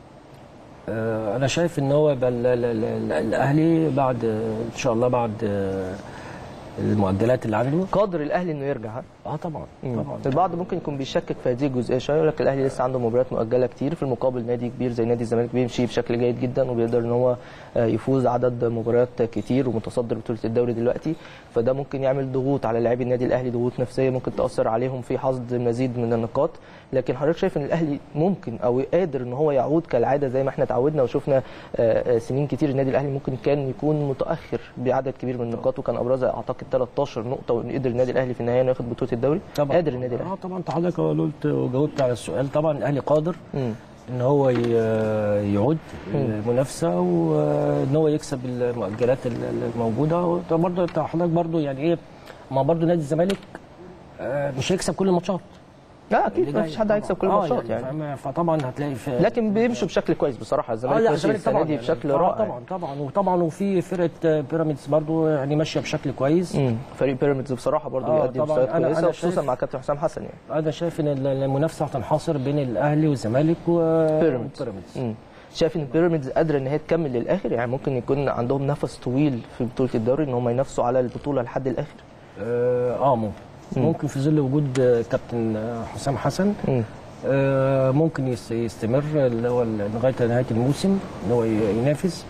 آه، انا شايف ان هو يبقى ال- ال- ال- الاهلي بعد ان شاء الله بعد آه، المعدلات اللي عنده قادر الاهلي انه يرجع ها؟ اه طبعا طبعا البعض ممكن يكون بيشكك في هذه الجزئيه شويه يقول لك الاهلي لسه عنده مباريات مؤجله كتير في المقابل نادي كبير زي نادي الزمالك بيمشي بشكل جيد جدا وبيقدر ان هو آه، يفوز عدد مباريات كتير ومتصدر بطوله الدوري دلوقتي فده ممكن يعمل ضغوط على لاعبي النادي الاهلي ضغوط نفسيه ممكن تاثر عليهم في حصد مزيد من النقاط لكن حضرتك شايف ان الاهلي ممكن او قادر ان هو يعود كالعاده زي ما احنا اتعودنا وشفنا آه، آه، سنين كتير النادي الاهلي ممكن كان يكون متاخر بعدد كبير من النقاط وكان ابرزها اعتقد 13 نقطه وقدر النادي الاهلي في النهايه انه ياخد بطوله الدوري طبعا قادر النادي الاهلي اه طبعا انت حضرتك قلت وجاوبت على السؤال طبعا الاهلي قادر ان هو ي- يعود المنافسه وان هو يكسب المؤجلات ال- الموجوده برضه انت حضرتك برضه يعني ايه ما برضه نادي الزمالك آه، مش هيكسب كل الماتشات لا اكيد اللي ما فيش جاي حد هيكسب كل آه، الماتشات يعني, فاهم؟ فطبعا هتلاقي في لكن بيمشوا بشكل كويس بصراحه اه الزمالك لا ماشي الزمالك السنه طبعا دي يعني بشكل آه، رائع طبعا طبعا وطبعا وفي فرقه آه، بيراميدز برضو يعني ماشيه بشكل كويس مم. فريق بيراميدز بصراحه برضه آه، بيقدم طبعاً. مستويات أنا- كويسه أنا وخصوصا شايف- مع كابتن حسام حسن يعني انا شايف ان المنافسه هتنحصر بين الاهلي والزمالك بيراميدز وبيراميدز مم. شايف ان بيراميدز قادره ان هي تكمل للاخر يعني ممكن يكون عندهم نفس طويل في بطوله الدوري ان هم ينافسوا على البطوله لحد الاخر اه آه، ممكن مم. ممكن في ظل وجود آه، كابتن آه، حسام حسن آه، ممكن يس- يستمر اللي هو لغايه نهايه الموسم ان هو ي- ينافس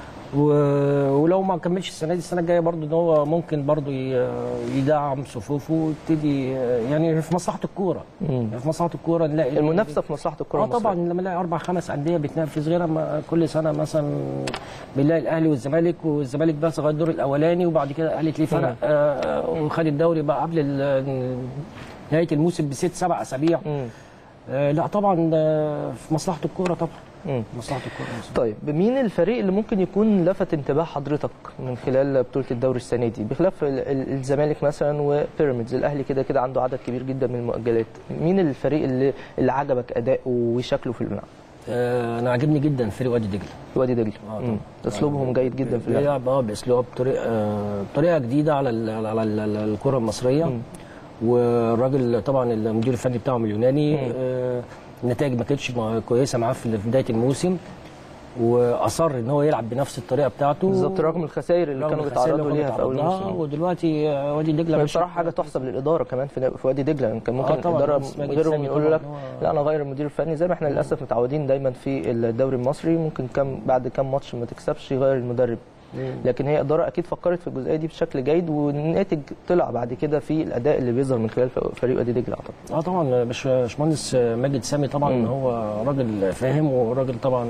و- ولو ما كملش السنه دي السنه الجايه برضو ان هو ممكن برضو ي- يدعم صفوفه ويبتدي آه، يعني في مصلحه الكوره يعني في مصلحه الكوره نلاقي المنافسه في مصلحه الكره اه طبعا لما نلاقي اربع خمس انديه بتنافس غير ما كل سنه مثلا بنلاقي الاهلي والزمالك والزمالك بس لغايه الدور الاولاني وبعد كده الاهلي تلاقيه فرق مم. آه وخد الدوري بقى قبل ال- نهايه الموسم بست سبع اسابيع آه لا طبعا آه، في مصلحه الكوره طبعا مم. مصلحه الكوره طيب مين الفريق اللي ممكن يكون لفت انتباه حضرتك من خلال بطوله الدوري السنه دي بخلاف ال- ال- الزمالك مثلا وبيراميدز الاهلي كده كده عنده عدد كبير جدا من المؤجلات مين الفريق اللي اللي عجبك اداؤه وشكله في الملعب آه انا عاجبني جدا فريق وادي دجله وادي دجله آه مم. اسلوبهم جيد جدا في اللعب بيلعب اه باسلوب طريقه آه طريقه جديده على ال على ال- ال- الكره المصريه والراجل طبعا المدير الفني بتاعهم اليوناني آه النتائج ما كانتش مع- كويسه معاه في في بدايه الموسم واصر ان هو يلعب بنفس الطريقه بتاعته بالظبط رغم الخسائر اللي رغم كانوا الخسائر اللي بيتعرضوا كانوا ليها في اول بيتعرضوا لها، الموسم ودلوقتي آه، وادي دجله ما ماشي بصراحه حاجه تحسب للاداره كمان في في وادي دجله يعني كان ممكن آه طبعاً، الاداره بس ماجد غيرهم سامي يقولوا لك طبعاً هو- لا انا غير المدير الفني زي ما احنا للاسف متعودين دايما في الدوري المصري ممكن كم بعد كم ماتش ما تكسبش يغير المدرب لكن هي اداره اكيد فكرت في الجزئيه دي بشكل جيد والناتج طلع بعد كده في الاداء اللي بيظهر من خلال فريق وادي دجله اعتقد اه طبعا باش- باشمهندس ماجد سامي طبعا مم. هو راجل فاهم وراجل طبعا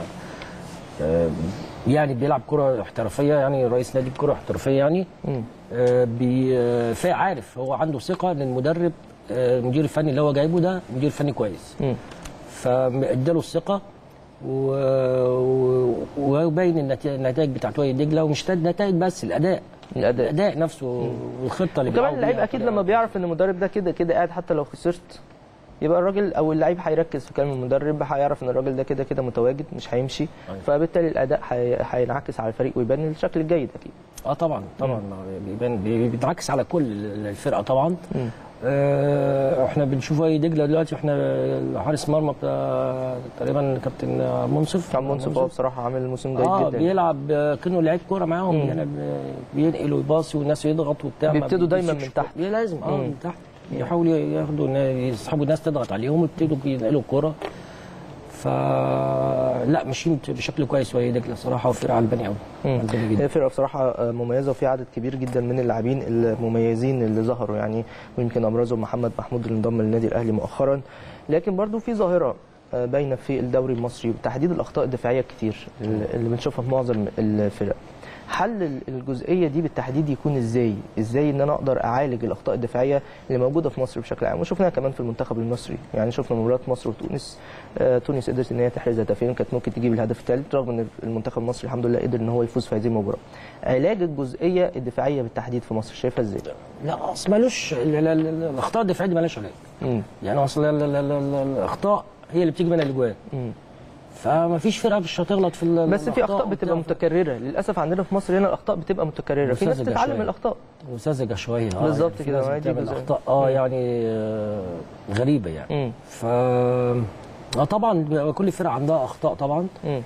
آه، يعني بيلعب كره احترافيه يعني رئيس نادي الكره احترافيه يعني آه، بي آه، فا- عارف هو عنده ثقه ان المدرب آه، المدير الفني اللي هو جايبه ده مدير فني كويس فاداله الثقه و- و- وباين النت- النتائج بتاعت وادي دجله ومش النتائج بس الاداء الاداء الاداء نفسه والخطه اللي وكمان بيلعبوا اللعيب بيها اكيد لما بيعرف ان المدرب ده كده كده قاعد حتى لو خسرت يبقى الراجل او اللعيب هيركز في كلام المدرب هيعرف ان الراجل ده كده كده متواجد مش هيمشي فبالتالي الاداء هي- هينعكس على الفريق ويبان الشكل الجيد اكيد اه طبعا طبعا بيبان بي- بيتعكس على كل الفرقه طبعا آه، احنا بنشوف اي دجله دلوقتي احنا حارس مرمى بتاع تقريبا كابتن منصف كان منصف هو بصراحه عامل موسم جيد اه جدا بيلعب آه، كانه لعيب كوره معاهم مم. يعني ب- بينقل ويباصي والناس يضغط وبتاع ما بيبتدوا دايما بيسيبش من تحت. كورة. لازم اه مم. من تحت يحاولوا ياخدوا يسحبوا الناس تضغط عليهم ويبتدوا ينقلوا الكوره ف لا ماشيين بشكل كويس وهي دجله صراحه وفرقه عجباني قوي عجباني جدا هي فرقه بصراحه مميزه وفي عدد كبير جدا من اللاعبين المميزين اللي ظهروا يعني ويمكن ابرزهم محمد محمود اللي انضم للنادي الاهلي مؤخرا لكن برضو في ظاهره آه، باينه في الدوري المصري وتحديد الاخطاء الدفاعيه الكتير اللي بنشوفها في معظم الفرق حل ال- الجزئيه دي بالتحديد يكون ازاي ازاي ان انا اقدر اعالج الاخطاء الدفاعيه اللي موجوده في مصر بشكل عام وشفناها كمان في المنتخب المصري يعني شفنا مباراه مصر وتونس آه، تونس قدرت ان هي تحرز هدفين كانت ممكن تجيب الهدف الثالث رغم ان المنتخب المصري الحمد لله قدر ان هو يفوز في هذه المباراه علاج الجزئيه الدفاعيه بالتحديد في مصر شايفها ازاي لا اصل مالوش ال- ال- ال- الاخطاء الدفاعيه دي مالهاش علاج يعني اصل ال- ال- ال- ال- الاخطاء هي اللي بتيجي من الاجوان فما فيش فرقه مش هتغلط في ال- بس في الأخطاء اخطاء بتبقى وبتاع. متكرره للاسف عندنا في مصر هنا الاخطاء بتبقى متكرره في ناس مستساغة تتعلم شوية. من الاخطاء وساذجه شويه اه بالظبط يعني في كده، ناس ما هي دي بتعمل جزئية. اخطاء اه مم. يعني آه، غريبه يعني ف اه طبعا بيبقى كل فرقه عندها اخطاء طبعا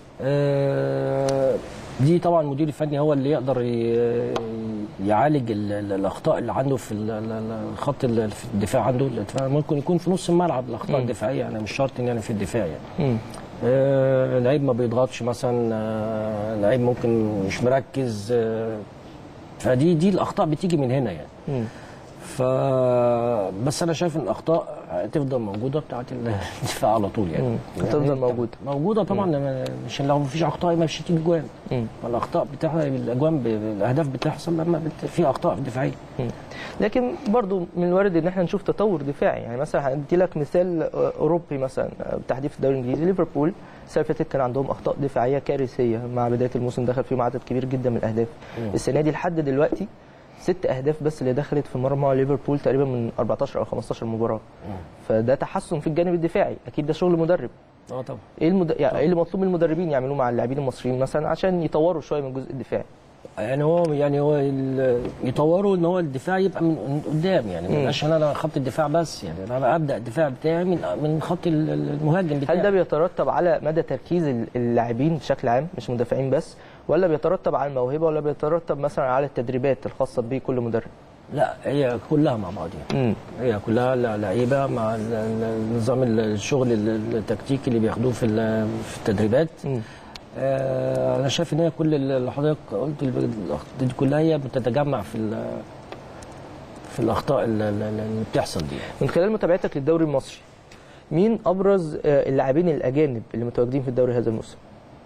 آه دي طبعا المدير الفني هو اللي يقدر ي- يعالج ال- ال- الاخطاء اللي عنده في ال- ال- ال- الخط ال- في الدفاع عنده الدفاع ممكن يكون في نص الملعب الاخطاء مم. الدفاعيه يعني مش شرط إن يعني في الدفاع يعني مم. آه، لعيب ما بيضغطش مثلا آه، لعيب ممكن مش مركز آه، فدي دي الاخطاء بتيجي من هنا يعني مم. ف بس انا شايف ان الاخطاء هتفضل موجوده بتاعت الدفاع على طول يعني مم. هتفضل موجوده موجوده طبعا لما- مش لو مفيش اخطاء مش هتيجي جوان الاخطاء بتاع الاجوان ب- الاهداف بتحصل لما بت... في اخطاء دفاعيه لكن برضو من الوارد ان احنا نشوف تطور دفاعي يعني مثلا هندي لك مثال آه، اوروبي مثلا آه، بالتحديد في الدوري الانجليزي ليفربول السنه اللي فاتت كان عندهم اخطاء دفاعيه كارثيه مع بدايه الموسم دخل فيهم عدد كبير جدا من الاهداف مم. السنه دي لحد دلوقتي ست اهداف بس اللي دخلت في مرمى ليفربول تقريبا من 14 او 15 مباراه فده تحسن في الجانب الدفاعي اكيد ده شغل مدرب اه طبعا ايه المد... يعني ايه اللي مطلوب من المدربين يعملوه مع اللاعبين المصريين مثلا عشان يطوروا شويه من الجزء الدفاعي يعني هو يعني هو ال- يطوروا ان هو الدفاع يبقى من من قدام يعني ما مم. يبقاش انا خط الدفاع بس يعني انا ابدا الدفاع بتاعي من من خط ال- ال- المهاجم بتاعي هل ده بيترتب على مدى تركيز ال- اللاعبين بشكل عام مش مدافعين بس ولا بيترتب على الموهبه ولا بيترتب مثلا على التدريبات الخاصه بكل مدرب لا هي كلها مع بعضها هي كلها ل- لعيبه مع ال- ال- نظام ال- الشغل ال- التكتيكي اللي بياخدوه في ال- في التدريبات آه انا شايف ان هي كل اللي حضرتك قلت ال- الأخطاء دي كلها هي بتتجمع في ال- في الاخطاء ال- ال- اللي بتحصل دي من خلال متابعتك للدوري المصري مين ابرز آه، اللاعبين الاجانب اللي متواجدين في الدوري هذا الموسم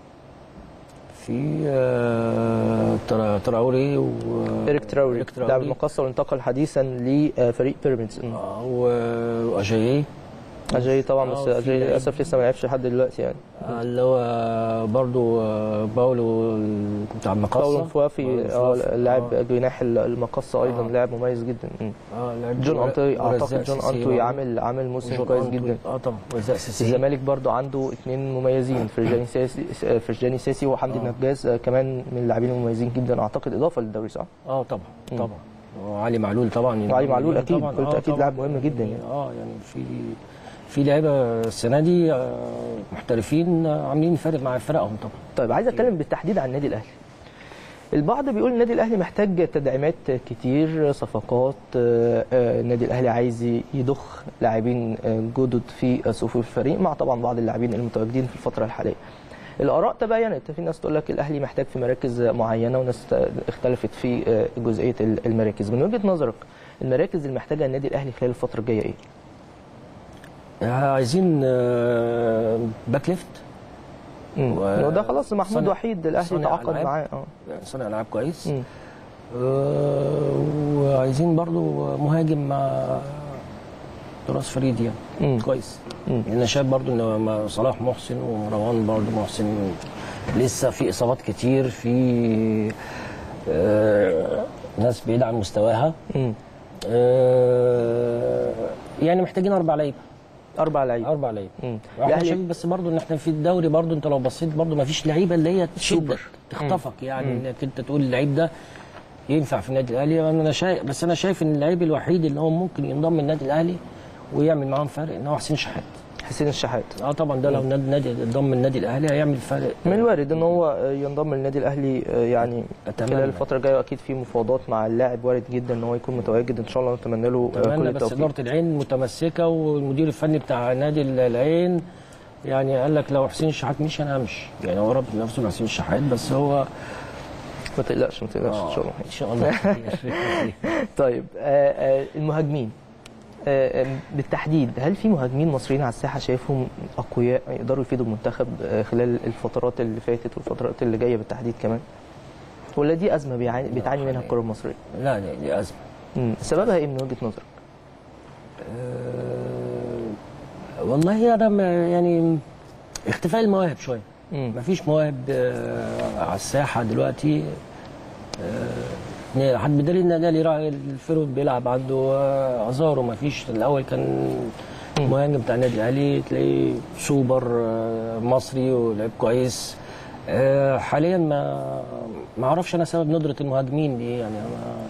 في آه، ترا- تراوري و ايريك تراوري إيريك تراوري. لاعب المقصه وانتقل حديثا لفريق بيراميدز و- واجاييه اجاي طبعا بس آه، في اجاي لعيب. للاسف لسه ما لعبش لحد دلوقتي يعني اللي هو برضو آه، باولو بتاع المقصه باولو مفوافي باولو اه مفوافي. لاعب جناح المقصه ايضا لاعب مميز جدا مم. اه لعب جون انطوي ورزاق اعتقد جون سيسي انطوي برضو. عامل عامل موسم وجون كويس أنطوي. جدا اه طبعا ورزاق سيسي الزمالك برضو عنده اثنين مميزين فرجاني سيسي فرجاني سيسي وحمدي النجاز آه، كمان من اللاعبين المميزين جدا اعتقد اضافه للدوري صح؟ اه طبعا مم. طبعا وعلي معلول طبعا وعلي معلول اكيد طبعاً، قلت آه اكيد طبعاً. لاعب مهم جدا يعني اه يعني في في لعيبه السنه دي آه، محترفين آه، عاملين فارق مع فرقهم طبعا طيب عايز اتكلم بالتحديد عن النادي الاهلي البعض بيقول النادي الاهلي محتاج تدعيمات كتير صفقات آه، آه، النادي الاهلي عايز يضخ لاعبين آه، جدد في صفوف الفريق مع طبعا بعض اللاعبين المتواجدين في الفتره الحاليه الاراء تباينت في ناس تقول لك الاهلي محتاج في مراكز معينه وناس اختلفت في آه، جزئيه المراكز من وجهه نظرك المراكز اللي محتاجها النادي الاهلي خلال الفتره الجايه ايه آه، عايزين آه، باك ليفت و- ده خلاص محمود صانع- وحيد الاهلي صانع تعاقد ألعاب. معاه اه صانع العاب كويس آه، وعايزين برضو مهاجم مع تراث فريد يعني كويس انا شايف برضو ان مع صلاح محسن ومروان برضو محسن لسه في اصابات كتير في آه، ناس بعيده عن مستواها آه، يعني محتاجين اربع لعيبه اربع لعيبه اربع لعيبه مم. واحنا الأهلي- شايفين بس برضو ان احنا في الدوري برضو انت لو بصيت برضو ما فيش لعيبه اللي هي تشدك سوبر. تخطفك مم. يعني مم. انك انت تقول اللعيب ده ينفع في النادي الاهلي انا شايف بس انا شايف ان اللعيب الوحيد اللي هو ممكن ينضم النادي الاهلي ويعمل معاهم فرق ان هو حسين شحات حسين الشحات اه طبعا ده لو مم. نادي نادي انضم النادي الاهلي هيعمل فرق من الوارد ان هو ينضم للنادي الاهلي يعني أتمنى. خلال الفتره الجايه اكيد في مفاوضات مع اللاعب وارد جدا ان هو يكون متواجد ان شاء الله نتمنى له كل اتمنى بس التوفيق اداره العين متمسكه والمدير الفني بتاع نادي العين يعني قال لك لو حسين الشحات مشي انا همشي يعني هو رب نفسه لحسين الشحات بس هو ما تقلقش ما تقلقش ان شاء الله ان شاء الله طيب آه، آه، المهاجمين آه، آه، بالتحديد هل في مهاجمين مصريين على الساحه شايفهم اقوياء يقدروا يفيدوا المنتخب آه، خلال الفترات اللي فاتت والفترات اللي جايه بالتحديد كمان ولا دي ازمه بيعاني بتعاني منها الكره المصريه لا لا دي ازمه مم. سببها ايه من وجهه نظرك أه والله انا ما- يعني اختفاء المواهب شويه مم. مفيش مواهب آه، على الساحه دلوقتي آه، حد بدليل ان الاهلي راعي الفيرود بيلعب عنده آه، ازارو مفيش الاول كان المهاجم بتاع النادي الاهلي تلاقيه سوبر آه، مصري ولعيب كويس آه، حاليا ما ما اعرفش انا سبب ندره المهاجمين دي يعني أنا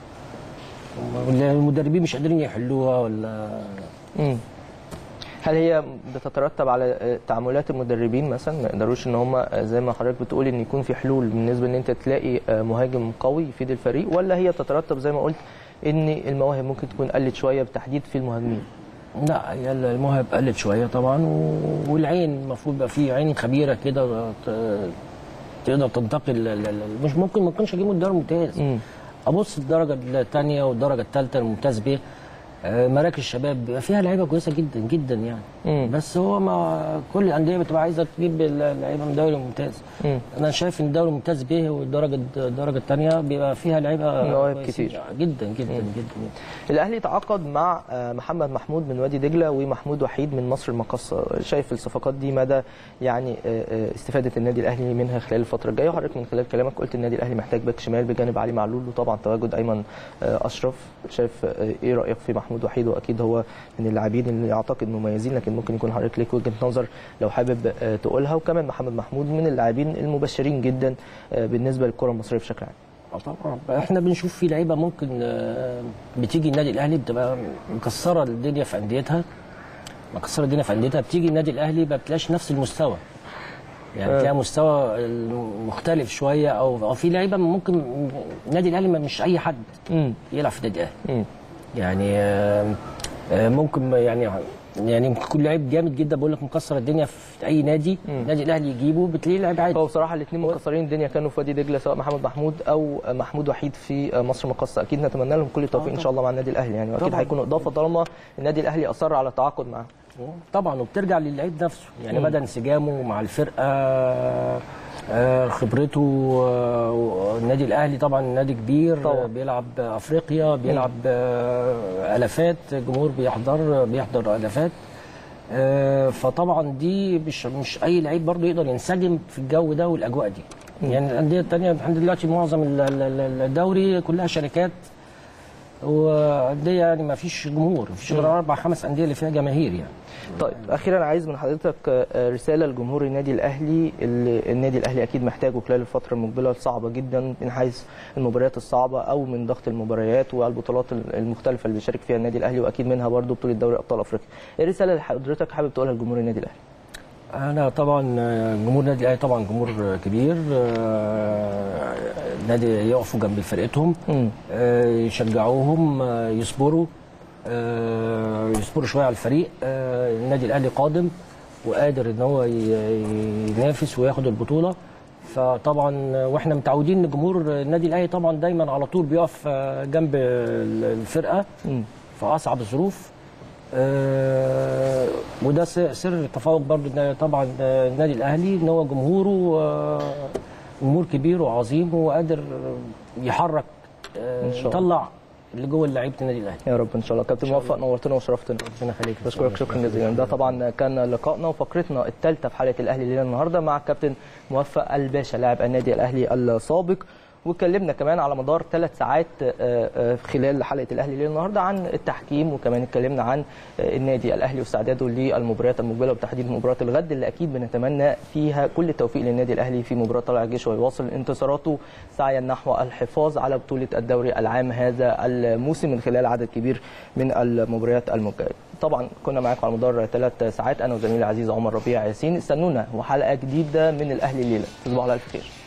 ولا المدربين مش قادرين يحلوها ولا مم. هل هي بتترتب على آه، تعاملات المدربين مثلا ما يقدروش ان هم آه، زي ما حضرتك بتقول ان يكون في حلول بالنسبه ان انت تلاقي آه، مهاجم قوي يفيد الفريق ولا هي تترتب زي ما قلت ان المواهب ممكن تكون قلت شويه بالتحديد في المهاجمين لا هي المواهب قلت شويه طبعا و- والعين المفروض يبقى في عين خبيره كده ت- تقدر تنتقل ل- ل- ل- مش ممكن ما تكونش اجيبه الدوري الممتاز ابص الدرجه الثانيه والدرجه الثالثه الممتاز ب آه، مراكز الشباب بيبقى فيها لعيبه كويسه جدا جدا يعني مم. بس هو ما كل الانديه بتبقى عايزه تجيب اللعيبه من الدوري الممتاز مم. انا شايف ان الدوري الممتاز به والدرجه الدرجه الثانيه بيبقى فيها لعيبه مواهب كويسين كتير. جدا جدا جدا الاهلي تعاقد مع آه، محمد محمود من وادي دجله ومحمود وحيد من مصر المقاصه شايف الصفقات دي مدى يعني آه، آه، استفاده النادي الاهلي منها خلال الفتره الجايه وحضرتك من خلال كلامك قلت النادي الاهلي محتاج باك شمال بجانب علي معلول وطبعا تواجد ايمن آه، اشرف شايف آه، ايه رايك في محمود وحيد واكيد هو من اللاعبين اللي اعتقد مميزين لكن ممكن يكون حضرتك ليك وجهه نظر لو حابب آه، تقولها وكمان محمد محمود من اللاعبين المبشرين جدا آه، بالنسبه للكره المصريه بشكل عام اه طبعا احنا بنشوف في لعيبه ممكن آه، بتيجي النادي الاهلي بتبقى مكسره الدنيا في انديتها مكسره الدنيا في انديتها بتيجي النادي الاهلي ما بتلاقيش نفس المستوى يعني آه. تلاقي مستوى مختلف شويه او او في لعيبه ممكن النادي الاهلي ما- مش اي حد يلعب في النادي الاهلي يعني آه، آه، ممكن ما- يعني يعني ممكن يكون لعيب جامد جدا بقول لك مكسر الدنيا في اي نادي النادي الاهلي يجيبه بتلاقيه لعيب عادي هو بصراحه الاثنين مكسرين الدنيا كانوا في وادي دجله سواء محمد محمود او محمود وحيد في مصر مقاصه اكيد نتمنى لهم كل التوفيق ان شاء الله مع النادي الاهلي يعني واكيد طبعاً. هيكونوا اضافه طالما النادي الاهلي اصر على التعاقد معاه طبعا وبترجع للعيب نفسه يعني مم. مدى انسجامه مع الفرقه آه، خبرته آه، النادي الاهلي طبعا نادي كبير طبعا. بيلعب افريقيا بيلعب آه، الافات جمهور بيحضر بيحضر الافات آه، فطبعا دي مش مش اي لعيب برضه يقدر ينسجم في الجو ده والاجواء دي يعني الانديه الثانيه لحد دلوقتي معظم ال- ال- ال- الدوري كلها شركات وانديه يعني ما فيش جمهور ما فيش غير اربع خمس انديه اللي فيها جماهير يعني طيب اخيرا عايز من حضرتك آه، رساله لجمهور النادي الاهلي اللي النادي الاهلي اكيد محتاجه خلال الفتره المقبله الصعبه جدا من حيث المباريات الصعبه او من ضغط المباريات والبطولات المختلفه اللي بيشارك فيها النادي الاهلي واكيد منها برضه بطوله دوري ابطال افريقيا ايه الرساله اللي حضرتك حابب تقولها لجمهور النادي الاهلي انا طبعا آه، جمهور النادي الاهلي طبعا جمهور آه، كبير آه، النادي يقفوا جنب فرقتهم آه، يشجعوهم آه، يصبروا آه، يصبروا شويه على الفريق آه، النادي الاهلي قادم وقادر ان هو ي- ينافس وياخد البطوله فطبعا آه، واحنا متعودين ان جمهور النادي الاهلي طبعا دايما على طول بيقف آه، جنب الفرقه في اصعب الظروف آه، وده س- سر التفوق برضو إن طبعا آه، النادي الاهلي ان هو جمهوره آه، جمهور كبير وعظيم وقادر يحرك آه، إن شاء الله. يطلع اللي جوه لعيبه النادي الاهلي يا رب ان شاء الله كابتن موفق نورتنا وشرفتنا ربنا يخليك بشكرك شكرا جزيلا ده طبعا كان لقائنا وفقرتنا الثالثه في حلقه الاهلي ليله النهارده مع الكابتن موفق الباشا لاعب النادي الاهلي السابق واتكلمنا كمان على مدار ثلاث ساعات آه، آه، خلال حلقه الاهلي ليل النهارده عن التحكيم وكمان اتكلمنا عن آه، النادي الاهلي واستعداده للمباريات المقبله وبالتحديد مباراه الغد اللي اكيد بنتمنى فيها كل التوفيق للنادي الاهلي في مباراه طلائع الجيش ويواصل انتصاراته سعيا نحو الحفاظ على بطوله الدوري العام هذا الموسم من خلال عدد كبير من المباريات المقبله طبعا كنا معاكم على مدار ثلاث ساعات انا وزميلي العزيز عمر ربيع ياسين استنونا وحلقه جديده من الاهلي الليله تصبحوا على الف خير